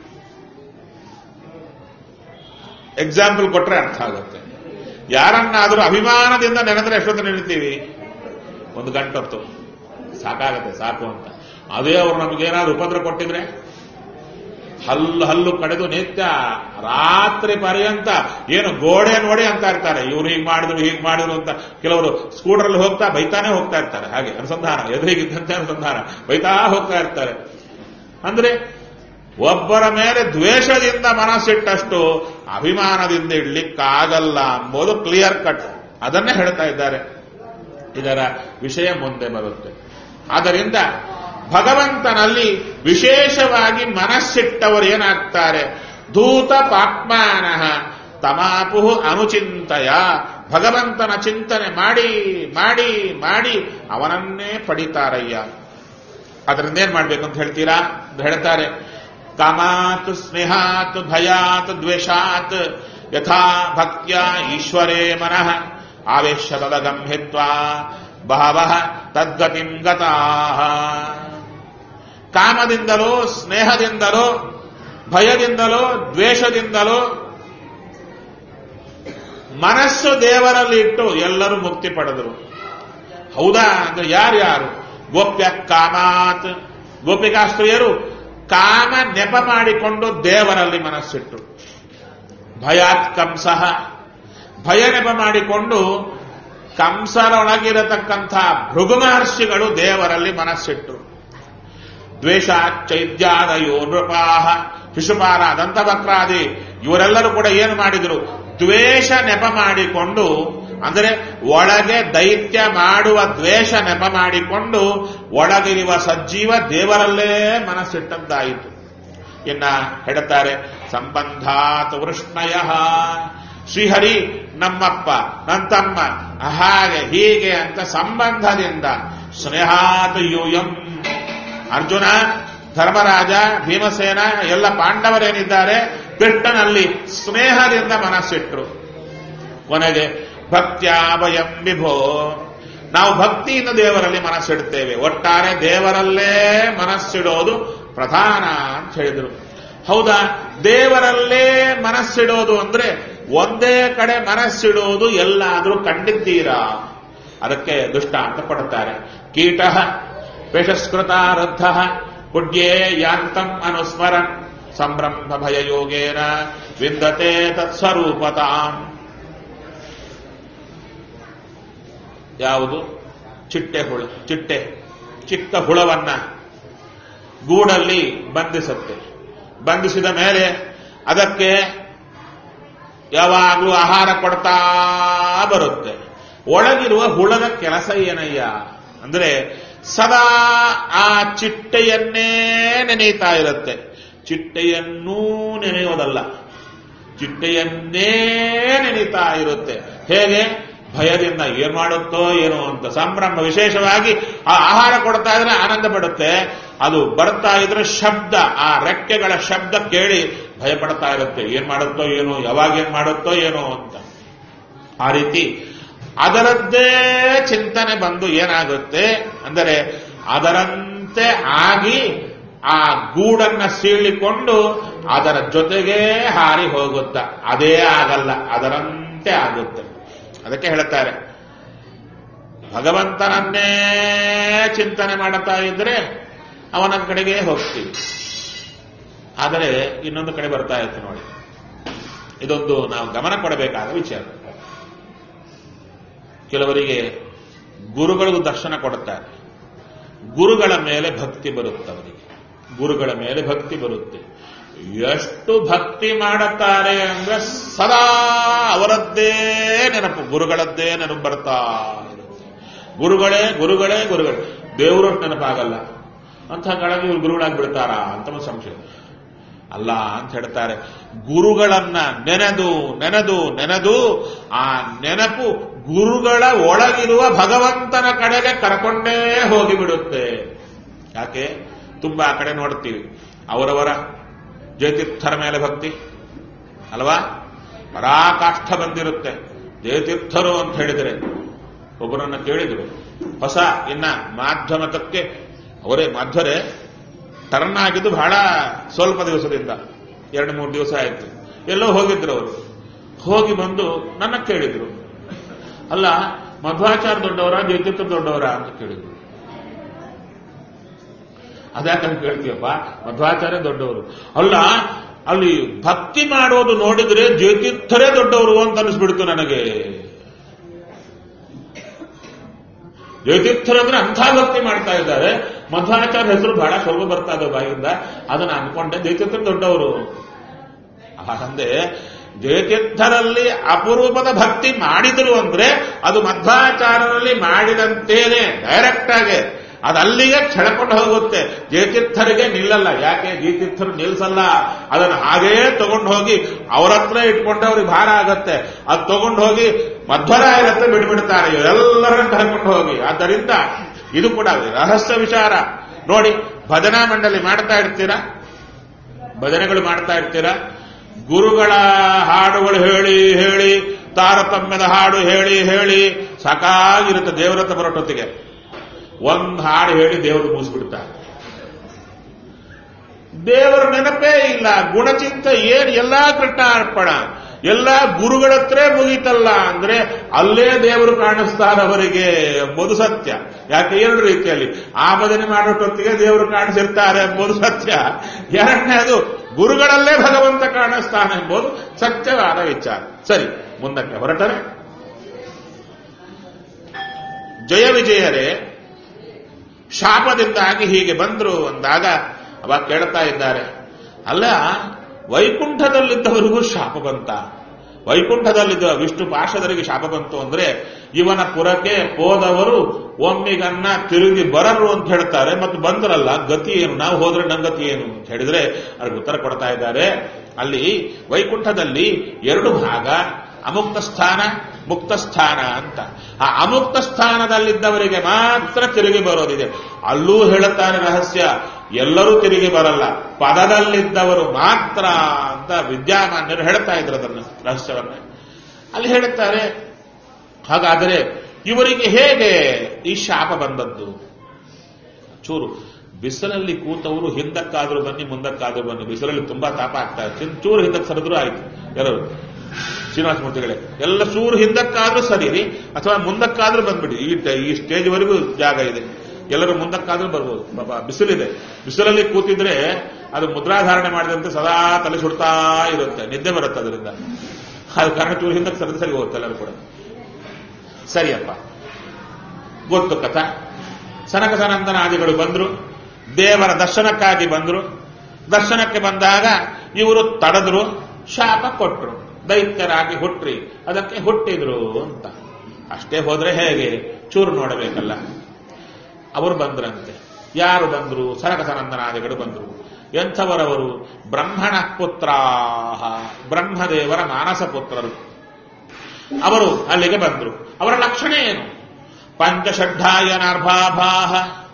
S1: ಎಕ್ಸಾಂಪಲ್ ಕೊಟ್ರೆ ಅರ್ಥ ಆಗುತ್ತೆ ಯಾರನ್ನಾದರೂ ಅಭಿಮಾನದಿಂದ ನೆನೆದ್ರೆ ಎಷ್ಟೊತ್ತು ನೆನೆತೀವಿ ಒಂದು ಗಂಟೊತ್ತು ಸಾಕಾಗತ್ತೆ ಸಾಕು ಅಂತ ಅದೇ ಅವ್ರು ನಮಗೇನಾದ್ರು ಉಪದ್ರ ಕೊಟ್ಟಿದ್ರೆ ಹಲ್ಲು ಹಲ್ಲು ಕಡೆದು ನಿತ್ಯ ರಾತ್ರಿ ಪರ್ಯಂತ ಏನು ಗೋಡೆ ನೋಡಿ ಅಂತ ಇರ್ತಾರೆ ಇವ್ರು ಹೀಗೆ ಮಾಡಿದ್ರು ಹೀಗೆ ಮಾಡಿದ್ರು ಅಂತ ಕೆಲವರು ಸ್ಕೂಟರಲ್ಲಿ ಹೋಗ್ತಾ ಬೈತಾನೆ ಹೋಗ್ತಾ ಇರ್ತಾರೆ ಹಾಗೆ ಅನುಸಂಧಾನ ಎದುರಿಗಿದ್ದಂತೆ ಅನುಸಂಧಾನ ಬೈತಾ ಹೋಗ್ತಾ ಇರ್ತಾರೆ ಅಂದ್ರೆ ಒಬ್ಬರ ಮೇಲೆ ದ್ವೇಷದಿಂದ ಮನಸ್ಸಿಟ್ಟಷ್ಟು ಅಭಿಮಾನದಿಂದ ಇಡ್ಲಿಕ್ಕಾಗಲ್ಲ ಎಂಬುದು ಕ್ಲಿಯರ್ ಕಟ್ ಅದನ್ನೇ ಹೇಳ್ತಾ ಇದ್ದಾರೆ ಇದರ ವಿಷಯ ಮುಂದೆ ಬರುತ್ತೆ ಆದ್ದರಿಂದ ಭಗವಂತನಲ್ಲಿ ವಿಶೇಷವಾಗಿ ಮನಸ್ಸಿಟ್ಟವರು ಏನಾಗ್ತಾರೆ ಧೂತ ಪಾಪ್ಮಾನಃ ತಮಾಪು ಅನುಚಿಂತಯ ಭಗವಂತನ ಚಿಂತನೆ ಮಾಡಿ ಮಾಡಿ ಮಾಡಿ ಅವನನ್ನೇ ಪಡಿತಾರಯ್ಯ ಅದರಿಂದ ಏನ್ ಮಾಡ್ಬೇಕು ಅಂತ ಹೇಳ್ತೀರಾ ಅಂತ ಹೇಳ್ತಾರೆ ಕಾಮಾತ್ ಸ್ನೇಹಾತ್ ಭಯಾತ್ ದ್ವೇಷಾತ್ ಯಥಾ ಭಕ್ತ್ಯ ಈಶ್ವರೇ ಮನಃ ಆವೇಶದಗಂ ಹಿತ್ವಾ ಬಹವಃ ತದ್ಗತಿಂ ಗತಾಃ ಕಾಮದಿಂದಲೋ ಸ್ನೇಹದಿಂದಲೋ ಭಯದಿಂದಲೋ ದ್ವೇಷದಿಂದಲೋ ಮನಸ್ಸು ದೇವರಲ್ಲಿ ಇಟ್ಟು ಎಲ್ಲರೂ ಮುಕ್ತಿ ಪಡೆದರು ಹೌದಾ ಅಂದ್ರೆ ಯಾರ್ಯಾರು ಗೋಪ್ಯ ಕಾಮಾತ್ ಗೋಪಿಕಾಸ್ತ್ರೀಯರು ಕಾಮ ನೆಪ ಮಾಡಿಕೊಂಡು ದೇವರಲ್ಲಿ ಮನಸ್ಸಿಟ್ಟು ಭಯಾತ್ ಕಂಸಃ ಭಯ ನೆಪ ಮಾಡಿಕೊಂಡು ಕಂಸರೊಳಗಿರತಕ್ಕಂಥ ಭೃಗು ಮಹರ್ಷಿಗಳು ದೇವರಲ್ಲಿ ಮನಸ್ಸಿಟ್ಟರು ದ್ವೇಷ ಚೈತ್ಯಾದಯೋ ನೃಪಾಹ ಶಿಶುಪಾಲ ದಂತವಕ್ರಾದಿ ಇವರೆಲ್ಲರೂ ಕೂಡ ಏನು ಮಾಡಿದ್ರು ದ್ವೇಷ ನೆಪ ಮಾಡಿಕೊಂಡು ಅಂದರೆ ಒಳಗೆ ದೈತ್ಯ ಮಾಡುವ ದ್ವೇಷ ನೆಪ ಮಾಡಿಕೊಂಡು ಒಳಗಿರುವ ಸಜ್ಜೀವ ದೇವರಲ್ಲೇ ಮನಸ್ಸಿಟ್ಟದ್ದಾಯಿತು ಇನ್ನ ಹೇಳ್ತಾರೆ ಸಂಬಂಧಾತ್ ವೃಷ್ಣಯ ಶ್ರೀಹರಿ ನಮ್ಮಪ್ಪ ನನ್ನ ತಮ್ಮ ಹಾಗೆ ಹೀಗೆ ಅಂತ ಸಂಬಂಧದಿಂದ ಸ್ನೇಹಾತ್ ಯೂಯಂ ಅರ್ಜುನ ಧರ್ಮರಾಜ ಭೀಮಸೇನ ಎಲ್ಲ ಪಾಂಡವರೇನಿದ್ದಾರೆ ಕೃಷ್ಣನಲ್ಲಿ ಸ್ನೇಹದಿಂದ ಮನಸ್ಸಿಟ್ರು ಕೊನೆಗೆ ಭಕ್ತ್ಯಾಭಯಂ ವಿಭೋ ನಾವು ಭಕ್ತಿಯಿಂದ ದೇವರಲ್ಲಿ ಮನಸ್ಸಿಡುತ್ತೇವೆ ಒಟ್ಟಾರೆ ದೇವರಲ್ಲೇ ಮನಸ್ಸಿಡೋದು ಪ್ರಧಾನ ಅಂತ ಹೇಳಿದರು ಹೌದಾ ದೇವರಲ್ಲೇ ಮನಸ್ಸಿಡೋದು ಅಂದ್ರೆ ಒಂದೇ ಕಡೆ ಮನಸ್ಸಿಡೋದು ಎಲ್ಲಾದ್ರೂ ಕಂಡಿದ್ದೀರಾ ಅದಕ್ಕೆ ದುಷ್ಟ ಅಂತ ಪಡುತ್ತಾರೆ ಕೀಟ ಪೇಷಸ್ಕೃತಾರದ್ಧ ಪುಡ್ಯೇ ಯಾಂತಂ ಅನುಸ್ಮರನ್ ಸಂಭ್ರಮ ಭಯಯೋಗೇನ ವಿಂದತೆ ತತ್ಸ್ವರೂಪತಾಂ ಯಾವುದು ಚಿಟ್ಟೆ ಹುಳ ಚಿಟ್ಟೆ ಚಿಕ್ಕ ಹುಳವನ್ನ ಗೂಡಲ್ಲಿ ಬಂಧಿಸುತ್ತೆ ಬಂಧಿಸಿದ ಮೇಲೆ ಅದಕ್ಕೆ ಯಾವಾಗಲೂ ಆಹಾರ ಕೊಡ್ತಾ ಬರುತ್ತೆ ಒಳಗಿರುವ ಹುಳದ ಕೆಲಸ ಏನಯ್ಯ ಅಂದ್ರೆ ಸದಾ ಆ ಚಿಟ್ಟೆಯನ್ನೇ ನೆನೆಯುತ್ತಾ ಇರುತ್ತೆ ಚಿಟ್ಟೆಯನ್ನೂ ನೆನೆಯೋದಲ್ಲ ಚಿಟ್ಟೆಯನ್ನೇ ನೆನೀತಾ ಇರುತ್ತೆ ಹೇಗೆ ಭಯದಿಂದ ಏನ್ ಮಾಡುತ್ತೋ ಏನೋ ಅಂತ ಸಂಭ್ರಮ ವಿಶೇಷವಾಗಿ ಆ ಆಹಾರ ಕೊಡ್ತಾ ಇದ್ರೆ ಆನಂದ ಪಡುತ್ತೆ ಅದು ಬರ್ತಾ ಇದ್ರೆ ಶಬ್ದ ಆ ರೆಕ್ಕೆಗಳ ಶಬ್ದ ಕೇಳಿ ಭಯ ಪಡ್ತಾ ಇರುತ್ತೆ ಏನ್ ಮಾಡುತ್ತೋ ಏನೋ ಯಾವಾಗ ಏನ್ ಮಾಡುತ್ತೋ ಏನೋ ಅಂತ ಆ ರೀತಿ ಅದರದ್ದೇ ಚಿಂತನೆ ಬಂದು ಏನಾಗುತ್ತೆ ಅಂದರೆ ಅದರಂತೆ ಆಗಿ ಆ ಗೂಡನ್ನ ಸೀಳಿಕೊಂಡು ಅದರ ಜೊತೆಗೇ ಹಾರಿ ಹೋಗುತ್ತ ಅದೇ ಆಗಲ್ಲ ಅದರಂತೆ ಆಗುತ್ತೆ ಅದಕ್ಕೆ ಹೇಳುತ್ತಾರೆ ಭಗವಂತನನ್ನೇ ಚಿಂತನೆ ಮಾಡುತ್ತಾ ಇದ್ರೆ ಅವನ ಕಡೆಗೆ ಹೋಗ್ತೀವಿ ಆದರೆ ಇನ್ನೊಂದು ಕಡೆ ಬರ್ತಾ ಇತ್ತು ನೋಡಿ ಇದೊಂದು ನಾವು ಗಮನ ಕೊಡಬೇಕಾದ ವಿಚಾರ ಕೆಲವರಿಗೆ ಗುರುಗಳಿಗೂ ದರ್ಶನ ಕೊಡುತ್ತಾರೆ ಗುರುಗಳ ಮೇಲೆ ಭಕ್ತಿ ಬರುತ್ತೆ ಅವರಿಗೆ ಗುರುಗಳ ಮೇಲೆ ಭಕ್ತಿ ಬರುತ್ತೆ ಎಷ್ಟು ಭಕ್ತಿ ಮಾಡುತ್ತಾರೆ ಅಂದ್ರೆ ಸದಾ ಅವರದ್ದೇ ನೆನಪು ಗುರುಗಳದ್ದೇ ನೆನಪು ಬರ್ತಾ ಇರುತ್ತೆ ಗುರುಗಳೇ ಗುರುಗಳೇ ಗುರುಗಳೇ ದೇವರು ನೆನಪಾಗಲ್ಲ ಅಂತ ಕೆಳಗೆ ಇವ್ರು ಗುರುಗಳಾಗಿ ಬಿಡ್ತಾರಾ ಅಂತ ಒಂದು ಸಂಶಯ ಅಲ್ಲ ಅಂತ ಹೇಳ್ತಾರೆ ಗುರುಗಳನ್ನ ನೆನೆದು ನೆನೆದು ನೆನೆದು ಆ ನೆನಪು ಗುರುಗಳ ಒಳಗಿರುವ ಭಗವಂತನ ಕಡೆಗೆ ಕರ್ಕೊಂಡೇ ಹೋಗಿಬಿಡುತ್ತೆ ಯಾಕೆ ತುಂಬಾ ಆ ಕಡೆ ನೋಡ್ತೀವಿ ಅವರವರ ಜಯತೀರ್ಥರ ಮೇಲೆ ಭಕ್ತಿ ಅಲ್ವಾ ಪರಾಕಾಷ್ಠ ಬಂದಿರುತ್ತೆ ಜಯತೀರ್ಥರು ಅಂತ ಹೇಳಿದರೆ ಒಬ್ಬರನ್ನ ಕೇಳಿದ್ರು ಹೊಸ ಇನ್ನ ಮಾಧ್ಯಮತಕ್ಕೆ ಅವರೇ ಮಾಧ್ವರೇ ಟರ್ನ್ ಆಗಿದ್ದು ಬಹಳ ಸ್ವಲ್ಪ ದಿವಸದಿಂದ ಎರಡು ಮೂರು ದಿವಸ ಆಯ್ತು ಎಲ್ಲೋ ಹೋಗಿದ್ರು ಅವರು ಹೋಗಿ ಬಂದು ನನ್ನ ಕೇಳಿದ್ರು ಅಲ್ಲ ಮಧ್ವಾಚಾರ ದೊಡ್ಡವರ ಜಯತೀರ್ಥ ದೊಡ್ಡವರ ಅಂತ ಕೇಳಿದ್ರು ಅದ್ಯಾಕಂತ ಕೇಳ್ತೀಯಪ್ಪ ಮಧ್ವಾಚಾರ್ಯ ದೊಡ್ಡವರು ಅಲ್ಲ ಅಲ್ಲಿ ಭಕ್ತಿ ಮಾಡೋದು ನೋಡಿದ್ರೆ ಜಯತೀರ್ಥರೇ ದೊಡ್ಡವರು ಅಂತ ಅನಿಸ್ಬಿಡ್ತು ನನಗೆ ಜಯತೀರ್ಥರು ಅಂದ್ರೆ ಅಂಥ ಭಕ್ತಿ ಮಾಡ್ತಾ ಇದ್ದಾರೆ ಮಧ್ವಾಚಾರ್ಯ ಹೆಸರು ಬಹಳ ಸ್ವಲ್ಪ ಬರ್ತಾ ಇದೆ ಬಾಯಿಂದ ಅದನ್ನ ಅನ್ಕೊಂಡೆ ಜಯತೀರ್ಥರು ದೊಡ್ಡವರು ಅಂದೆ ಜಯತೀರ್ಥರಲ್ಲಿ ಅಪರೂಪದ ಭಕ್ತಿ ಮಾಡಿದ್ರು ಅಂದ್ರೆ ಅದು ಮಧ್ವಾಚಾರ್ಯರಲ್ಲಿ ಮಾಡಿದಂತೇನೆ ಡೈರೆಕ್ಟ್ ಆಗಿ ಅದು ಅಲ್ಲಿಗೆ ಕೆಳಕೊಂಡು ಹೋಗುತ್ತೆ ಜಯತೀರ್ಥರಿಗೆ ನಿಲ್ಲಲ್ಲ ಯಾಕೆ ಜಯತೀರ್ಥರು ನಿಲ್ಸಲ್ಲ ಅದನ್ನು ಹಾಗೇ ತಗೊಂಡು ಹೋಗಿ ಅವ್ರ ಹತ್ರ ಇಟ್ಕೊಂಡು ಅವ್ರಿಗೆ ಭಾರ ಆಗತ್ತೆ ಅದು ತಗೊಂಡು ಹೋಗಿ ಮಧ್ವರಾಯರ ಹತ್ರ ಬಿಟ್ಬಿಡ್ತಾರೆ ಎಲ್ಲರನ್ನ ಕರ್ಕೊಂಡು ಹೋಗಿ ಆದ್ದರಿಂದ ಇದು ಕೂಡ ರಹಸ್ಯ ವಿಚಾರ ನೋಡಿ ಭಜನಾ ಮಂಡಳಿ ಮಾಡ್ತಾ ಇರ್ತೀರಾ ಭಜನೆಗಳು ಮಾಡ್ತಾ ಇರ್ತೀರಾ ಗುರುಗಳ ಹಾಡುಗಳು ಹೇಳಿ ಹೇಳಿ ತಾರತಮ್ಯದ ಹಾಡು ಹೇಳಿ ಹೇಳಿ ಸಾಕಾಗಿರುತ್ತೆ ದೇವರತ್ತ ಬರೋಟೊತ್ತಿಗೆ ಒಂದು ಹಾಡು ಹೇಳಿ ದೇವರು ಮುಗಿಸ್ಬಿಡ್ತಾರೆ ದೇವರ ನೆನಪೇ ಇಲ್ಲ ಗುಣಚಿಂತ ಏನ್ ಎಲ್ಲಾ ಕೃಷ್ಣಾರ್ಪಣ ಎಲ್ಲ ಗುರುಗಳ ಹತ್ರ ಮುಗೀತಲ್ಲ ಅಂದ್ರೆ ಅಲ್ಲೇ ದೇವರು ಕಾಣಿಸ್ತಾರೆ ಅವರಿಗೆ ಎಂಬುದು ಸತ್ಯ ಯಾಕೆ ಎರಡು ರೀತಿಯಲ್ಲಿ ಆ ಭಜನೆ ಮಾಡೋಟೊತ್ತಿಗೆ ದೇವರು ಕಾಣಿಸಿರ್ತಾರೆ ಎಂಬುದು ಸತ್ಯ ಎರಡನೇದು ಗುರುಗಳಲ್ಲೇ ಭಗವಂತ ಕಾಣಿಸ್ತಾನೆ ಎಂಬುದು ಸತ್ಯವಾದ ವಿಚಾರ ಸರಿ ಮುಂದಕ್ಕೆ ಹೊರಟರೆ ಜಯ ವಿಜಯರೇ ಶಾಪದಿಂದಾಗಿ ಹೀಗೆ ಬಂದ್ರು ಅಂದಾಗ ಅವಾಗ ಕೇಳ್ತಾ ಇದ್ದಾರೆ ಅಲ್ಲ ವೈಕುಂಠದಲ್ಲಿದ್ದವರಿಗೂ ಶಾಪ ಬಂತ ವೈಕುಂಠದಲ್ಲಿದ್ದ ವಿಷ್ಣು ಪಾರ್ಷದರಿಗೆ ಶಾಪ ಬಂತು ಅಂದ್ರೆ ಇವನ ಪುರಕ್ಕೆ ಹೋದವರು ಒಮ್ಮಿಗನ್ನ ತಿರುಗಿ ಬರರು ಅಂತ ಹೇಳ್ತಾರೆ ಮತ್ತು ಬಂದ್ರಲ್ಲ ಗತಿ ಏನು ನಾವು ಹೋದ್ರೆ ನನ್ನ ಗತಿ ಏನು ಅಂತ ಹೇಳಿದ್ರೆ ಅವ್ರಿಗೆ ಉತ್ತರ ಕೊಡ್ತಾ ಇದ್ದಾರೆ ಅಲ್ಲಿ ವೈಕುಂಠದಲ್ಲಿ ಎರಡು ಭಾಗ ಅಮುಕ್ತ ಸ್ಥಾನ ಮುಕ್ತ ಸ್ಥಾನ ಅಂತ ಆ ಅಮುಕ್ತ ಸ್ಥಾನದಲ್ಲಿದ್ದವರಿಗೆ ಮಾತ್ರ ತಿರುಗಿ ಬರೋದಿದೆ ಅಲ್ಲೂ ಹೇಳುತ್ತಾರೆ ರಹಸ್ಯ ಎಲ್ಲರೂ ತಿರುಗಿ ಬರಲ್ಲ ಪದದಲ್ಲಿದ್ದವರು ಮಾತ್ರ ಅಂತ ವಿದ್ಯಾಮಾನ್ಯರು ಹೇಳ್ತಾ ಇದ್ರು ಅದನ್ನು ರಹಸ್ಯವನ್ನ ಅಲ್ಲಿ ಹೇಳುತ್ತಾರೆ ಹಾಗಾದರೆ ಇವರಿಗೆ ಹೇಗೆ ಈ ಶಾಪ ಬಂದದ್ದು ಚೂರು ಬಿಸಿಲಲ್ಲಿ ಕೂತವರು ಹಿಂದಕ್ಕಾದ್ರೂ ಬನ್ನಿ ಮುಂದಕ್ಕಾದ್ರೂ ಬನ್ನಿ ಬಿಸಿಲಲ್ಲಿ ತುಂಬಾ ತಾಪ ಆಗ್ತಾ ಇದೆ ಚೂರು ಹಿಂದಕ್ಕೆ ಸರಿದ್ರು ಆಯ್ತು ಎಲ್ಲರೂ ಶ್ರೀನಿವಾಸ ಮೂರ್ತಿಗಳೇ ಎಲ್ಲ ಚೂರು ಹಿಂದಕ್ಕಾದ್ರೂ ಸರಿರಿ ಅಥವಾ ಮುಂದಕ್ಕಾದ್ರೂ ಬಂದ್ಬಿಡಿ ಈ ಈ ಸ್ಟೇಜ್ವರೆಗೂ ಜಾಗ ಇದೆ ಎಲ್ಲರೂ ಮುಂದಕ್ಕಾದ್ರೂ ಬರ್ಬೋದು ಪಾಪ ಬಿಸಿಲಿದೆ ಬಿಸಿಲಲ್ಲಿ ಕೂತಿದ್ರೆ ಅದು ಮುದ್ರಾಧಾರಣೆ ಮಾಡಿದಂತೆ ಸದಾ ತಲೆ ಸುಡ್ತಾ ಇರುತ್ತೆ ನಿದ್ದೆ ಬರುತ್ತೆ ಅದರಿಂದ ಅದು ಕಾರಣ ಚೂರು ಹಿಂದಕ್ಕೆ ಸರಿದ ಸರಿ ಹೋಗುತ್ತೆ ಎಲ್ಲರೂ ಕೂಡ ಸರಿಯಪ್ಪ ಗೊತ್ತು ಕಥ ಸನಕ ಸನಂದನಾದಿಗಳು ಬಂದ್ರು ದೇವರ ದರ್ಶನಕ್ಕಾಗಿ ಬಂದ್ರು ದರ್ಶನಕ್ಕೆ ಬಂದಾಗ ಇವರು ತಡೆದ್ರು ಶಾಪ ಕೊಟ್ರು ದೈತ್ಯರಾಗಿ ಹುಟ್ರಿ ಅದಕ್ಕೆ ಹುಟ್ಟಿದ್ರು ಅಂತ ಅಷ್ಟೇ ಹೋದ್ರೆ ಹೇಗೆ ಚೂರು ನೋಡಬೇಕಲ್ಲ ಅವರು ಬಂದ್ರಂತೆ ಯಾರು ಬಂದ್ರು ಸನಕ ಸನಂದನಾದಿಗಳು ಬಂದ್ರು ಎಂಥವರವರು ಬ್ರಹ್ಮಣ ಪುತ್ರಾಹ ಬ್ರಹ್ಮದೇವರ ಮಾನಸ ಪುತ್ರರು ಅವರು ಅಲ್ಲಿಗೆ ಬಂದ್ರು ಅವರ ಲಕ್ಷಣ ಏನು ಪಂಚಷಡ್ಢಾಯನಾರ್ಭಾಭಾಹ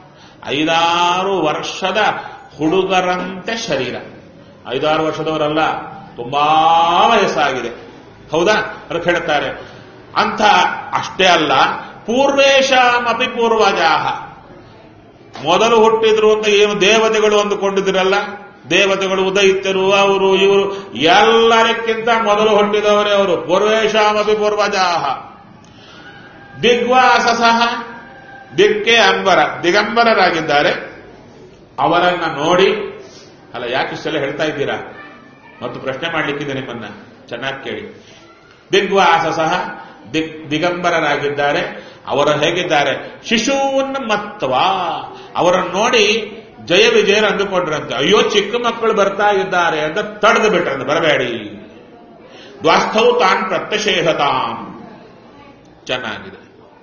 S1: ಐದಾರು ವರ್ಷದ ಹುಡುಗರಂತೆ ಶರೀರ ಐದಾರು ವರ್ಷದವರಲ್ಲ ತುಂಬಾ ವಯಸ್ಸಾಗಿದೆ ಹೌದಾ ಅದಕ್ಕೆ ಹೇಳ್ತಾರೆ ಅಂಥ ಅಷ್ಟೇ ಅಲ್ಲ ಪೂರ್ವೇಶಾಮಪಿ ಪೂರ್ವಜಾಹ ಮೊದಲು ಹುಟ್ಟಿದ್ರು ಅಂತ ಏನು ದೇವತೆಗಳು ಅಂದುಕೊಂಡಿದ್ರಲ್ಲ ದೇವತೆಗಳು ಉದಯಿತರು ಅವರು ಇವರು ಎಲ್ಲರಿಗಿಂತ ಮೊದಲು ಹುಟ್ಟಿದವರೇ ಅವರು ಪೂರ್ವೇಶಾಮಪಿ ಪೂರ್ವಜಾಹ ದಿಗ್ವಾಸಸಃ ದಿಕ್ಕೆ ಅಂಬರ ದಿಗಂಬರರಾಗಿದ್ದಾರೆ ಅವರನ್ನ ನೋಡಿ ಅಲ್ಲ ಯಾಕೆ ಇಷ್ಟೆಲ್ಲ ಹೇಳ್ತಾ ಇದ್ದೀರಾ ಮತ್ತು ಪ್ರಶ್ನೆ ಮಾಡಲಿಕ್ಕಿದೆ ನಿಮ್ಮನ್ನ ಚೆನ್ನಾಗಿ ಕೇಳಿ ದಿಗ್ವಾಸಸಃ ದಿಗ್ ದಿಗಂಬರರಾಗಿದ್ದಾರೆ ಅವರು ಹೇಗಿದ್ದಾರೆ ಶಿಶೂನ್ ಮತ್ವ ಅವರನ್ನು ನೋಡಿ ಜಯ ವಿಜಯರು ಅಂದುಕೊಂಡ್ರಂತೆ ಅಯ್ಯೋ ಚಿಕ್ಕ ಮಕ್ಕಳು ಬರ್ತಾ ಇದ್ದಾರೆ ಅಂತ ತಡೆದು ಬಿಟ್ರಂತೆ ಬರಬೇಡಿ ದ್ವಾಸ್ಥೌ ತಾನ್ ಪ್ರತ್ಯಷೇಧತಾಂ ಚೆನ್ನಾಗಿದೆ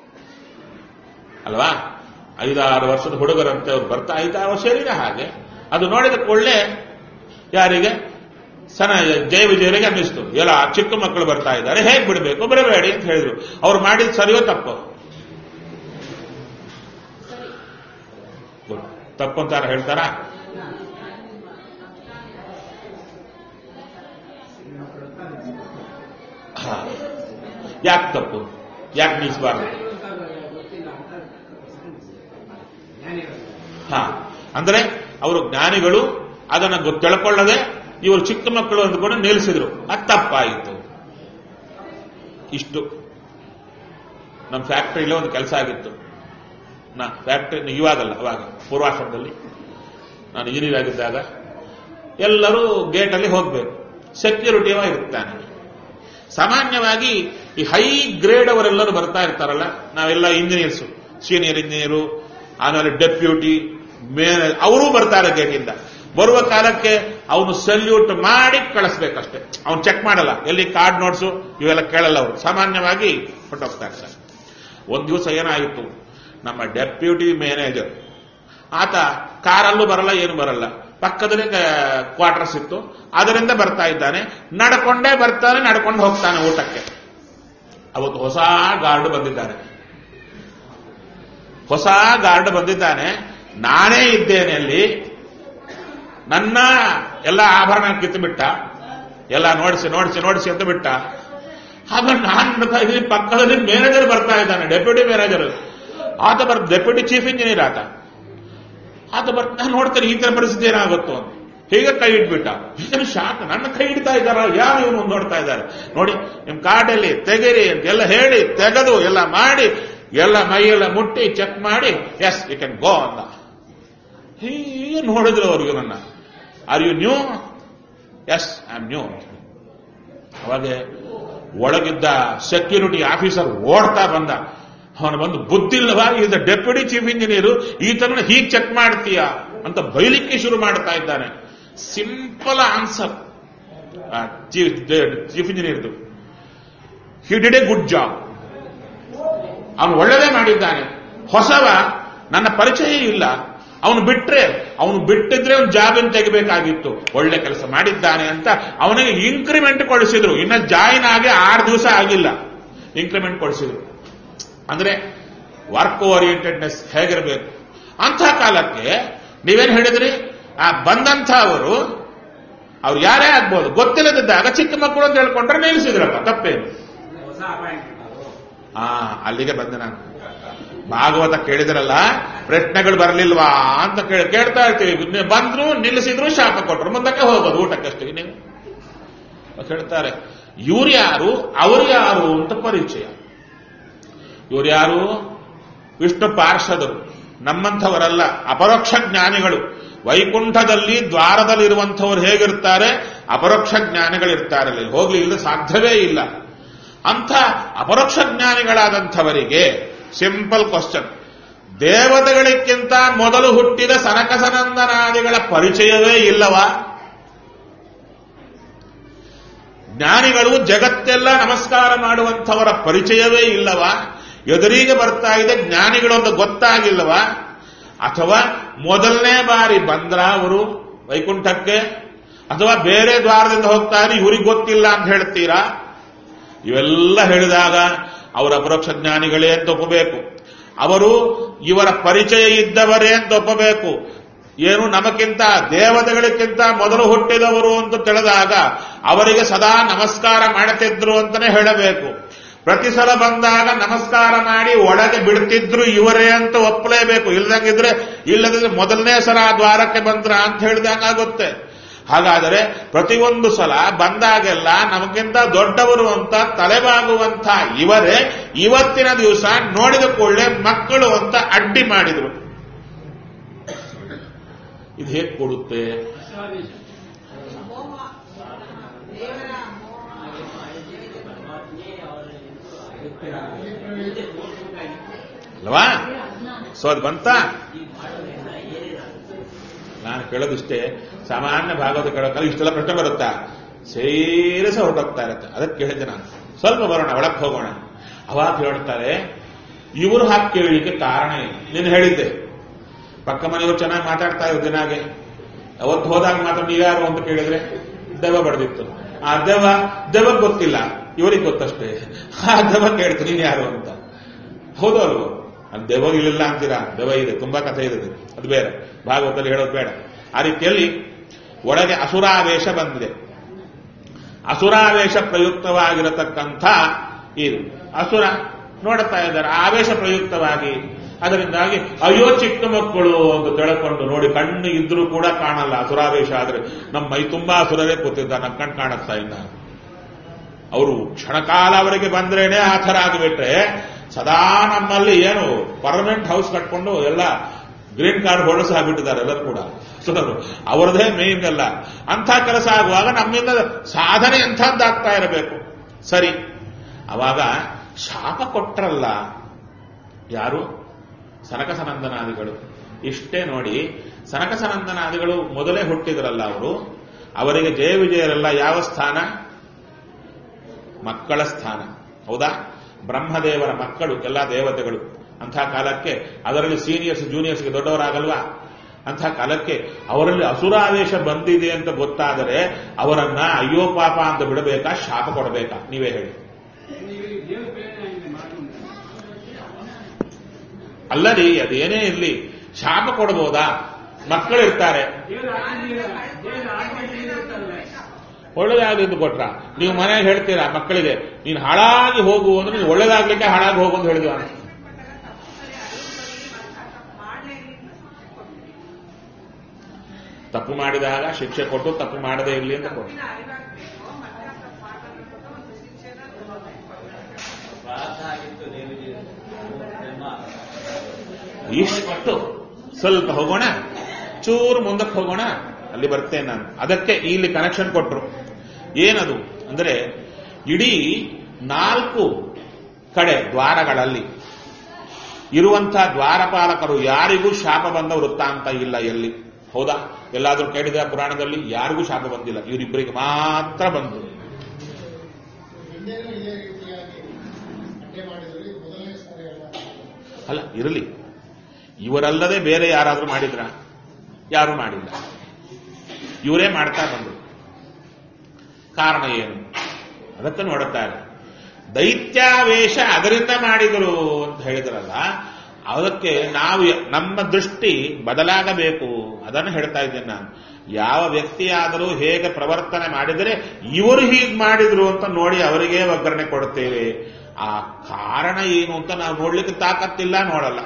S1: ಅಲ್ವಾ ಐದಾರು ವರ್ಷದ ಹುಡುಗರಂತೆ ಅವ್ರು ಬರ್ತಾ ಐದಾರು ವರ್ಷ ಏನಿದೆ ಹಾಗೆ ಅದು ನೋಡಿದ ಕೂಡಲೇ ಯಾರಿಗೆ ಸನ ಜಯ ವಿಜಯರಿಗೆ ಅನ್ನಿಸ್ತು ಎಲ್ಲ ಚಿಕ್ಕ ಮಕ್ಕಳು ಬರ್ತಾ ಇದ್ದಾರೆ ಹೇಗೆ ಬಿಡಬೇಕು ಬಿಡಬೇಡಿ ಅಂತ ಹೇಳಿದ್ರು ಅವ್ರು ಮಾಡಿದ ಸರಿಯೋ ತಪ್ಪು ತಪ್ಪು ಅಂತಾರ ಹೇಳ್ತಾರಾ ಯಾಕೆ ತಪ್ಪು ಯಾಕೆ ನಿಲ್ಲಿಸಬಾರ್ದು
S2: ಗೊತ್ತಿಲ್ಲ ಅಂತ ಜ್ಞಾನಿಗಳು
S1: ಹಾ ಅಂದ್ರೆ ಅವರು ಜ್ಞಾನಿಗಳು ಅದನ್ನು ಗೊತ್ತು ತಿಳ್ಕೊಳ್ಳದೆ ಇವರು ಚಿಕ್ಕ ಮಕ್ಕಳು ಅಂದ್ಕೊಂಡು ನಿಲ್ಲಿಸಿದ್ರು ಅದು ತಪ್ಪಾಯಿತು ಇಷ್ಟು ನಮ್ಮ ಫ್ಯಾಕ್ಟ್ರಿಲಿ ಒಂದು ಕೆಲಸ ಆಗಿತ್ತು ನಾ ಫ್ಯಾಕ್ಟ್ರಿ ಇವಾಗಲ್ಲ ಅವಾಗ ಪೂರ್ವಾಶ್ರಮದಲ್ಲಿ ನಾನು ಇಂಜಿನಿಯರ್ ಆಗಿದ್ದಾಗ ಎಲ್ಲರೂ ಗೇಟಲ್ಲಿ ಹೋಗಬೇಕು ಸೆಕ್ಯೂರಿಟಿ ಇರ್ತಾನೆ ಸಾಮಾನ್ಯವಾಗಿ ಈ ಹೈ ಗ್ರೇಡ್ ಅವರೆಲ್ಲರೂ ಬರ್ತಾ ಇರ್ತಾರಲ್ಲ ನಾವೆಲ್ಲ ಇಂಜಿನಿಯರ್ಸು ಸೀನಿಯರ್ ಇಂಜಿನಿಯರು ಆಮೇಲೆ ಡೆಪ್ಯೂಟಿ ಮೇಲೆ ಅವರೂ ಬರ್ತಾರೆ ಗೇಟಿಂದ ಬರುವ ಕಾಲಕ್ಕೆ ಅವನು ಸಲ್ಯೂಟ್ ಮಾಡಿ ಕಳಿಸ್ಬೇಕಷ್ಟೇ ಅವ್ನು ಚೆಕ್ ಮಾಡಲ್ಲ ಎಲ್ಲಿ ಕಾರ್ಡ್ ನೋಟ್ಸು ಇವೆಲ್ಲ ಕೇಳಲ್ಲ ಅವರು ಸಾಮಾನ್ಯವಾಗಿ ಹೊಟ್ಟೋಗ್ತಾ ಇರ್ತಾರೆ ಒಂದ್ ದಿವಸ ಏನಾಯಿತು ನಮ್ಮ ಡೆಪ್ಯೂಟಿ ಮ್ಯಾನೇಜರ್ ಆತ ಕಾರಲ್ಲೂ ಬರಲ್ಲ ಏನು ಬರಲ್ಲ ಪಕ್ಕದಲ್ಲಿ ಕ್ವಾರ್ಟರ್ಸ್ ಇತ್ತು ಅದರಿಂದ ಬರ್ತಾ ಇದ್ದಾನೆ ನಡ್ಕೊಂಡೇ ಬರ್ತಾನೆ ನಡ್ಕೊಂಡು ಹೋಗ್ತಾನೆ ಊಟಕ್ಕೆ ಅವತ್ತು ಹೊಸ ಗಾರ್ಡ್ ಬಂದಿದ್ದಾನೆ ಹೊಸ ಗಾರ್ಡ್ ಬಂದಿದ್ದಾನೆ ನಾನೇ ಇದ್ದೇನೆ ಅಲ್ಲಿ ನನ್ನ ಎಲ್ಲ ಆಭರಣ ಕಿತ್ತು ಬಿಟ್ಟ ಎಲ್ಲ ನೋಡಿಸಿ ನೋಡಿಸಿ ನೋಡಿಸಿ ಅಂತ ಬಿಟ್ಟ ಆಮೇಲೆ ನಾನು ನೋಡ್ತಾ ಇದ್ದೀನಿ ಪಕ್ಕದಲ್ಲಿ ಮ್ಯಾನೇಜರ್ ಬರ್ತಾ ಇದ್ದಾನೆ ಡೆಪ್ಯೂಟಿ ಮ್ಯಾನೇಜರ್ ಆತ ಬರ್ ಡೆಪ್ಯೂಟಿ ಚೀಫ್ ಇಂಜಿನಿಯರ್ ಆತ ಆತ ಬರ್ ನಾನು ನೋಡ್ತೇನೆ ಈ ತರ ಪರಿಸ್ಥಿತಿ ಏನಾಗುತ್ತೋ ಅಂತ ಹೀಗೆ ಕೈ ಇಟ್ಬಿಟ್ಟ ಇದನ್ನು ಶಾಕ್ ನನ್ನ ಕೈ ಇಡ್ತಾ ಇದ್ದಾರ ಯಾವ ಇವನು ನೋಡ್ತಾ ಇದ್ದಾರೆ ನೋಡಿ ನಿಮ್ ಕಾರ್ಡಲ್ಲಿ ತೆಗೀರಿ ಅಂತ ಎಲ್ಲ ಹೇಳಿ ತೆಗೆದು ಎಲ್ಲ ಮಾಡಿ ಎಲ್ಲ ಮೈಯೆಲ್ಲ ಮುಟ್ಟಿ ಚೆಕ್ ಮಾಡಿ ಎಸ್ ಯು ಕ್ಯಾನ್ ಗೋ ಅಂದ ಹೀಗೆ ನೋಡಿದ್ರು ಅವ್ರಿಗೆ ನನ್ನ are you new yes I am new ಅವಾಗ ಒಳಗಿದ್ದ ಸೆಕ್ಯೂರಿಟಿ ಆಫೀಸರ್ ಓಡ್ತಾ ಬಂದ ಅವನು ಬಂದು ಬುದ್ಧಿಲ್ಲವಾ ಈಸ್ ಡೆಪ್ಯೂಟಿ ಚೀಫ್ ಇಂಜಿನಿಯರ್ ಈತನ ಹೀಗೆ ಚೆಕ್ ಮಾಡ್ತೀಯಾ ಅಂತ ಬೈಲಿಕ್ಕೆ ಶುರು ಮಾಡ್ತಾ ಇದ್ದಾನೆ ಸಿಂಪಲ್ ಆನ್ಸರ್ ಚೀಫ್ ಇಂಜಿನಿಯರ್ದು he did a good job ಅವನು ಒಳ್ಳೆದೇ ಮಾಡಿದ್ದಾನೆ ಹೊಸವ ನನ್ನ ಪರಿಚಯ ಇಲ್ಲ ಅವನು ಬಿಟ್ರೆ ಅವನು ಬಿಟ್ಟಿದ್ರೆ ಒಂದು ಜಾಬ್ ತೆಗಿಬೇಕಾಗಿತ್ತು ಒಳ್ಳೆ ಕೆಲಸ ಮಾಡಿದ್ದಾನೆ ಅಂತ ಅವನಿಗೆ ಇನ್ಕ್ರಿಮೆಂಟ್ ಕೊಡಿಸಿದ್ರು ಇನ್ನ ಜಾಯಿನ್ ಆಗಿ ಆರು ದಿವಸ ಆಗಿಲ್ಲ ಇನ್ಕ್ರಿಮೆಂಟ್ ಕೊಡಿಸಿದ್ರು ಅಂದ್ರೆ ವರ್ಕ್ ಓರಿಯೆಂಟೆಡ್ನೆಸ್ ಹೇಗಿರಬೇಕು ಅಂಥ ಕಾಲಕ್ಕೆ ನೀವೇನ್ ಹೇಳಿದ್ರಿ ಆ ಬಂದಂಥವರು ಅವ್ರು ಯಾರೇ ಆಗ್ಬೋದು ಗೊತ್ತಿಲ್ಲದಿದ್ದಾಗ ಚಿಕ್ಕ ಮಕ್ಕಳು ಅಂತ ಹೇಳ್ಕೊಂಡ್ರೆ ನಿಲ್ಲಿಸಿದ್ರಪ್ಪ ತಪ್ಪೇನು
S2: ಹೊಸ ಅಪಾಯಿಂಟ್ಮೆಂಟ್ ಅದು
S1: ಆ ಅಲ್ಲಿಗೆ ಬಂದೆ ನಾನು ಭಾಗವತ ಕೇಳಿದ್ರಲ್ಲ ಪ್ರಶ್ನೆಗಳು ಬರಲಿಲ್ವಾ ಅಂತ ಕೇಳಿ ಕೇಳ್ತಾ ಇರ್ತೀವಿ ನೀವು ಬಂದ್ರು ನಿಲ್ಲಿಸಿದ್ರು ಶಾಪ ಕೊಟ್ರು ಮುಂದಕ್ಕೆ ಹೋಗೋದು ಊಟಕ್ಕಷ್ಟೇ ನೀವು ಹೇಳ್ತಾರೆ ಇವ್ರು ಯಾರು ಅವ್ರು ಯಾರು ಅಂತ ಪರಿಚಯ ಇವ್ರು ಯಾರು ವಿಷ್ಣು ಪಾರ್ಷದರು ನಮ್ಮಂಥವರಲ್ಲ ಅಪರೋಕ್ಷ ಜ್ಞಾನಿಗಳು ವೈಕುಂಠದಲ್ಲಿ ದ್ವಾರದಲ್ಲಿರುವಂಥವ್ರು ಹೇಗಿರ್ತಾರೆ ಅಪರೋಕ್ಷ ಜ್ಞಾನಿಗಳಿರ್ತಾರೆ ಅಲ್ಲಿ ಹೋಗ್ಲಿ ಇಲ್ಲ ಸಾಧ್ಯವೇ ಇಲ್ಲ ಅಂಥ ಅಪರೋಕ್ಷ ಜ್ಞಾನಿಗಳಾದಂಥವರಿಗೆ ಸಿಂಪಲ್ ಕ್ವಶನ್ ದೇವತೆಗಳಿಗಿಂತ ಮೊದಲು ಹುಟ್ಟಿದ ಸನಕಸನಂದನಾದಿಗಳ ಪರಿಚಯವೇ ಇಲ್ಲವಾ ಜ್ಞಾನಿಗಳು ಜಗತ್ತೆಲ್ಲ ನಮಸ್ಕಾರ ಮಾಡುವಂಥವರ ಪರಿಚಯವೇ ಇಲ್ಲವಾ ಎದುರಿಗೆ ಬರ್ತಾ ಇದೆ ಜ್ಞಾನಿಗಳು ಅಂತ ಗೊತ್ತಾಗಿಲ್ಲವಾ ಅಥವಾ ಮೊದಲನೇ ಬಾರಿ ಬಂದ್ರ ಅವರು ವೈಕುಂಠಕ್ಕೆ ಅಥವಾ ಬೇರೆ ದ್ವಾರದಿಂದ ಹೋಗ್ತಾ ಇದ್ರೆ ಇವ್ರಿಗೆ ಗೊತ್ತಿಲ್ಲ ಅಂತ ಹೇಳ್ತೀರಾ ಇವೆಲ್ಲ ಹೇಳಿದಾಗ ಅವರ ಅಪರೋಕ್ಷ ಜ್ಞಾನಿಗಳೇ ಅಂತ ಒಪ್ಪಬೇಕು ಅವರು ಇವರ ಪರಿಚಯ ಇದ್ದವರೇ ಅಂತ ಒಪ್ಪಬೇಕು ಏನು ನಮಗಿಂತ ದೇವತೆಗಳಿಗಿಂತ ಮೊದಲು ಹುಟ್ಟಿದವರು ಅಂತ ತಿಳಿದಾಗ ಅವರಿಗೆ ಸದಾ ನಮಸ್ಕಾರ ಮಾಡುತ್ತಿದ್ರು ಅಂತಾನೆ ಹೇಳಬೇಕು ಪ್ರತಿ ಸಲ ಬಂದಾಗ ನಮಸ್ಕಾರ ಮಾಡಿ ಒಳಗೆ ಬಿಡ್ತಿದ್ರು ಇವರೇ ಅಂತ ಒಪ್ಪಲೇಬೇಕು ಇಲ್ದಂಗಿದ್ರೆ ಇಲ್ಲದಿದ್ರೆ ಮೊದಲನೇ ಸಲ ಆ ದ್ವಾರಕ್ಕೆ ಬಂದ್ರ ಅಂತ ಹೇಳಿದಂಗ ಆಗುತ್ತೆ ಹಾಗಾದರೆ ಪ್ರತಿಯೊಂದು ಸಲ ಬಂದಾಗೆಲ್ಲ ನಮಗಿಂತ ದೊಡ್ಡವರು ಅಂತ ತಲೆಬಾಗುವಂತ ಇವರೇ ಇವತ್ತಿನ ದಿವಸ ನೋಡಿದ ಕೂಡಲೇ ಮಕ್ಕಳು ಅಂತ ಅಡ್ಡಿ ಮಾಡಿದ್ರು ಇದು ಹೇಗೆ ಕೊಡುತ್ತೆ
S2: ಅಸ್ವಾದೇಶ
S1: ಅಲ್ವಾ ಸೊ ಅದು ಬಂತ ನಾನು ಕೇಳೋದಿಷ್ಟೇ ಸಾಮಾನ್ಯ ಭಾಗವತ ಕೇಳೋಕ್ಕಲ್ಲ ಇಷ್ಟೆಲ್ಲ ಪ್ರಶ್ನೆ ಬರುತ್ತಾ ಸೇರಿಸ ಹೊರಟೋಗ್ತಾ ಇರುತ್ತೆ ಅದಕ್ಕೆ ಕೇಳಿದ್ದೆ ನಾನು ಸ್ವಲ್ಪ ಬರೋಣ ಒಳಕ್ಕೆ ಹೋಗೋಣ ಅವಾಗ ಹೇಳ್ತಾರೆ ಇವರು ಹಾಕಿ ಕೇಳಲಿಕ್ಕೆ ಕಾರಣ ಏನು ನೀನು ಹೇಳಿದ್ದೆ ಪಕ್ಕ ಮನೆಯವರು ಚೆನ್ನಾಗಿ ಮಾತಾಡ್ತಾ ಇದ್ರು ದಿನಾಗೆ ಅವತ್ತು ಹೋದಾಗ ಮಾತ್ರ ನೀವ್ಯಾರು ಅಂತ ಕೇಳಿದ್ರೆ ದೆವ್ವ ಬಡ್ದಿತ್ತು ಆ ದೆವ್ವ ದೆವ್ವ ಗೊತ್ತಿಲ್ಲ ಇವರಿಗೆ ಗೊತ್ತಷ್ಟೇ ಆ ದೆವ್ವ ಕೇಳ್ತು ನೀನ್ ಯಾರು ಅಂತ ಹೌದು ಅಲ್ವೋ ಅದು ದೆವ್ವ ಇಲ್ಲ ಅಂತೀರಾ ದೆವ್ವ ಇದೆ ತುಂಬಾ ಕಥೆ ಇದೆ ಅದು ಬೇರೆ ಭಾಗವತದಲ್ಲಿ ಹೇಳೋದು ಬೇಡ ಆ ರೀತಿಯಲ್ಲಿ ಒಳಗೆ ಅಸುರಾವೇಶ ಬಂದಿದೆ ಅಸುರಾವೇಶ ಪ್ರಯುಕ್ತವಾಗಿರತಕ್ಕಂಥ ಇದು ಅಸುರ ನೋಡುತ್ತಾ ಇದ್ದಾರೆ ಆವೇಶ ಪ್ರಯುಕ್ತವಾಗಿ ಅದರಿಂದಾಗಿ ಅಯ್ಯೋ ಚಿಕ್ಕ ಮಕ್ಕಳು ಅಂತ ತಿಳ್ಕೊಂಡು ನೋಡಿ ಕಣ್ಣು ಇದ್ರೂ ಕೂಡ ಕಾಣಲ್ಲ ಅಸುರಾವೇಶ ಆದ್ರೆ ನಮ್ಮ ಮೈ ತುಂಬಾ ಅಸುರವೇ ಕೂತಿದ್ದ ನಮ್ಮ ಕಣ್ಣು ಕಾಣಿಸ್ತಾ ಇಲ್ಲ ಅವರು ಕ್ಷಣಕಾಲ ಅವರಿಗೆ ಬಂದ್ರೇನೆ ಆ ಥರ ಆಗಿಬಿಟ್ರೆ ಸದಾ ನಮ್ಮಲ್ಲಿ ಏನು ಪರ್ಮನೆಂಟ್ ಹೌಸ್ ಕಟ್ಕೊಂಡು ಎಲ್ಲ ಗ್ರೀನ್ ಕಾರ್ಡ್ ಹೋಲ್ಡರ್ಸ್ ಆಗಿಬಿಟ್ಟಿದ್ದಾರೆ ಎಲ್ಲರೂ ಕೂಡ ಸುರರು ಅವರದೇ ಮೇನ್ ಎಲ್ಲ ಅಂಥ ಕೆಲಸ ಆಗುವಾಗ ನಮ್ಮಿಂದ ಸಾಧನೆ ಎಂಥದ್ದಾಗ್ತಾ ಇರಬೇಕು ಸರಿ ಅವಾಗ ಶಾಪ ಕೊಟ್ರಲ್ಲ ಯಾರು ಸನಕಸನಂದನಾದಿಗಳು ಇಷ್ಟೇ ನೋಡಿ ಸನಕಸನಂದನಾದಿಗಳು ಮೊದಲೇ ಹುಟ್ಟಿದ್ರಲ್ಲ ಅವರು ಅವರಿಗೆ ಜಯ ವಿಜಯರೆಲ್ಲ ಯಾವ ಸ್ಥಾನ ಮಕ್ಕಳ ಸ್ಥಾನ ಹೌದಾ ಬ್ರಹ್ಮದೇವರ ಮಕ್ಕಳು ಎಲ್ಲ ದೇವತೆಗಳು ಅಂಥ ಕಾಲಕ್ಕೆ ಅದರಲ್ಲಿ ಸೀನಿಯರ್ಸ್ ಜೂನಿಯರ್ಸ್ಗೆ ದೊಡ್ಡವರಾಗಲ್ವಾ ಅಂಥ ಕಾಲಕ್ಕೆ ಅವರಲ್ಲಿ ಅಸುರಾವೇಶ ಬಂದಿದೆ ಅಂತ ಗೊತ್ತಾದರೆ ಅವರನ್ನ ಅಯ್ಯೋ ಪಾಪ ಅಂತ ಬಿಡಬೇಕಾ ಶಾಪ ಕೊಡಬೇಕಾ ನೀವೇ ಹೇಳಿ
S2: ನೀವು ದೇವ್ರ ಪ್ರೇರಣೆ ಮಾಡಿ
S1: ಅಲ್ಲರಿ ಅದೇನೇ ಇರಲಿ ಶಾಪ ಕೊಡಬಹುದಾ ಮಕ್ಕಳಿರ್ತಾರೆ
S2: ದೇವ್ರ ಆಜ್ಞೆ ದೇವ್ರ ಆಜ್ಞೆ ಇರುತ್ತಲ್ಲ
S1: ಒಳ್ಳೇದಾಗಲಿ ಅಂತ ಕೊಟ್ರ ನೀವು ಮನೆಗೆ ಹೇಳ್ತೀರಾ ಮಕ್ಕಳಿಗೆ ನೀನು ಹಾಳಾಗಿ ಹೋಗು ಅಂದ್ರೆ ನೀನು ಒಳ್ಳೇದಾಗ್ಲಿಕ್ಕೆ ಹಾಳಾಗಿ ಹೋಗು ಅಂತ ಹೇಳಿದ್ವ ತಪ್ಪು ಮಾಡಿದಾಗ ಶಿಕ್ಷೆ ಕೊಟ್ಟು ತಪ್ಪು ಮಾಡದೇ ಇರಲಿ ಅಂತ ಕೊಟ್ಟು ಇಷ್ಟು ಸ್ವಲ್ಪ ಹೋಗೋಣ ಚೂರು ಮುಂದಕ್ಕೆ ಹೋಗೋಣ ಅಲ್ಲಿ ಬರ್ತೇನೆ ನಾನು ಅದಕ್ಕೆ ಇಲ್ಲಿ ಕನೆಕ್ಷನ್ ಕೊಟ್ರು ಏನದು ಅಂದ್ರೆ ಇಡೀ ನಾಲ್ಕು ಕಡೆ ದ್ವಾರಗಳಲ್ಲಿ ಇರುವಂತಹ ದ್ವಾರಪಾಲಕರು ಯಾರಿಗೂ ಶಾಪ ಬಂದ ವೃತ್ತಾಂತ ಇಲ್ಲ ಎಲ್ಲಿ ಹೌದಾ ಎಲ್ಲಾದ್ರೂ ಕೇಳಿದ ಪುರಾಣದಲ್ಲಿ ಯಾರಿಗೂ ಶಾಪ ಬಂದಿಲ್ಲ ಇವರಿಬ್ಬರಿಗೆ ಮಾತ್ರ ಬಂದು
S4: ಹಿಂದೆನೂ ಇದೇ ರೀತಿಯಾಗಿ ಅಡ್ಡೆ ಮಾಡಿದ್ರು ಇದು ಮೊದಲನೇ ಸಾರಿ ಅಲ್ಲ
S1: ಅಲ್ಲ ಇರಲಿ ಇವರಲ್ಲದೆ ಬೇರೆ ಯಾರಾದ್ರೂ ಮಾಡಿದ್ರ ಯಾರು ಮಾಡಿಲ್ಲ ಇವರೇ ಮಾಡ್ತಾ ಬಂದರು ಕಾರಣ ಏನು ಅದಕ್ಕೆ ನೋಡುತ್ತಾರೆ ದೈತ್ಯಾವೇಶ ಅದರಿಂದ ಮಾಡಿದರು ಅಂತ ಹೇಳಿದ್ರಲ್ಲ ಅದಕ್ಕೆ ನಾವು ನಮ್ಮ ದೃಷ್ಟಿ ಬದಲಾಗಬೇಕು ಅದನ್ನು ಹೇಳ್ತಾ ಇದ್ದೇನೆ ನಾನು ಯಾವ ವ್ಯಕ್ತಿಯಾದರೂ ಹೇಗೆ ಪ್ರವರ್ತನೆ ಮಾಡಿದರೆ ಇವರು ಹೀಗೆ ಮಾಡಿದ್ರು ಅಂತ ನೋಡಿ ಅವರಿಗೆ ಒಗ್ಗರಣೆ ಕೊಡುತ್ತೇವೆ ಆ ಕಾರಣ ಏನು ಅಂತ ನಾವು ನೋಡ್ಲಿಕ್ಕೆ ತಾಕತ್ತಿಲ್ಲ ನೋಡಲ್ಲ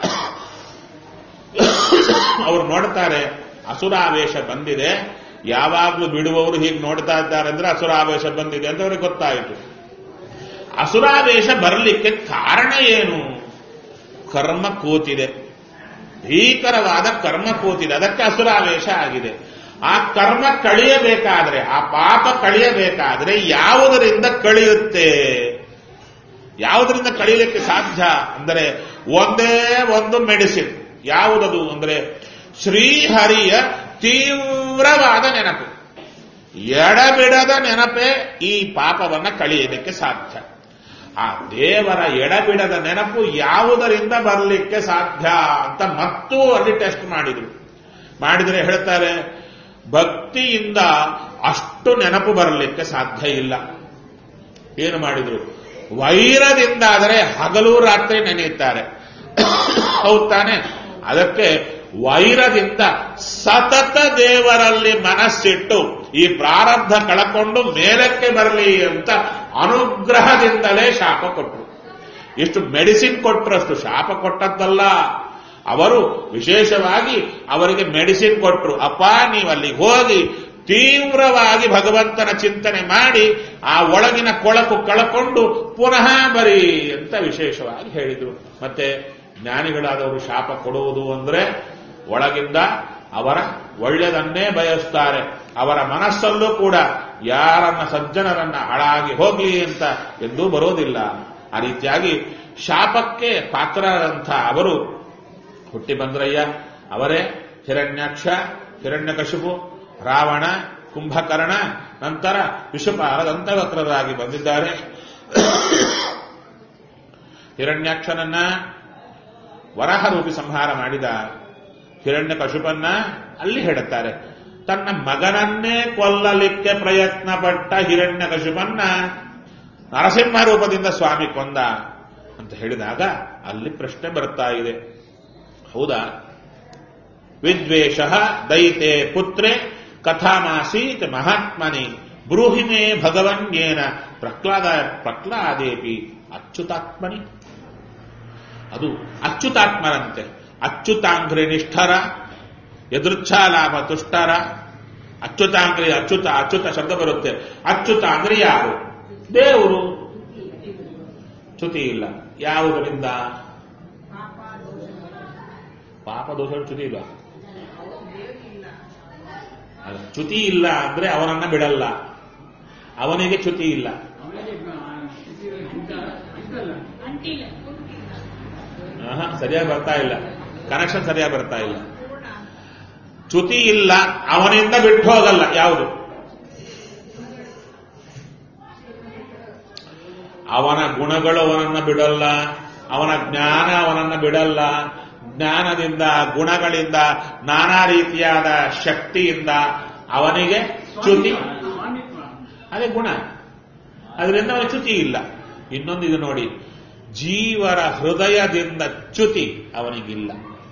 S1: ಅವರು ನೋಡ್ತಾರೆ ಅಸುರಾವೇಶ ಬಂದಿದೆ ಯಾವಾಗಲೂ ಬಿಡುವವರು ಹೀಗೆ ನೋಡ್ತಾ ಇದ್ದಾರೆ ಅಂದ್ರೆ ಅಸುರಾವೇಶ ಬಂದಿದೆ ಅಂತ ಅವ್ರಿಗೆ ಗೊತ್ತಾಯಿತು ಅಸುರಾವೇಶ ಬರಲಿಕ್ಕೆ ಕಾರಣ ಏನು ಕರ್ಮ ಕೂತಿದೆ ಭೀಕರವಾದ ಕರ್ಮ ಕೂತಿದೆ ಅದಕ್ಕೆ ಅಸುರಾವೇಶ ಆಗಿದೆ ಆ ಕರ್ಮ ಕಳಿಯಬೇಕಾದ್ರೆ ಆ ಪಾಪ ಕಳಿಯಬೇಕಾದ್ರೆ ಯಾವುದರಿಂದ ಕಳಿಯುತ್ತೆ ಯಾವುದರಿಂದ ಕಳಿಲಿಕ್ಕೆ ಸಾಧ್ಯ ಅಂದರೆ ಒಂದೇ ಒಂದು ಮೆಡಿಸಿನ್ ಯಾವುದದು ಅಂದರೆ ಶ್ರೀಹರಿಯ ತೀವ್ರವಾದ ನೆನಪು ಎಡಬಿಡದ ನೆನಪೇ ಈ ಪಾಪವನ್ನ ಕಳಿಯಲಿಕ್ಕೆ ಸಾಧ್ಯ ಆ ದೇವರ ಎಡಬಿಡದ ನೆನಪು ಯಾವುದರಿಂದ ಬರಲಿಕ್ಕೆ ಸಾಧ್ಯ ಅಂತ ಮತ್ತೂ ಅಲ್ಲಿ ಟೆಸ್ಟ್ ಮಾಡಿದ್ರು ಮಾಡಿದರೆ ಹೇಳ್ತಾರೆ ಭಕ್ತಿಯಿಂದ ಅಷ್ಟು ನೆನಪು ಬರಲಿಕ್ಕೆ ಸಾಧ್ಯ ಇಲ್ಲ ಏನು ಮಾಡಿದ್ರು ವೈರದಿಂದಾದರೆ ಹಗಲು ರಾತ್ರಿ ನೆನೆಯುತ್ತಾರೆ ಹೌದ್ ತಾನೆ ಅದಕ್ಕೆ ವೈರದಿಂದ ಸತತ ದೇವರಲ್ಲಿ ಮನಸ್ಸಿಟ್ಟು ಈ ಪ್ರಾರಬ್ಧ ಕಳಕೊಂಡು ಮೇಲಕ್ಕೆ ಬರಲಿ ಅಂತ ಅನುಗ್ರಹದಿಂದಲೇ ಶಾಪ ಕೊಟ್ಟರು ಎಷ್ಟು ಮೆಡಿಸಿನ್ ಕೊಟ್ಟರಷ್ಟು ಶಾಪ ಕೊಟ್ಟದ್ದಲ್ಲ ಅವರು ವಿಶೇಷವಾಗಿ ಅವರಿಗೆ ಮೆಡಿಸಿನ್ ಕೊಟ್ಟರು ಅಪ್ಪ ನೀವು ಅಲ್ಲಿಗೆ ಹೋಗಿ ತೀವ್ರವಾಗಿ ಭಗವಂತನ ಚಿಂತನೆ ಮಾಡಿ ಆ ಒಳಗಿನ ಕೊಳಕು ಕಳಕೊಂಡು ಪುನಃ ಬರಿ ಅಂತ ವಿಶೇಷವಾಗಿ ಹೇಳಿದರು ಮತ್ತೆ ಜ್ಞಾನಿಗಳಾದವರು ಶಾಪ ಕೊಡುವುದು ಅಂದ್ರೆ ಒಳಗಿಂದ ಅವರ ಒಳ್ಳೆಯದನ್ನೇ ಬಯಸ್ತಾರೆ ಅವರ ಮನಸ್ಸಲ್ಲೂ ಕೂಡ ಯಾರನ್ನ ಸಜ್ಜನರನ್ನ ಹಾಳಾಗಿ ಹೋಗ್ಲಿ ಅಂತ ಎಂದೂ ಬರೋದಿಲ್ಲ ಆ ರೀತಿಯಾಗಿ ಶಾಪಕ್ಕೆ ಪಾತ್ರರಂಥ ಅವರು ಹುಟ್ಟಿ ಬಂದ್ರಯ್ಯ ಅವರೇ ಹಿರಣ್ಯಾಕ್ಷ ಹಿರಣ್ಯಕಶಿಪು ರಾವಣ ಕುಂಭಕರ್ಣ ನಂತರ ವಿಷಪಾಲ ದಂತವಕ್ರರಾಗಿ ಬಂದಿದ್ದಾರೆ ಹಿರಣ್ಯಾಕ್ಷನನ್ನ ವರಹ ರೂಪಿ ಸಂಹಾರ ಮಾಡಿದ ಹಿರಣ್ಯ ಕಶುಪನ್ನ ಅಲ್ಲಿ ಹೇಳುತ್ತಾರೆ ತನ್ನ ಮಗನನ್ನೇ ಕೊಲ್ಲಲಿಕ್ಕೆ ಪ್ರಯತ್ನ ಪಟ್ಟ ಹಿರಣ್ಯ ಕಶುಪನ್ನ ನರಸಿಂಹ ರೂಪದಿಂದ ಸ್ವಾಮಿ ಕೊಂದ ಅಂತ ಹೇಳಿದಾಗ ಅಲ್ಲಿ ಪ್ರಶ್ನೆ ಬರ್ತಾ ಇದೆ ಹೌದಾ ವಿದ್ವೇಷ ದೈತೆ ಪುತ್ರೆ ಕಥಾಮಾಸೀತ್ ಮಹಾತ್ಮನಿ ಬ್ರೂಹಿಮೇ ಭಗವನ್ಯೇನ ಪ್ರಹ್ಲಾದ ಪ್ರಹ್ಲಾದೇಪಿ ಅಚ್ಯುತಾತ್ಮನಿ ಅದು ಅಚ್ಯುತಾತ್ಮರಂತೆ ಅಚ್ಯುತಾಂಗ್ರಿ ನಿಷ್ಠರ ಎದುರ್ಚ್ಛಾಲಾಭ ತುಷ್ಟರ ಅಚ್ಯುತಾಂಗ್ರಿ ಅಚ್ಯುತ ಅಚ್ಯುತ ಶಬ್ದ ಬರುತ್ತೆ ಅಚ್ಯುತಾಂಗ್ರಿ ಯಾರು ದೇವರು ಚ್ಯುತಿ ಇಲ್ಲ ಯಾವುದರಿಂದ ಪಾಪ ದೋಷ ಚ್ಯುತಿ ಇಲ್ಲ ಅಲ್ಲ, ಚ್ಯುತಿ ಇಲ್ಲ ಅಂದ್ರೆ ಅವನನ್ನ ಬಿಡಲ್ಲ ಅವನಿಗೆ ಚ್ಯುತಿ ಇಲ್ಲ
S2: ಅವನಿಗೆ ಇದ್ದಲ್ಲ
S3: ಅಂಟಿಲ್ಲ
S1: ಆಹಾ, ಸರಿಯಾಗಿ ಬರ್ತಾ ಇಲ್ಲ ಕನೆಕ್ಷನ್ ಸರಿಯಾಗಿ ಬರ್ತಾ ಇಲ್ಲ ಚ್ಯುತಿ ಇಲ್ಲ ಅವನಿಂದ ಬಿಟ್ಟು ಹೋಗಲ್ಲ ಯಾವುದು ಅವನ ಗುಣಗಳು ಅವನನ್ನ ಬಿಡಲ್ಲ ಅವನ ಜ್ಞಾನ ಅವನನ್ನ ಬಿಡಲ್ಲ ಜ್ಞಾನದಿಂದ ಗುಣಗಳಿಂದ ನಾನಾ ರೀತಿಯಾದ ಶಕ್ತಿಯಿಂದ ಅವನಿಗೆ ಚ್ಯುತಿ
S2: ಸ್ವಾಮಿತ್ವ
S1: ಅದೇ ಗುಣ ಅದರಿಂದ ಅವನ ಚ್ಯುತಿ ಇಲ್ಲ ಇನ್ನೊಂದು ಇದು ನೋಡಿ ಜೀವರ ಹೃದಯದಿಂದ ಚ್ಯುತಿ ಅವನಿಗಿಲ್ಲ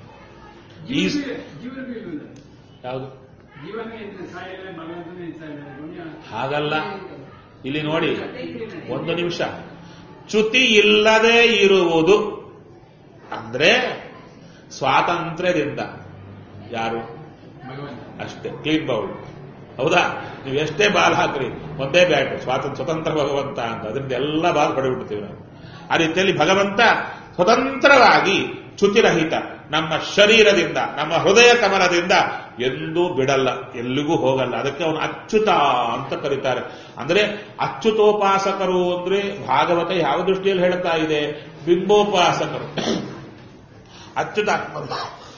S1: ಈ
S2: ಜೀವನಿಗೆ ಜೀವನಿಗೆ ಇಲ್ಲ
S1: ಯಾವುದು
S2: ಜೀವನಿಗೆ ಸಾಯಿಲ್ಲ ಭಗವಂತನೇ ಸಾಯಿಲ್ಲ ಪುಣ್ಯ
S1: ಹಾಗಲ್ಲ ಇಲ್ಲಿ ನೋಡಿ ಒಂದು ನಿಮಿಷ ಚ್ಯುತಿ ಇಲ್ಲದೆ ಇರುವುದು ಅಂದ್ರೆ ಸ್ವಾತಂತ್ರ್ಯದಿಂದ ಯಾರು
S2: ಭಗವಂತ
S1: ಅಷ್ಟೇ ಕ್ಲೀನ್ ಬೌಲ್ ಹೌದಾ ನೀವು ಎಷ್ಟೇ ಬಾಲ್ ಹಾಕ್ರಿ ಒಂದೇ ಬ್ಯಾಟ್ ಸ್ವಾತಂತ್ರ್ಯ ಸ್ವತಂತ್ರ ಭಗವಂತ ಅಂತ ಅದರಿಂದ ಎಲ್ಲ ಬಾಲ್ ಹೊಡೆಬಿಡ್ತೀವಿ ನಾವು ಆ ರೀತಿಯಲ್ಲಿ ಭಗವಂತ ಸ್ವತಂತ್ರವಾಗಿ ಚ್ಯುತಿರಹಿತ ನಮ್ಮ ಶರೀರದಿಂದ ನಮ್ಮ ಹೃದಯ ಕಮಲದಿಂದ ಎಂದೂ ಬಿಡಲ್ಲ ಎಲ್ಲಿಗೂ ಹೋಗಲ್ಲ ಅದಕ್ಕೆ ಅವನು ಅಚ್ಯುತ ಅಂತ ಕರೀತಾರೆ ಅಂದ್ರೆ ಅಚ್ಯುತೋಪಾಸಕರು ಅಂದ್ರೆ ಭಾಗವತ ಯಾವ ದೃಷ್ಟಿಯಲ್ಲಿ ಹೇಳ್ತಾ ಇದೆ ಬಿಂಬೋಪಾಸಕರು ಅಚ್ಯುತಾತ್ಮ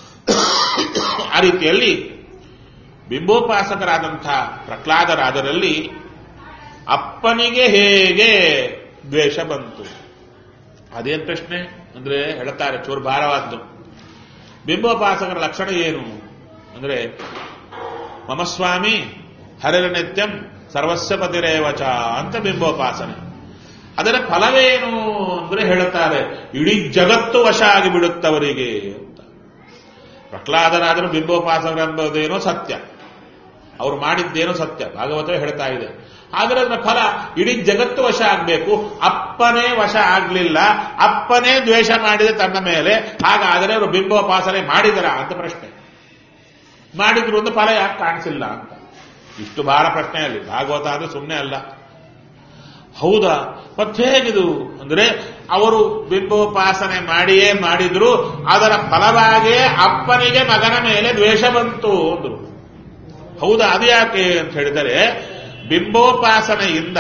S1: ಆ ರೀತಿಯಲ್ಲಿ ಬಿಂಬೋಪಾಸಕರಾದಂಥ ಪ್ರಹ್ಲಾದರಾದರಲ್ಲಿ ಅಪ್ಪನಿಗೆ ಹೇಗೆ ದ್ವೇಷ ಬಂತು ಅದೇನ್ ಪ್ರಶ್ನೆ ಅಂದ್ರೆ ಹೇಳ್ತಾರೆ ಚೂರು ಭಾರವಾದ್ದು ಬಿಂಬೋಪಾಸಕರ ಲಕ್ಷಣ ಏನು ಅಂದ್ರೆ ಮಮ ಸ್ವಾಮಿ ಹರಿರನಿತ್ಯಂ ಸರ್ವಸ್ವ ಪತಿರೇವಚ ಅಂತ ಬಿಂಬೋಪಾಸನೆ ಅದರ ಫಲವೇನು ಅಂದ್ರೆ ಹೇಳುತ್ತಾರೆ ಇಡೀ ಜಗತ್ತು ವಶ ಆಗಿಬಿಡುತ್ತವರಿಗೆ ಅಂತ ಪ್ರಹ್ಲಾದರಾದರೂ ಬಿಂಬೋಪಾಸಕರೆಂಬುದೇನೋ ಸತ್ಯ ಅವರು ಮಾಡಿದ್ದೇನೋ ಸತ್ಯ ಭಾಗವತ ಹೇಳ್ತಾ ಇದೆ ಆದರೆ ಅದರ ಫಲ ಇಡೀ ಜಗತ್ತು ವಶ ಆಗಬೇಕು ಅಪ್ಪನೇ ವಶ ಆಗಲಿಲ್ಲ ಅಪ್ಪನೇ ದ್ವೇಷ ಮಾಡಿದೆ ತನ್ನ ಮೇಲೆ ಹಾಗಾದರೆ ಅವರು ಬಿಂಬೋಪಾಸನೆ ಮಾಡಿದರ ಅಂತ ಪ್ರಶ್ನೆ ಮಾಡಿದ್ರು ಒಂದು ಫಲ ಯಾಕೆ ಕಾಣಿಸಿಲ್ಲ ಅಂತ ಇಷ್ಟು ಭಾರ ಪ್ರಶ್ನೆಯಲ್ಲಿ ಭಾಗವತ ಅದು ಸುಮ್ಮನೆ ಅಲ್ಲ ಹೌದಾ ಮತ್ತೆ ಹೇಗಿದು ಅಂದ್ರೆ ಅವರು ಬಿಂಬೋಪಾಸನೆ ಮಾಡಿಯೇ ಮಾಡಿದ್ರು ಅದರ ಫಲವಾಗಿಯೇ ಅಪ್ಪನಿಗೆ ಮಗನ ಮೇಲೆ ದ್ವೇಷ ಬಂತು ಅಂದ್ರು ಹೌದಾ ಅದು ಯಾಕೆ ಅಂತ ಹೇಳಿದರೆ ಬಿಂಬೋಪಾಸನೆಯಿಂದ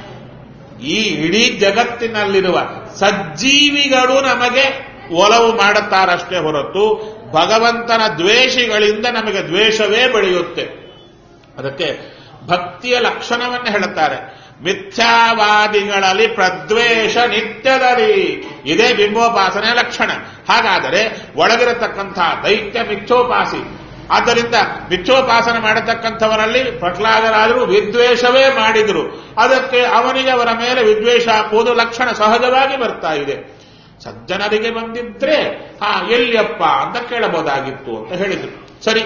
S1: ಈ ಇಡೀ ಜಗತ್ತಿನಲ್ಲಿರುವ ಸಜ್ಜೀವಿಗಳು ನಮಗೆ ಒಲವು ಮಾಡುತ್ತಾರಷ್ಟೇ ಹೊರತು ಭಗವಂತನ ದ್ವೇಷಿಗಳಿಂದ ನಮಗೆ ದ್ವೇಷವೇ ಬೆಳೆಯುತ್ತೆ ಅದಕ್ಕೆ ಭಕ್ತಿಯ ಲಕ್ಷಣವನ್ನು ಹೇಳುತ್ತಾರೆ ಮಿಥ್ಯಾವಾದಿಗಳಲ್ಲಿ ಪ್ರದ್ವೇಷ ನಿತ್ಯದಲ್ಲಿ ಇದೇ ಬಿಂಬೋಪಾಸನೆಯ ಲಕ್ಷಣ ಹಾಗಾದರೆ ಒಳಗಿರತಕ್ಕಂಥ ದೈತ್ಯ ಮಿಥ್ಯೋಪಾಸಿ ಆದ್ದರಿಂದ ಮಿಥ್ಯೋಪಾಸನೆ ಮಾಡತಕ್ಕಂಥವರಲ್ಲಿ ಪ್ರಹ್ಲಾದರಾದರೂ ವಿದ್ವೇಷವೇ ಮಾಡಿದ್ರು ಅದಕ್ಕೆ ಅವನಿಗೆ ಅವರ ಮೇಲೆ ವಿದ್ವೇಷ ಹಾಕುವುದು ಲಕ್ಷಣ ಸಹಜವಾಗಿ ಬರ್ತಾ ಇದೆ ಸಜ್ಜನರಿಗೆ ಬಂದಿದ್ರೆ ಹಾ ಎಲ್ಲಿಯಪ್ಪ ಅಂತ ಕೇಳಬಹುದಾಗಿತ್ತು ಅಂತ ಹೇಳಿದ್ರು ಸರಿ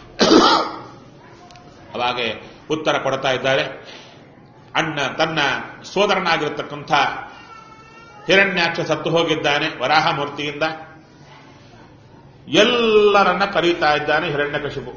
S1: ಅವಾಗೆ ಉತ್ತರ ಕೊಡ್ತಾ ಇದ್ದಾರೆ ಅಣ್ಣ ತನ್ನ ಸೋದರನಾಗಿರತಕ್ಕಂಥ ಹಿರಣ್ಯಾಕ್ಷ ಸತ್ತು ಹೋಗಿದ್ದಾನೆ ವರಾಹಮೂರ್ತಿಯಿಂದ ಎಲ್ಲರನ್ನ ಕರೀತಾ ಇದ್ದಾನೆ ಹಿರಣ್ಯಕಶಿಪು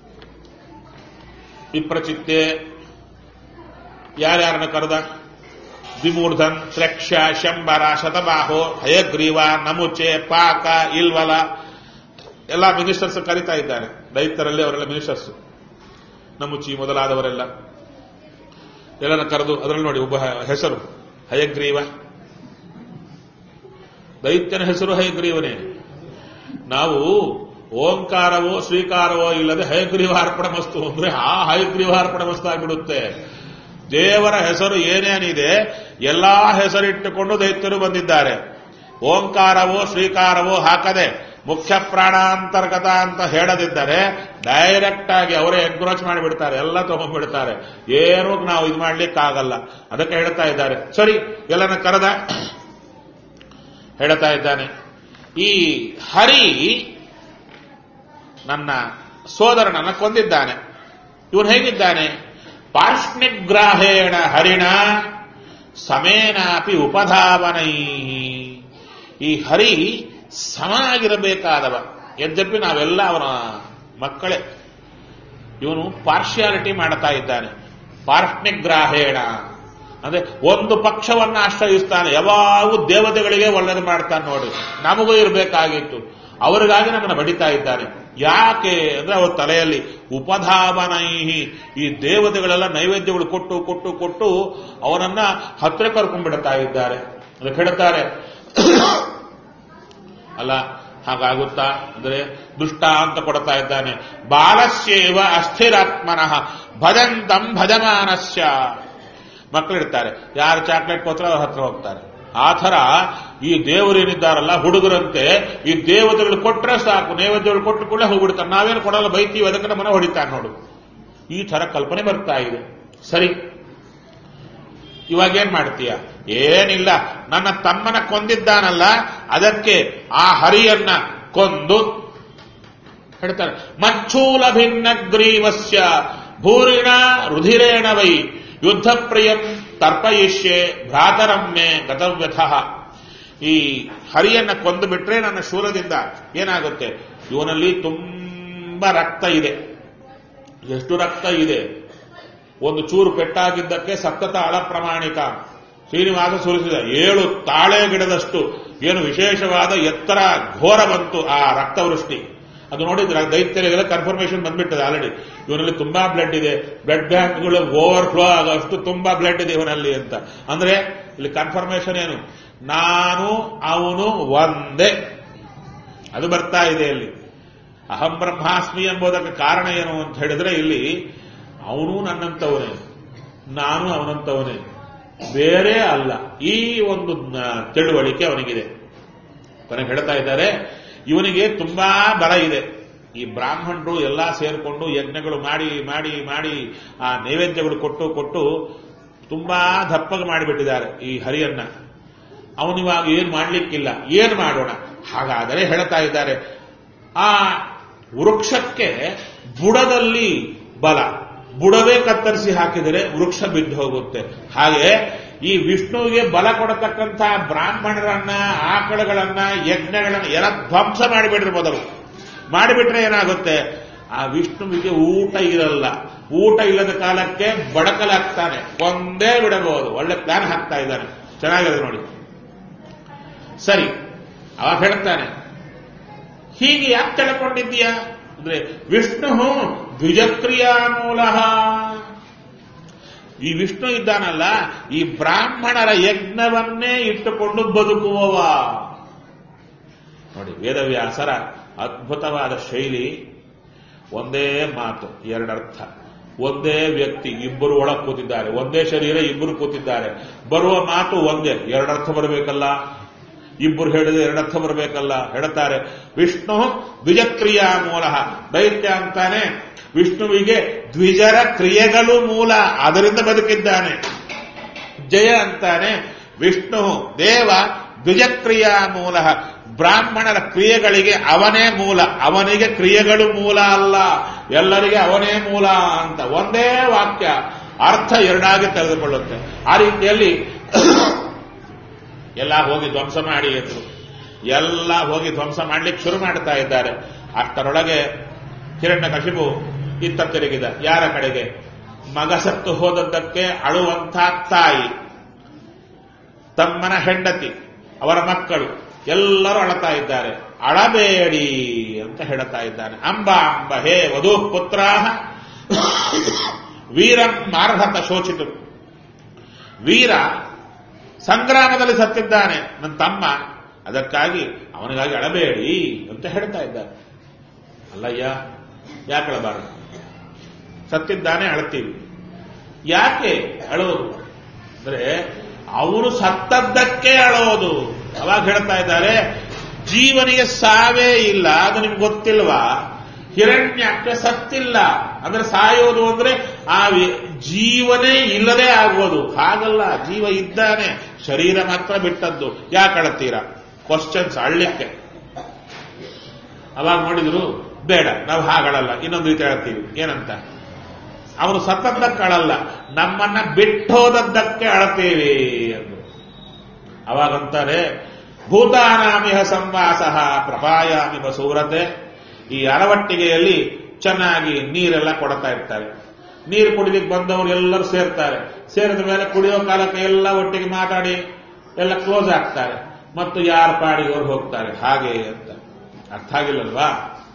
S1: ವಿಪ್ರಚಿತ್ತೆ ಯಾರ್ಯಾರನ್ನ ಕರೆದ ವಿಮೂರ್ಧನ್ ತ್ರಕ್ಷ ಶಂಬರ ಶತಬಾಹೋ ಹಯಗ್ರೀವ ನಮುಚೆ ಪಾಕ ಇಲ್ವಲ ಎಲ್ಲ ಮಿನಿಸ್ಟರ್ಸ್ ಕರೀತಾ ಇದ್ದಾರೆ ದೈತ್ಯರಲ್ಲಿ ಅವರೆಲ್ಲ ಮಿನಿಸ್ಟರ್ಸ್ ನಮುಚಿ ಮೊದಲಾದವರೆಲ್ಲ ಎಲ್ಲರನ್ನ ಕರೆದು ಅದರಲ್ಲಿ ನೋಡಿ ಒಬ್ಬ ಹೆಸರು ಹಯಗ್ರೀವ ದೈತ್ಯನ ಹೆಸರು ಹಯಗ್ರೀವನೇ ನಾವು ಓಂಕಾರವೋ ಸ್ವೀಕಾರವೋ ಇಲ್ಲದೆ ಹಯಗ್ರೀವಾರ್ಪಣ ಮಸ್ತು ಅಂದ್ರೆ ಆ ಹಯಗ್ರೀವಾರ್ಪಣ ಮಸ್ತು ಆಗ್ಬಿಡುತ್ತೆ ದೇವರ ಹೆಸರು ಏನೇನಿದೆ ಎಲ್ಲಾ ಹೆಸರಿಟ್ಟುಕೊಂಡು ದೈತ್ಯರು ಬಂದಿದ್ದಾರೆ ಓಂಕಾರವೋ ಸ್ವೀಕಾರವೋ ಹಾಕದೆ ಮುಖ್ಯ ಪ್ರಾಣಾಂತರ್ಗತ ಅಂತ ಹೇಳದಿದ್ದರೆ ಡೈರೆಕ್ಟ್ ಆಗಿ ಅವರೇ ಎನ್ಕ್ರೋಚ್ ಮಾಡಿಬಿಡ್ತಾರೆ ಎಲ್ಲ ತಗೊಂಡ್ಬಿಡ್ತಾರೆ ಏನೂ ನಾವು ಇದು ಮಾಡ್ಲಿಕ್ಕಾಗಲ್ಲ ಅದಕ್ಕೆ ಹೇಳ್ತಾ ಇದ್ದಾರೆ ಸರಿ ಎಲ್ಲನ ಕರೆದ ಹೇಳ್ತಾ ಇದ್ದಾನೆ ಈ ಹರಿ ನನ್ನ ಸೋದರನನ್ನ ಕೊಂದಿದ್ದಾನೆ ಇವನು ಹೇಗಿದ್ದಾನೆ ಪಾರ್ಷ್ಣಿಗ್ರಾಹೇಣ ಹರಿಣ ಸಮೇನಾಪಿ ಉಪಧಾವನೈ ಈ ಹರಿ ಸಮನಾಗಿರಬೇಕಾದವ ಯದ್ಯಪಿ ನಾವೆಲ್ಲ ಅವನ ಮಕ್ಕಳೇ ಇವನು ಪಾರ್ಶಿಯಾಲಿಟಿ ಮಾಡ್ತಾ ಇದ್ದಾನೆ ಪಾರ್ಷ್ಣಿಗ್ರಾಹೇಣ ಅಂದ್ರೆ ಒಂದು ಪಕ್ಷವನ್ನ ಆಶ್ರಯಿಸ್ತಾನೆ ಯಾವಾಗೂ ದೇವತೆಗಳಿಗೆ ಒಳ್ಳೇದು ಮಾಡ್ತಾನೆ ನೋಡಿ ನಮಗೂ ಇರಬೇಕಾಗಿತ್ತು ಅವರಿಗಾಗಿ ನಮ್ಮನ್ನು ಬಡಿತಾ ಇದ್ದಾನೆ ಯಾಕೆ ಅಂದ್ರೆ ಅವ್ರ ತಲೆಯಲ್ಲಿ ಉಪಧಾವನೈಹಿ ಈ ದೇವತೆಗಳೆಲ್ಲ ನೈವೇದ್ಯಗಳು ಕೊಟ್ಟು ಕೊಟ್ಟು ಕೊಟ್ಟು ಅವನನ್ನ ಹತ್ರ ಕರ್ಕೊಂಡ್ಬಿಡ್ತಾ ಇದ್ದಾರೆ ಅದಕ್ಕೆ ಹೇಳ್ತಾರೆ ಅಲ್ಲ ಹಾಗಾಗುತ್ತಾ ಅಂದ್ರೆ ದುಷ್ಟ ಅಂತ ಕೊಡ್ತಾ ಇದ್ದಾನೆ ಬಾಲಸ್ಯೇವ ಅಸ್ಥಿರಾತ್ಮನಃ ಭಜಂತಂ ಭಜಮಾನಸ್ಯ ಮಕ್ಕಳಿರ್ತಾರೆ ಯಾರು ಚಾಕ್ಲೇಟ್ ಕೊತ್ರ ಅವ್ರ ಹತ್ರ ಹೋಗ್ತಾರೆ ಆ ಥರ ಈ ದೇವರೇನಿದ್ದಾರಲ್ಲ ಹುಡುಗರಂತೆ ಈ ದೇವತೆಗಳು ಕೊಟ್ರೆ ಸಾಕು ನೈವೇದ್ಯಗಳು ಕೊಟ್ಟು ಕೂಡ ಹೋಗ್ಬಿಡ್ತಾರೆ ನಾವೇನು ಕೊಡಲ್ಲ ಬೈತೀವಿ ಅದಕ್ಕೆ ನಮ್ಮನ್ನ ಹೊಡಿತಾರೆ ನೋಡು ಈ ತರ ಕಲ್ಪನೆ ಬರ್ತಾ ಇದೆ ಸರಿ ಇವಾಗ ಏನ್ ಮಾಡ್ತೀಯ ಏನಿಲ್ಲ ನನ್ನ ತಮ್ಮನ ಕೊಂದಿದ್ದಾನಲ್ಲ ಅದಕ್ಕೆ ಆ ಹರಿಯನ್ನ ಕೊಂದು ಹೇಳ್ತಾರೆ ಮಚ್ಚೂಲ ಭಿನ್ನ ಗ್ರೀವಸ್ಯ ಭೂರಿಣ ರುಧಿರೇಣ ವೈ ಯುದ್ಧ ಪ್ರಿಯಂ ತರ್ಪಯಿಷ್ಯೆ ಭ್ರಾತರಮ್ಮೆ ಗತವ್ಯಥ ಈ ಹರಿಯನ್ನ ಕೊಂದು ಬಿಟ್ರೆ ನನ್ನ ಶೂಲದಿಂದ ಏನಾಗುತ್ತೆ ಇವನಲ್ಲಿ ತುಂಬಾ ರಕ್ತ ಇದೆ ಎಷ್ಟು ರಕ್ತ ಇದೆ ಒಂದು ಚೂರು ಪೆಟ್ಟಾಗಿದ್ದಕ್ಕೆ ಸತತ ಅಳ ಪ್ರಮಾಣಿಕ ಶ್ರೀನಿವಾಸ ಸುರಿಸಿದ ಏಳು ತಾಳೆ ಗಿಡದಷ್ಟು ಏನು ವಿಶೇಷವಾದ ಎತ್ತರ ಘೋರ ಬಂತು ಆ ರಕ್ತವೃಷ್ಟಿ ಅದು ನೋಡಿದ್ರೆ ದೈತ್ಯರಿಗೆಲ್ಲ ಕನ್ಫರ್ಮೇಶನ್ ಬಂದ್ಬಿಟ್ಟದೆ ಆಲ್ರೆಡಿ ಇವನಲ್ಲಿ ತುಂಬಾ ಬ್ಲಡ್ ಇದೆ ಬ್ಲಡ್ ಬ್ಯಾಂಕ್ಗಳು ಓವರ್ ಫ್ಲೋ ಆಗೋಷ್ಟು ತುಂಬಾ ಬ್ಲಡ್ ಇದೆ ಇವನಲ್ಲಿ ಅಂತ ಅಂದ್ರೆ ಇಲ್ಲಿ ಕನ್ಫರ್ಮೇಶನ್ ಏನು ನಾನು ಅವನು ಒಂದೇ ಅದು ಬರ್ತಾ ಇದೆ ಇಲ್ಲಿ ಅಹಂ ಬ್ರಹ್ಮಾಸ್ಮಿ ಎಂಬುದಕ್ಕೆ ಕಾರಣ ಏನು ಅಂತ ಹೇಳಿದ್ರೆ ಇಲ್ಲಿ ಅವನು ನನ್ನಂತವನೇ ನಾನು ಅವನಂತವನೇ ಬೇರೆ ಅಲ್ಲ ಈ ಒಂದು ನ- ತಿಳುವಳಿಕೆ ಅವನಿಗಿದೆ ಕೊನೆಗೆ ಹೇಳ್ತಾ ಇದ್ದಾರೆ ಇವನಿಗೆ ತುಂಬಾ ಬಲ ಇದೆ ಈ ಬ್ರಾಹ್ಮಣರು ಎಲ್ಲ ಸೇರಿಕೊಂಡು ಯಜ್ಞಗಳು ಮಾಡಿ ಮಾಡಿ ಮಾಡಿ ಆ ನೈವೇದ್ಯಗಳು ಕೊಟ್ಟು ಕೊಟ್ಟು ತುಂಬಾ ದಪ್ಪಗೆ ಮಾಡಿಬಿಟ್ಟಿದ್ದಾರೆ ಈ ಹರಿಯನ್ನ ಅವನಿವಾಗ ಏನ್ ಮಾಡ್ಲಿಕ್ಕಿಲ್ಲ ಏನ್ ಮಾಡೋಣ ಹಾಗಾದರೆ ಹೇಳ್ತಾ ಇದ್ದಾರೆ ಆ ವೃಕ್ಷಕ್ಕೆ ಬುಡದಲ್ಲಿ ಬಲ ಬುಡವೇ ಕತ್ತರಿಸಿ ಹಾಕಿದರೆ ವೃಕ್ಷ ಬಿದ್ದು ಹೋಗುತ್ತೆ ಹಾಗೆ ಈ ವಿಷ್ಣುವಿಗೆ ಬಲ ಕೊಡತಕ್ಕಂಥ ಬ್ರಾಹ್ಮಣರನ್ನ ಆಕಳಗಳನ್ನ ಯಜ್ಞಗಳನ್ನ ಎಲ್ಲ ಧ್ವಂಸ ಮಾಡಿಬಿಡ್ರಿ ಮೊದಲು ಮಾಡಿಬಿಟ್ರೆ ಏನಾಗುತ್ತೆ ಆ ವಿಷ್ಣುವಿಗೆ ಊಟ ಇರಲ್ಲ ಊಟ ಇಲ್ಲದ ಕಾಲಕ್ಕೆ ಬಡಕಲಾಗ್ತಾನೆ ಒಂದೇ ಬಿಡಬಹುದು ಒಳ್ಳೆ ಪ್ಲಾನ್ ಹಾಕ್ತಾ ಇದ್ದಾನೆ ಚೆನ್ನಾಗಿದೆ ನೋಡಿ ಸರಿ ಅವಾಗ ಹೇಳ್ತಾನೆ ಹೀಗೆ ಯಾಕೆ ತಿಳ್ಕೊಂಡಿದ್ದೀಯಾ ಅಂದ್ರೆ ವಿಷ್ಣು ದ್ವಿಜಕ್ರಿಯಾ ಮೂಲ ಈ ವಿಷ್ಣು ಇದ್ದಾನಲ್ಲ ಈ ಬ್ರಾಹ್ಮಣರ ಯಜ್ಞವನ್ನೇ ಇಟ್ಟುಕೊಂಡು ಬದುಕುವವ ನೋಡಿ ವೇದವ್ಯಾಸರ ಅದ್ಭುತವಾದ ಶೈಲಿ ಒಂದೇ ಮಾತು ಎರಡರ್ಥ ಒಂದೇ ವ್ಯಕ್ತಿ ಇಬ್ಬರು ಒಳಗೆ ಕೂತಿದ್ದಾರೆ ಒಂದೇ ಶರೀರ ಇಬ್ಬರು ಕೂತಿದ್ದಾರೆ ಬರುವ ಮಾತು ಒಂದೇ ಎರಡರ್ಥ ಬರಬೇಕಲ್ಲ ಇಬ್ಬರು ಹೇಳಿದ್ರೆ ಎರಡರ್ಥ ಬರಬೇಕಲ್ಲ ಹೇಳ್ತಾರೆ ವಿಷ್ಣು ದ್ವಿಜಕ್ರಿಯಾ ಮೂಲ ದೈತ್ಯ ಅಂತಾನೆ ವಿಷ್ಣುವಿಗೆ ದ್ವಿಜರ ಕ್ರಿಯೆಗಳು ಮೂಲ ಅದರಿಂದ ಬದುಕಿದ್ದಾನೆ ಜಯ ಅಂತಾನೆ ವಿಷ್ಣು ದೇವ ದ್ವಿಜಕ್ರಿಯಾ ಮೂಲ ಬ್ರಾಹ್ಮಣರ ಕ್ರಿಯೆಗಳಿಗೆ ಅವನೇ ಮೂಲ ಅವನಿಗೆ ಕ್ರಿಯೆಗಳು ಮೂಲ ಅಲ್ಲ ಎಲ್ಲರಿಗೆ ಅವನೇ ಮೂಲ ಅಂತ ಒಂದೇ ವಾಕ್ಯ ಅರ್ಥ ಎರಡಾಗಿ ತೆಗೆದುಕೊಳ್ಳುತ್ತೆ ಆ ರೀತಿಯಲ್ಲಿ ಎಲ್ಲ ಹೋಗಿ ಧ್ವಂಸ ಮಾಡಿ ಎಂದರು ಎಲ್ಲ ಹೋಗಿ ಧ್ವಂಸ ಮಾಡ್ಲಿಕ್ಕೆ ಶುರು ಮಾಡ್ತಾ ಇದ್ದಾರೆ ಅಷ್ಟರೊಳಗೆ ಹಿರಣ್ಯ ಕಶಿಪು ಇತ್ತ ತಿರುಗಿದ ಯಾರ ಕಡೆಗೆ ಮಗ ಸತ್ತು ಹೋದದ್ದಕ್ಕೆ ಅಳುವಂಥ ತಾಯಿ ತಮ್ಮನ ಹೆಂಡತಿ ಅವರ ಮಕ್ಕಳು ಎಲ್ಲರೂ ಅಳತಾ ಇದ್ದಾರೆ ಅಳಬೇಡಿ ಅಂತ ಹೇಳ್ತಾ ಇದ್ದಾನೆ ಅಂಬ ಅಂಬ ಹೇ ವಧು ಪುತ್ರ ವೀರಂ ಮಾರ್ಹತ ಶೋಚಿತು ವೀರ ಸಂಗ್ರಾಮದಲ್ಲಿ ಸತ್ತಿದ್ದಾನೆ ನನ್ನ ತಮ್ಮ ಅದಕ್ಕಾಗಿ ಅವನಿಗಾಗಿ ಅಳಬೇಡಿ ಅಂತ ಹೇಳ್ತಾ ಇದ್ದಾರೆ ಅಲ್ಲಯ್ಯ ಯಾಕೆ ಅಳಬಾರದು ಸತ್ತಿದ್ದಾನೆ ಅಳ್ತೀವಿ ಯಾಕೆ ಅಳೋದು ಅಂದ್ರೆ ಅವನು ಸತ್ತದ್ದಕ್ಕೆ ಅಳೋದು ಅವಾಗ ಹೇಳ್ತಾ ಇದ್ದಾರೆ ಜೀವನಿಗೆ ಸಾವೇ ಇಲ್ಲ ಅದು ನಿಮ್ಗೆ ಗೊತ್ತಿಲ್ವಾ ಹಿರಣ್ಯಕ್ಕೆ ಸತ್ತಿಲ್ಲ ಅಂದ್ರೆ ಸಾಯೋದು ಅಂದ್ರೆ ಆ ವಿ- ಜೀವನೇ ಇಲ್ಲದೆ ಆಗೋದು ಹಾಗಲ್ಲ ಜೀವ ಇದ್ದಾನೆ ಶರೀರ ಮಾತ್ರ ಬಿಟ್ಟದ್ದು ಯಾಕೆ ಅಳತ್ತೀರಾ ಕ್ವಶನ್ಸ್ ಅಳ್ಳಿಕ್ಕೆ ಅವಾಗ ನೋಡಿದ್ರು ಬೇಡ ನಾವು ಹಾಗಳಲ್ಲ ಇನ್ನೊಂದು ರೀತಿ ಹೇಳ್ತೀವಿ ಏನಂತ ಅವನು ಸತ್ತದ್ದಕ್ಕೆ ಅಳಲ್ಲ ನಮ್ಮನ್ನ ಬಿಟ್ಟೋದದ್ದಕ್ಕೆ ಅಳತೇವೆ ಎಂದು ಅವಾಗಂತಾರೆ ಭೂತಾನಾಮಿಹ ಸಂವಾಸ ಪ್ರಪಾಯಾಮಿಹ ಸೂರತೆ ಈ ಅರವಟ್ಟಿಗೆಯಲ್ಲಿ ಚೆನ್ನಾಗಿ ನೀರೆಲ್ಲ ಕೊಡ್ತಾ ಇರ್ತಾರೆ ನೀರು ಕುಡಿಲಿಕ್ಕೆ ಬಂದವರು ಎಲ್ಲರೂ ಸೇರ್ತಾರೆ ಸೇರಿದ ಮೇಲೆ ಕುಡಿಯೋ ಕಾಲಕ್ಕೆ ಎಲ್ಲ ಒಟ್ಟಿಗೆ ಮಾತಾಡಿ ಎಲ್ಲ ಕ್ಲೋಸ್ ಆಗ್ತಾರೆ ಮತ್ತು ಯಾರ ಪಾಡಿಗೆ ಅವ್ರು ಹೋಗ್ತಾರೆ ಹಾಗೆ ಅಂತ ಅರ್ಥ ಆಗಿಲ್ಲಲ್ವಾ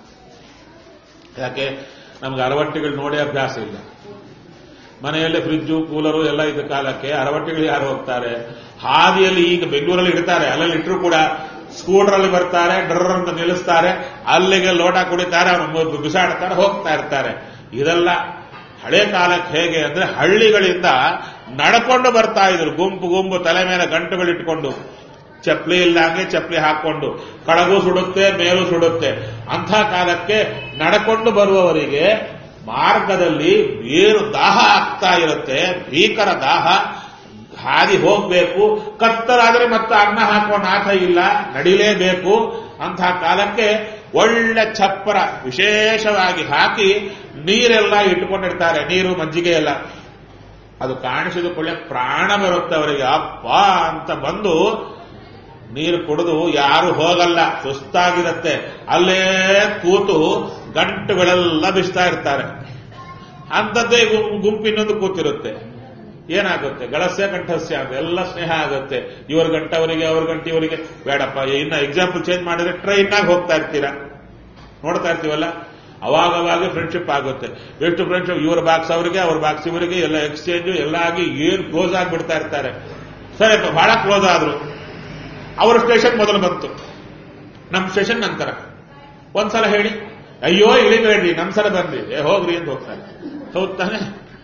S1: ಯಾಕೆ ನಮ್ಗೆ ಅರವಟ್ಟಿಗಳು ನೋಡಿ ಅಭ್ಯಾಸ ಇಲ್ಲ ಮನೆಯಲ್ಲೇ ಫ್ರಿಜ್ಜು ಕೂಲರು ಎಲ್ಲ ಇದ್ದ ಕಾಲಕ್ಕೆ ಅರವಟ್ಟಿಗಳು ಯಾರು ಹೋಗ್ತಾರೆ ಹಾದಿಯಲ್ಲಿ ಈಗ ಬೆಂಗಳೂರಲ್ಲಿ ಇಡ್ತಾರೆ ಅಲ್ಲಲ್ಲಿ ಇಟ್ಟರು ಕೂಡ ಸ್ಕೂಟರಲ್ಲಿ ಬರ್ತಾರೆ ಡ್ರರ್ ಅಂತ ನಿಲ್ಲಿಸ್ತಾರೆ ಅಲ್ಲಿಗೆ ಲೋಟ ಕುಡಿತಾರೆ ಅವನು ಬಿಸಾಡ್ತಾರೆ ಹೋಗ್ತಾ ಇರ್ತಾರೆ ಇದೆಲ್ಲ ಹಳೆ ಕಾಲಕ್ಕೆ ಹೇಗೆ ಅಂದ್ರೆ ಹಳ್ಳಿಗಳಿಂದ ನಡ್ಕೊಂಡು ಬರ್ತಾ ಇದ್ರು ಗುಂಪು ಗುಂಪು ತಲೆ ಮೇಲೆ ಗಂಟುಗಳಿಟ್ಕೊಂಡು ಚಪ್ಪಲಿ ಇಲ್ಲಂಗೆ ಚಪ್ಪಲಿ ಹಾಕೊಂಡು ಕಳಗೂ ಸುಡುತ್ತೆ ಮೇಲೂ ಸುಡುತ್ತೆ ಅಂಥ ಕಾಲಕ್ಕೆ ನಡ್ಕೊಂಡು ಬರುವವರಿಗೆ ಮಾರ್ಗದಲ್ಲಿ ಬೇರು ದಾಹ ಆಗ್ತಾ ಇರುತ್ತೆ ಭೀಕರ ದಾಹ ಹಾದಿ ಹೋಗ್ಬೇಕು ಕತ್ತಲಾದ್ರೆ ಮತ್ತೆ ಅನ್ನ ಹಾಕುವ ನಾಥ ಇಲ್ಲ ನಡಿಲೇಬೇಕು ಅಂಥ ಕಾಲಕ್ಕೆ ಒಳ್ಳೆ ಚಪ್ಪರ ವಿಶೇಷವಾಗಿ ಹಾಕಿ ನೀರೆಲ್ಲ ಇಟ್ಕೊಂಡಿರ್ತಾರೆ ನೀರು ಮಜ್ಜಿಗೆ ಎಲ್ಲ ಅದು ಕಾಣಿಸಿದ ಕೂಡಲೇ ಪ್ರಾಣ ಬರುತ್ತೆ ಅವರಿಗೆ ಅಪ್ಪ ಅಂತ ಬಂದು ನೀರು ಕುಡಿದು ಯಾರು ಹೋಗಲ್ಲ ಸುಸ್ತಾಗಿರುತ್ತೆ ಅಲ್ಲೇ ಕೂತು ಗಂಟುಗಳೆಲ್ಲ ಬಿಸ್ತಾ ಇರ್ತಾರೆ ಅಂಥದ್ದೇ ಗು- ಗುಂಪಿನೊಂದು ಕೂತಿರುತ್ತೆ ಏನಾಗುತ್ತೆ ಗಳಸ್ಯ ಕಂಠಸ್ಯ ಅಂತ ಎಲ್ಲ ಸ್ನೇಹ ಆಗುತ್ತೆ ಇವ್ರ ಗಂಟ ಅವರಿಗೆ ಅವ್ರ ಗಂಟೆ ಇವರಿಗೆ ಬೇಡಪ್ಪ ಇನ್ನ ಎಕ್ಸಾಂಪಲ್ ಚೇಂಜ್ ಮಾಡಿದ್ರೆ ಟ್ರೈನ್ನಾಗ ಹೋಗ್ತಾ ಇರ್ತೀರಾ ನೋಡ್ತಾ ಇರ್ತೀವಲ್ಲ ಅವಾಗ ಅವಾಗ ಫ್ರೆಂಡ್ಶಿಪ್ ಆಗುತ್ತೆ ಎಷ್ಟು ಫ್ರೆಂಡ್ಶಿಪ್ ಇವ್ರ ಬಾಕ್ಸ್ ಅವರಿಗೆ ಅವ್ರ ಬಾಕ್ಸ್ ಇವರಿಗೆ ಎಲ್ಲ ಎಕ್ಸ್ಚೇಂಜ್ ಎಲ್ಲ ಆಗಿ ಏನ್ ಕ್ಲೋಸ್ ಆಗಿಬಿಡ್ತಾ ಇರ್ತಾರೆ ಸರಿ ಬಹಳ ಕ್ಲೋಸ್ ಆದ್ರು ಅವ್ರ ಸ್ಟೇಷನ್ ಮೊದಲು ಬಂತು ನಮ್ಮ ಸ್ಟೇಷನ್ ನಂತರ ಒಂದ್ಸಲ ಹೇಳಿ ಅಯ್ಯೋ ಇಳಿಬೇಡ್ರಿ ನಮ್ ಸಲ ಬನ್ರಿ ಏ ಹೋಗ್ರಿ ಅಂತ ಹೋಗ್ತಾರೆ ಹೌದ್ ತಾನೆ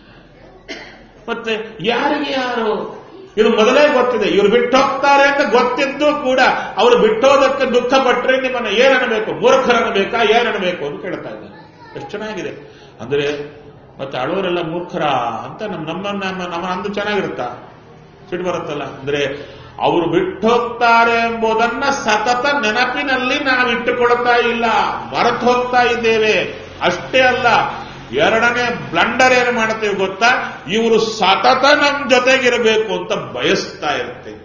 S1: ಮತ್ತೆ ಯಾರಿಗೆ ಯಾರು ಇದು ಮೊದಲೇ ಗೊತ್ತಿದೆ ಇವ್ರು ಬಿಟ್ಟು ಹೋಗ್ತಾರೆ ಅಂತ ಗೊತ್ತಿದ್ದು ಕೂಡ ಅವರು ಬಿಟ್ಟೋದಕ್ಕೆ ದುಃಖ ಪಟ್ರೆ ನಿಮ್ಮನ್ನ ಏನನ್ನಬೇಕು ಮೂರ್ಖರನ್ನಬೇಕಾ ಏನನ್ನಬೇಕು ಅಂತ ಕೇಳ್ತಾ ಇದ್ದಾರೆ ಎಷ್ಟು ಚೆನ್ನಾಗಿದೆ ಅಂದ್ರೆ ಮತ್ತೆ ಅಳೋರೆಲ್ಲ ಮೂರ್ಖರ ಅಂತ ನಮ್ ನಮ್ಮ ನಮ್ಮ ನಮ್ಮ ಅಂದು ಚೆನ್ನಾಗಿರುತ್ತಾ ಸಿಟ್ಟು ಬರುತ್ತಲ್ಲ ಅಂದ್ರೆ ಅವರು ಬಿಟ್ಟು ಹೋಗ್ತಾರೆ ಎಂಬುದನ್ನ ಸತತ ನೆನಪಿನಲ್ಲಿ ನಾವು ಇಟ್ಟುಕೊಳ್ತಾ ಇಲ್ಲ ಮರೆತು ಹೋಗ್ತಾ ಇದ್ದೇವೆ ಅಷ್ಟೇ ಅಲ್ಲ ಎರಡನೇ ಬ್ಲಂಡರ್ ಏನು ಮಾಡ್ತೇವೆ ಗೊತ್ತಾ ಇವರು ಸತತ ನಮ್ ಜೊತೆಗಿರಬೇಕು ಅಂತ ಬಯಸ್ತಾ ಇರ್ತೇವೆ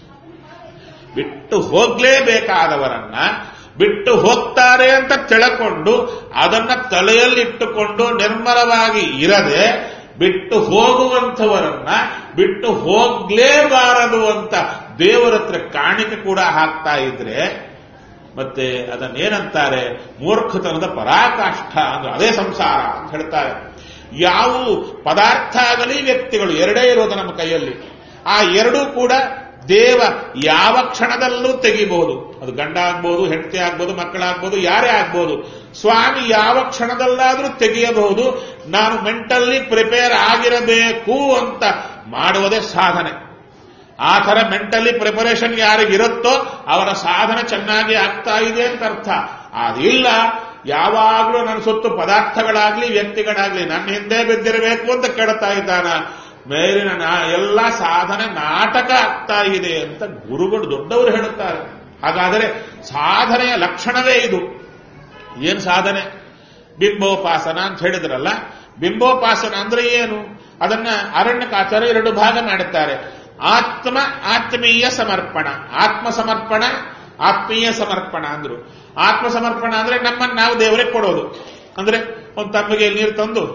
S1: ಬಿಟ್ಟು ಹೋಗ್ಲೇಬೇಕಾದವರನ್ನ ಬಿಟ್ಟು ಹೋಗ್ತಾರೆ ಅಂತ ತಿಳ್ಕೊಂಡು ಅದನ್ನ ತಲೆಯಲ್ಲಿಟ್ಟುಕೊಂಡು ನಿರ್ಮಲವಾಗಿ ಇರದೆ ಬಿಟ್ಟು ಹೋಗುವಂಥವರನ್ನ ಬಿಟ್ಟು ಹೋಗ್ಲೇಬಾರದು ಅಂತ ದೇವರ ಹತ್ರ ಕಾಣಿಕೆ ಕೂಡ ಹಾಕ್ತಾ ಇದ್ರೆ ಮತ್ತೆ ಅದನ್ನೇನಂತಾರೆ ಮೂರ್ಖತನದ ಪರಾಕಾಷ್ಠ ಅಂದ್ರೆ ಅದೇ ಸಂಸಾರ ಅಂತ ಹೇಳ್ತಾರೆ ಯಾವುವು ಪದಾರ್ಥ ಆಗಲಿ ವ್ಯಕ್ತಿಗಳು ಎರಡೇ ಇರೋದು ನಮ್ಮ ಕೈಯಲ್ಲಿ ಆ ಎರಡೂ ಕೂಡ ದೇವ ಯಾವ ಕ್ಷಣದಲ್ಲೂ ತೆಗಿಬಹುದು ಅದು ಗಂಡ ಆಗ್ಬೋದು ಹೆಂಡತಿ ಆಗ್ಬೋದು ಮಕ್ಕಳಾಗ್ಬೋದು ಯಾರೇ ಆಗ್ಬೋದು ಸ್ವಾಮಿ ಯಾವ ಕ್ಷಣದಲ್ಲಾದ್ರೂ ತೆಗೆಯಬಹುದು ನಾನು ಮೆಂಟಲ್ಲಿ ಪ್ರಿಪೇರ್ ಆಗಿರಬೇಕು ಅಂತ ಮಾಡುವುದೇ ಸಾಧನೆ ಆ ಥರ ಮೆಂಟಲಿ ಪ್ರಿಪರೇಷನ್ ಯಾರಿಗಿರುತ್ತೋ ಅವರ ಸಾಧನೆ ಚೆನ್ನಾಗಿ ಆಗ್ತಾ ಇದೆ ಅಂತ ಅರ್ಥ ಅದಿಲ್ಲ ಯಾವಾಗಲೂ ನನ್ನ ಸುತ್ತು ಪದಾರ್ಥಗಳಾಗ್ಲಿ ವ್ಯಕ್ತಿಗಳಾಗ್ಲಿ ನನ್ನ ಹಿಂದೆ ಬಿದ್ದಿರಬೇಕು ಅಂತ ಕೇಳ್ತಾ ಇದ್ದಾನ ಮೇಲಿನ ನಾ- ಎಲ್ಲ ಸಾಧನೆ ನಾಟಕ ಆಗ್ತಾ ಇದೆ ಅಂತ ಗುರುಗಳು ದೊಡ್ಡವರು ಹೇಳುತ್ತಾರೆ ಹಾಗಾದರೆ ಸಾಧನೆಯ ಲಕ್ಷಣವೇ ಇದು ಏನ್ ಸಾಧನೆ ಬಿಂಬೋಪಾಸನ ಅಂತ ಹೇಳಿದ್ರಲ್ಲ ಬಿಂಬೋಪಾಸನ ಅಂದ್ರೆ ಏನು ಅದನ್ನ ಅರಣ್ಯಕಾಚಾರ ಎರಡು ಭಾಗ ಮಾಡುತ್ತಾರೆ ಆತ್ಮ ಆತ್ಮೀಯ ಸಮರ್ಪಣ ಆತ್ಮ ಸಮರ್ಪಣ ಆತ್ಮೀಯ ಸಮರ್ಪಣ ಅಂದ್ರು ಆತ್ಮ ಸಮರ್ಪಣ ಅಂದ್ರೆ ನಮ್ಮನ್ನು ನಾವು ದೇವರಿಗೆ ಕೊಡೋದು ಅಂದ್ರೆ ಒಂದು ತಮ್ಮಿಗೆ ನೀರು ತಂದು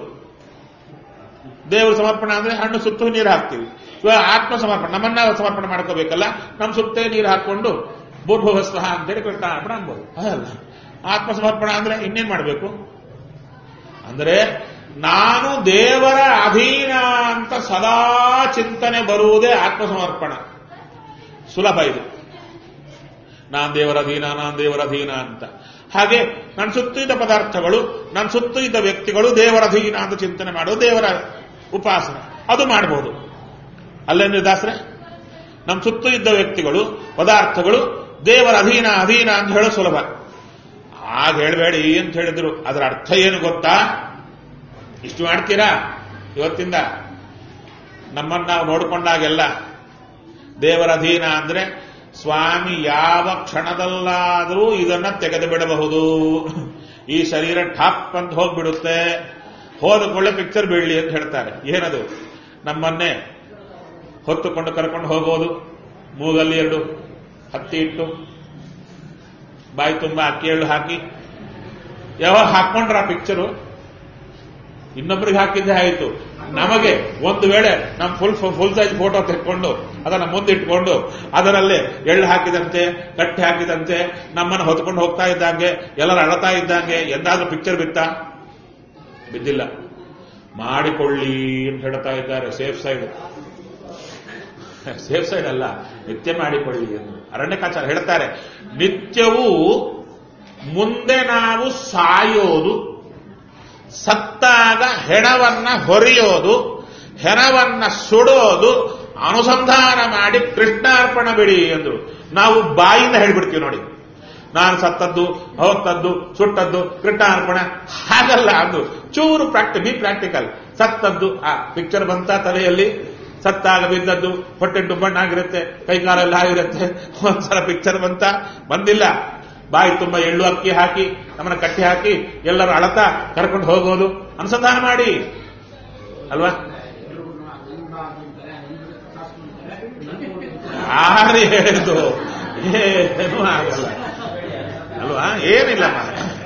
S1: ದೇವರು ಸಮರ್ಪಣೆ ಅಂದ್ರೆ ಹಣ್ಣು ಸುತ್ತು ನೀರು ಹಾಕ್ತೀವಿ ಇವಾಗ ಆತ್ಮ ಸಮರ್ಪಣೆ ನಮ್ಮನ್ನ ನಾವು ಸಮರ್ಪಣೆ ಮಾಡ್ಕೋಬೇಕಲ್ಲ ನಮ್ಮ ಸುತ್ತೇ ನೀರು ಹಾಕೊಂಡು ಭೂರ್ಭುವಸ್ವಹ ಅಂತೇಳಿ ಕೃಷ್ಣಾರ್ಪಣ ಅನ್ಬೋದು ಅದಲ್ಲ ಆತ್ಮ ಸಮರ್ಪಣ ಅಂದ್ರೆ ಇನ್ನೇನ್ ಮಾಡಬೇಕು ಅಂದ್ರೆ ನಾನು ದೇವರ ಅಧೀನ ಅಂತ ಸದಾ ಚಿಂತನೆ ಬರುವುದೇ ಆತ್ಮ ಸಮರ್ಪಣ ಸುಲಭ ಇದು ನಾನ್ ದೇವರ ಅಧೀನ ನಾನ್ ದೇವರ ಅಧೀನ ಅಂತ ಹಾಗೆ ನನ್ನ ಸುತ್ತ ಇದ್ದ ಪದಾರ್ಥಗಳು ನನ್ನ ಸುತ್ತ ಇದ್ದ ವ್ಯಕ್ತಿಗಳು ದೇವರ ಅಧೀನ ಅಂತ ಚಿಂತನೆ ಮಾಡೋದು ದೇವರ ಉಪಾಸನೆ ಅದು ಮಾಡಬಹುದು ಅಲ್ಲೇನ್ರಿ ದಾಸ್ರೆ ನಮ್ಮ ಸುತ್ತ ಇದ್ದ ವ್ಯಕ್ತಿಗಳು ಪದಾರ್ಥಗಳು ದೇವರ ಅಧೀನ ಅಧೀನ ಅಂತ ಹೇಳೋ ಸುಲಭ ಆಗ ಹೇಳಬೇಡಿ ಅಂತ ಹೇಳಿದ್ರು ಅದರ ಅರ್ಥ ಏನು ಗೊತ್ತಾ ಇಷ್ಟು ಮಾಡ್ತೀರಾ ಇವತ್ತಿಂದ ನಮ್ಮನ್ನ ನಾವು ನೋಡಿಕೊಂಡಾಗೆಲ್ಲ ದೇವರ ಅಧೀನ ಅಂದ್ರೆ ಸ್ವಾಮಿ ಯಾವ ಕ್ಷಣದಲ್ಲಾದರೂ ಇದನ್ನ ತೆಗೆದು ಬಿಡಬಹುದು ಈ ಶರೀರ ಠಾಪ್ ಅಂತ ಹೋಗ್ಬಿಡುತ್ತೆ ಹೋದ ಕೊಳ್ಳೆ ಪಿಕ್ಚರ್ ಬೀಳಲಿ ಅಂತ ಹೇಳ್ತಾರೆ ಏನದು ನಮ್ಮನ್ನೇ ಹೊತ್ತುಕೊಂಡು ಕರ್ಕೊಂಡು ಹೋಗೋದು ಮೂಗಲ್ಲಿ ಎರಡು ಹತ್ತಿ ಇಟ್ಟು ಬಾಯಿ ತುಂಬ ಅಕ್ಕಿ ಎಳ್ಳು ಹಾಕಿ ಯಾವಾಗ ಹಾಕೊಂಡ್ರ ಆ ಪಿಕ್ಚರು ಇನ್ನೊಬ್ಬರಿಗೆ ಹಾಕಿದ್ದೆ ಆಯಿತು ನಮಗೆ ಒಂದು ವೇಳೆ ನಮ್ಮ ಫುಲ್ ಫುಲ್ ಸೈಜ್ ಫೋಟೋ ತೆಕ್ಕೊಂಡು ಅದನ್ನ ಮುಂದಿಟ್ಕೊಂಡು ಅದರಲ್ಲಿ ಎಳ್ಳು ಹಾಕಿದಂತೆ ಕಟ್ಟಿ ಹಾಕಿದಂತೆ ನಮ್ಮನ್ನು ಹೊತ್ಕೊಂಡು ಹೋಗ್ತಾ ಇದ್ದಂಗೆ ಎಲ್ಲರೂ ಅಳತಾ ಇದ್ದಂಗೆ ಎಂದಾದ್ರೂ ಪಿಕ್ಚರ್ ಬಿತ್ತಾ ಬಿದ್ದಿಲ್ಲ ಮಾಡಿಕೊಳ್ಳಿ ಅಂತ ಹೇಳ್ತಾ ಇದ್ದಾರೆ ಸೇಫ್ ಸೈಡ್ ಸೇಫ್ ಸೈಡ್ ಅಲ್ಲ ನಿತ್ಯ ಮಾಡಿಕೊಳ್ಳಿ ಎಂದು ಅರಣ್ಯಕಾಚಾರ ಹೇಳ್ತಾರೆ ನಿತ್ಯವೂ ಮುಂದೆ ನಾವು ಸಾಯೋದು ಸತ್ತಾಗ ಹೆಣವನ್ನ ಹೊರೆಯೋದು ಹೆಣವನ್ನ ಸುಡೋದು ಅನುಸಂಧಾನ ಮಾಡಿ ಕೃಷ್ಣಾರ್ಪಣ ಬಿಡಿ ಎಂದ್ರು ನಾವು ಬಾಯಿಂದ ಹೇಳ್ಬಿಡ್ತೀವಿ ನೋಡಿ ನಾನು ಸತ್ತದ್ದು ಹೊತ್ತದ್ದು ಸುಟ್ಟದ್ದು ಕೃಷ್ಣಾರ್ಪಣ ಹಾಗಲ್ಲ ಅಂದ್ರು ಚೂರು ಪ್ರಾಕ್ಟಿ ಬಿ ಪ್ರಾಕ್ಟಿಕಲ್ ಸತ್ತದ್ದು ಆ ಪಿಕ್ಚರ್ ಬಂತ ತಲೆಯಲ್ಲಿ ಸತ್ತಾಗ ಬಿದ್ದದ್ದು ಹೊಟ್ಟೆ ಡುಬ್ಬಣ್ಣಾಗಿರುತ್ತೆ ಕೈಕಾಲೆಲ್ಲ ಆಗಿರುತ್ತೆ ಒಂದ್ಸಲ ಪಿಕ್ಚರ್ ಬಂತ ಬಂದಿಲ್ಲ ಬಾಯಿ ತುಂಬ ಎಳ್ಳು ಅಕ್ಕಿ ಹಾಕಿ ನಮ್ಮನ್ನ ಕಟ್ಟಿ ಹಾಕಿ ಎಲ್ಲರೂ ಅಳತಾ ಕರ್ಕೊಂಡು ಹೋಗೋದು ಅನುಸಂಧಾನ ಮಾಡಿ ಅಲ್ವಾ ಯಾರು ಹೇಳಿದ್ದು ಏನೂ ಆಗಲ್ಲ ಅಲ್ವಾ ಏನಿಲ್ಲಮ್ಮ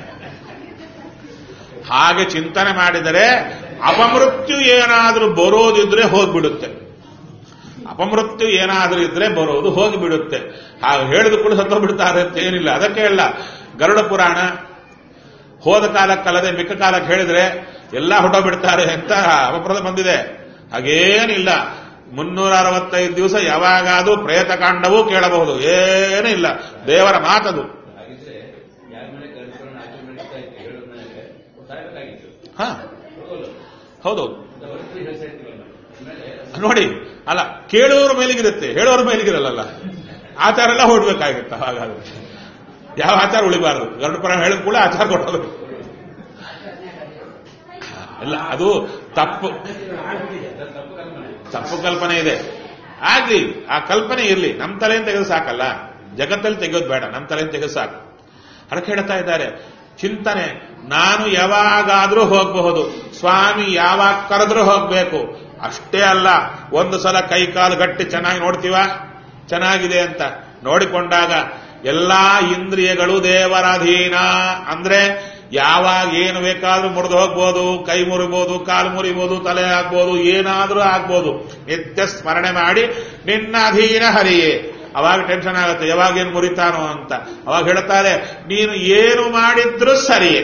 S1: ಹಾಗೆ ಚಿಂತನೆ ಮಾಡಿದರೆ ಅಪಮೃತ್ಯು ಏನಾದರೂ ಬರೋದಿದ್ರೆ ಹೋಗ್ಬಿಡುತ್ತೆ ಅಪಮೃತ್ಯು ಏನಾದರೂ ಇದ್ರೆ ಬರೋದು ಹೋಗಿಬಿಡುತ್ತೆ ಹಾಗೆ ಹೇಳಿದ ಕೂಡ ಸತ್ತೋಗ್ಬಿಡ್ತಾರೆ ಅಂತ ಏನಿಲ್ಲ ಅದಕ್ಕೆ ಅಲ್ಲ ಗರುಡ ಪುರಾಣ ಹೋದ ಕಾಲಕ್ಕಲ್ಲದೆ ಮಿಕ್ಕ ಕಾಲಕ್ಕೆ ಹೇಳಿದ್ರೆ ಎಲ್ಲ ಹೊಟ್ಟೋಗ್ಬಿಡ್ತಾರೆ ಅಂತ ಅಪಪ್ರದ ಬಂದಿದೆ ಹಾಗೇನಿಲ್ಲ ಮುನ್ನೂರ ಅರವತ್ತೈದು ದಿವಸ ಯಾವಾಗಾದ್ರೂ ಪ್ರೇತಕಾಂಡವೂ ಕೇಳಬಹುದು ಏನೂ ಇಲ್ಲ ದೇವರ ಮಾತದು
S5: ಹಾಗಿದ್ರೆ ಯಾರ ಮನೆ ಕರ್ಕೊಂಡು ಆಚೆ ಮನೆ ಇರ್ತಾ ಇತ್ತು ಹೇಳೋದ್ ಮನೆಗೆ ಸಾಯ್ಬೇಕಾಗಿತ್ತು
S1: ಹಾ
S5: ಹೋಗಲ್ಲ
S1: ಹೌದು
S5: ಅಂತ ಹೊರತು ಹೇಳ್ತಾ ಇರ್ತೀವಲ್ಲ ಆಮೇಲೆ
S1: ನೋಡಿ ಅಲ್ಲ ಕೇಳುವವ್ರ ಮೇಲಿಗಿರುತ್ತೆ ಹೇಳೋರ ಮೇಲಿಗಿರಲ್ಲ ಆಚಾರ ಎಲ್ಲ ಹೊಡ್ಬೇಕಾಗಿತ್ತ ಹಾಗಾದ್ರೆ ಯಾವ ಆಚಾರ ಉಳಿಬಾರದು ಗರುಡ ಪುರಾಣ ಹೇಳಿದ ಕೂಡ ಆಚಾರ ಕೊಡೋದು ಇಲ್ಲ ಅದು ತಪ್ಪು ತಪ್ಪು ಕಲ್ಪನೆ ಇದೆ ಆಗ್ಲಿ ಆ ಕಲ್ಪನೆ ಇರಲಿ ನಮ್ಮ ತಲೆಯಿಂದ ತೆಗೆದು ಸಾಕಲ್ಲ ಜಗತ್ತಲ್ಲಿ ತೆಗೆಯೋದು ಬೇಡ ನಮ್ಮ ತಲೆಯಿಂದ ತೆಗೆದು ಸಾಕು ಅದಕ್ಕೆ ಹೇಳ್ತಾ ಇದ್ದಾರೆ ಚಿಂತನೆ ನಾನು ಯಾವಾಗಾದ್ರೂ ಹೋಗಬಹುದು ಸ್ವಾಮಿ ಯಾವಾಗ ಕರೆದ್ರೂ ಹೋಗ್ಬೇಕು ಅಷ್ಟೇ ಅಲ್ಲ ಒಂದು ಸಲ ಕೈ ಕಾಲು ಗಟ್ಟಿ ಚೆನ್ನಾಗಿ ನೋಡ್ತೀವ ಚೆನ್ನಾಗಿದೆ ಅಂತ ನೋಡಿಕೊಂಡಾಗ ಎಲ್ಲಾ ಇಂದ್ರಿಯಗಳು ದೇವರ ಅಧೀನ ಅಂದ್ರೆ ಯಾವಾಗ ಏನು ಬೇಕಾದ್ರೂ ಮುರಿದು ಹೋಗ್ಬೋದು ಕೈ ಮುರಿಬೋದು ಕಾಲು ಮುರಿಬೋದು ತಲೆ ಆಗ್ಬೋದು ಏನಾದ್ರೂ ಆಗ್ಬೋದು ನಿತ್ಯ ಸ್ಮರಣೆ ಮಾಡಿ ನಿನ್ನ ಅಧೀನ ಹರಿಯೇ ಅವಾಗ ಟೆನ್ಷನ್ ಆಗುತ್ತೆ ಯಾವಾಗ ಏನು ಮುರಿತಾನೋ ಅಂತ ಅವಾಗ ಹೇಳ್ತಾರೆ ನೀನು ಏನು ಮಾಡಿದ್ರೂ ಸರಿಯೇ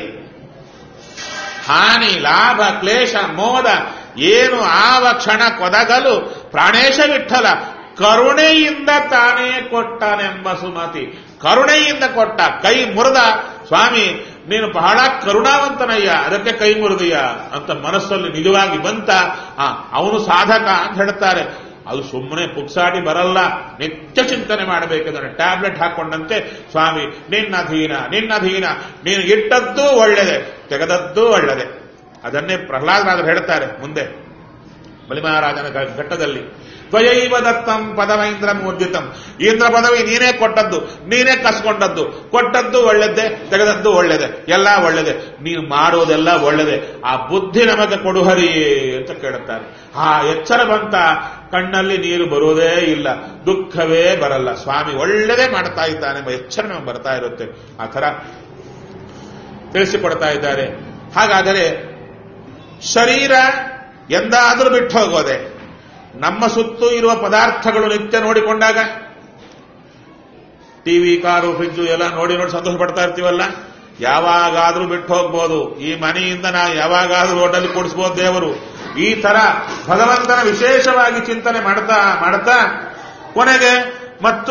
S1: ಹಾನಿ ಲಾಭ ಕ್ಲೇಶ ಮೋದ ಏನು ಆವ ಕ್ಷಣ ಕೊದಗಲು ಪ್ರಾಣೇಶ ವಿಠಲ ಕರುಣೆಯಿಂದ ತಾನೇ ಕೊಟ್ಟನೆಂಬ ಸುಮತಿ ಕರುಣೆಯಿಂದ ಕೊಟ್ಟ ಕೈ ಮುರಿದ ಸ್ವಾಮಿ ನೀನು ಬಹಳ ಕರುಣಾವಂತನಯ್ಯ ಅದಕ್ಕೆ ಕೈ ಮುರಿದಯ್ಯ ಅಂತ ಮನಸ್ಸಲ್ಲಿ ನಿಜವಾಗಿ ಬಂತ ಆ ಅವನು ಸಾಧಕ ಅಂತ ಹೇಳ್ತಾರೆ ಅದು ಸುಮ್ಮನೆ ಪುಕ್ಸಾಟಿ ಬರಲ್ಲ ನಿತ್ಯ ಚಿಂತನೆ ಮಾಡಬೇಕಂದ್ರೆ ಟ್ಯಾಬ್ಲೆಟ್ ಹಾಕೊಂಡಂತೆ ಸ್ವಾಮಿ ನಿನ್ನ ಅಧೀನ ನಿನ್ನ ಅಧೀನ ನೀನು ಇಟ್ಟದ್ದು ಒಳ್ಳೆದೆ ತೆಗೆದದ್ದು ಒಳ್ಳೆದೆ ಅದನ್ನೇ ಪ್ರಹ್ಲಾದರಾದರು ಹೇಳ್ತಾರೆ ಮುಂದೆ ಬಲಿಮಹಾರಾಜನ ಘ- ಘಟ್ಟದಲ್ಲಿ ತ್ವಯೈವ ದತ್ತಂ ಪದವೈಂದ್ರ ಮುದ್ದಿತಂ ಇಂದ್ರ ಪದವಿ ನೀನೇ ಕೊಟ್ಟದ್ದು ನೀನೇ ಕಸ್ಕೊಂಡದ್ದು ಕೊಟ್ಟದ್ದು ಒಳ್ಳೆದ್ದೆ ತೆಗೆದದ್ದು ಒಳ್ಳೆದೆ ಎಲ್ಲ ಒಳ್ಳೆದೆ ನೀನು ಮಾಡೋದೆಲ್ಲ ಒಳ್ಳೆದೆ ಆ ಬುದ್ಧಿ ನಮಗೆ ಕೊಡು ಹರಿಯೇ ಅಂತ ಕೇಳುತ್ತಾರೆ ಆ ಎಚ್ಚರ ಬಂತ ಕಣ್ಣಲ್ಲಿ ನೀರು ಬರೋದೇ ಇಲ್ಲ ದುಃಖವೇ ಬರಲ್ಲ ಸ್ವಾಮಿ ಒಳ್ಳೆದೇ ಮಾಡ್ತಾ ಇದ್ದಾನೆ ಎಂಬ ಎಚ್ಚರ ನಮಗೆ ಬರ್ತಾ ಇರುತ್ತೆ ಆ ಥರ ತಿಳಿಸಿಕೊಡ್ತಾ ಇದ್ದಾರೆ ಹಾಗಾದರೆ ಶರೀರ ಎಂದಾದರೂ ಬಿಟ್ಟು ಹೋಗೋದೆ ನಮ್ಮ ಸುತ್ತು ಇರುವ ಪದಾರ್ಥಗಳು ನಿತ್ಯ ನೋಡಿಕೊಂಡಾಗ ಟಿವಿ ಕಾರು ಫ್ರಿಜ್ಜು ಎಲ್ಲ ನೋಡಿ ನೋಡಿ ಸಂತೋಷ ಪಡ್ತಾ ಇರ್ತೀವಲ್ಲ ಯಾವಾಗಾದ್ರೂ ಬಿಟ್ಟು ಹೋಗ್ಬೋದು ಈ ಮನೆಯಿಂದ ನಾವು ಯಾವಾಗಾದ್ರೂ ರೋಡಲ್ಲಿ ಕೂಡಿಸ್ಬೋದು ದೇವರು ಈ ತರ ಭಗವಂತನ ವಿಶೇಷವಾಗಿ ಚಿಂತನೆ ಮಾಡ್ತಾ ಮಾಡ್ತಾ ಕೊನೆಗೆ ಮತ್ತು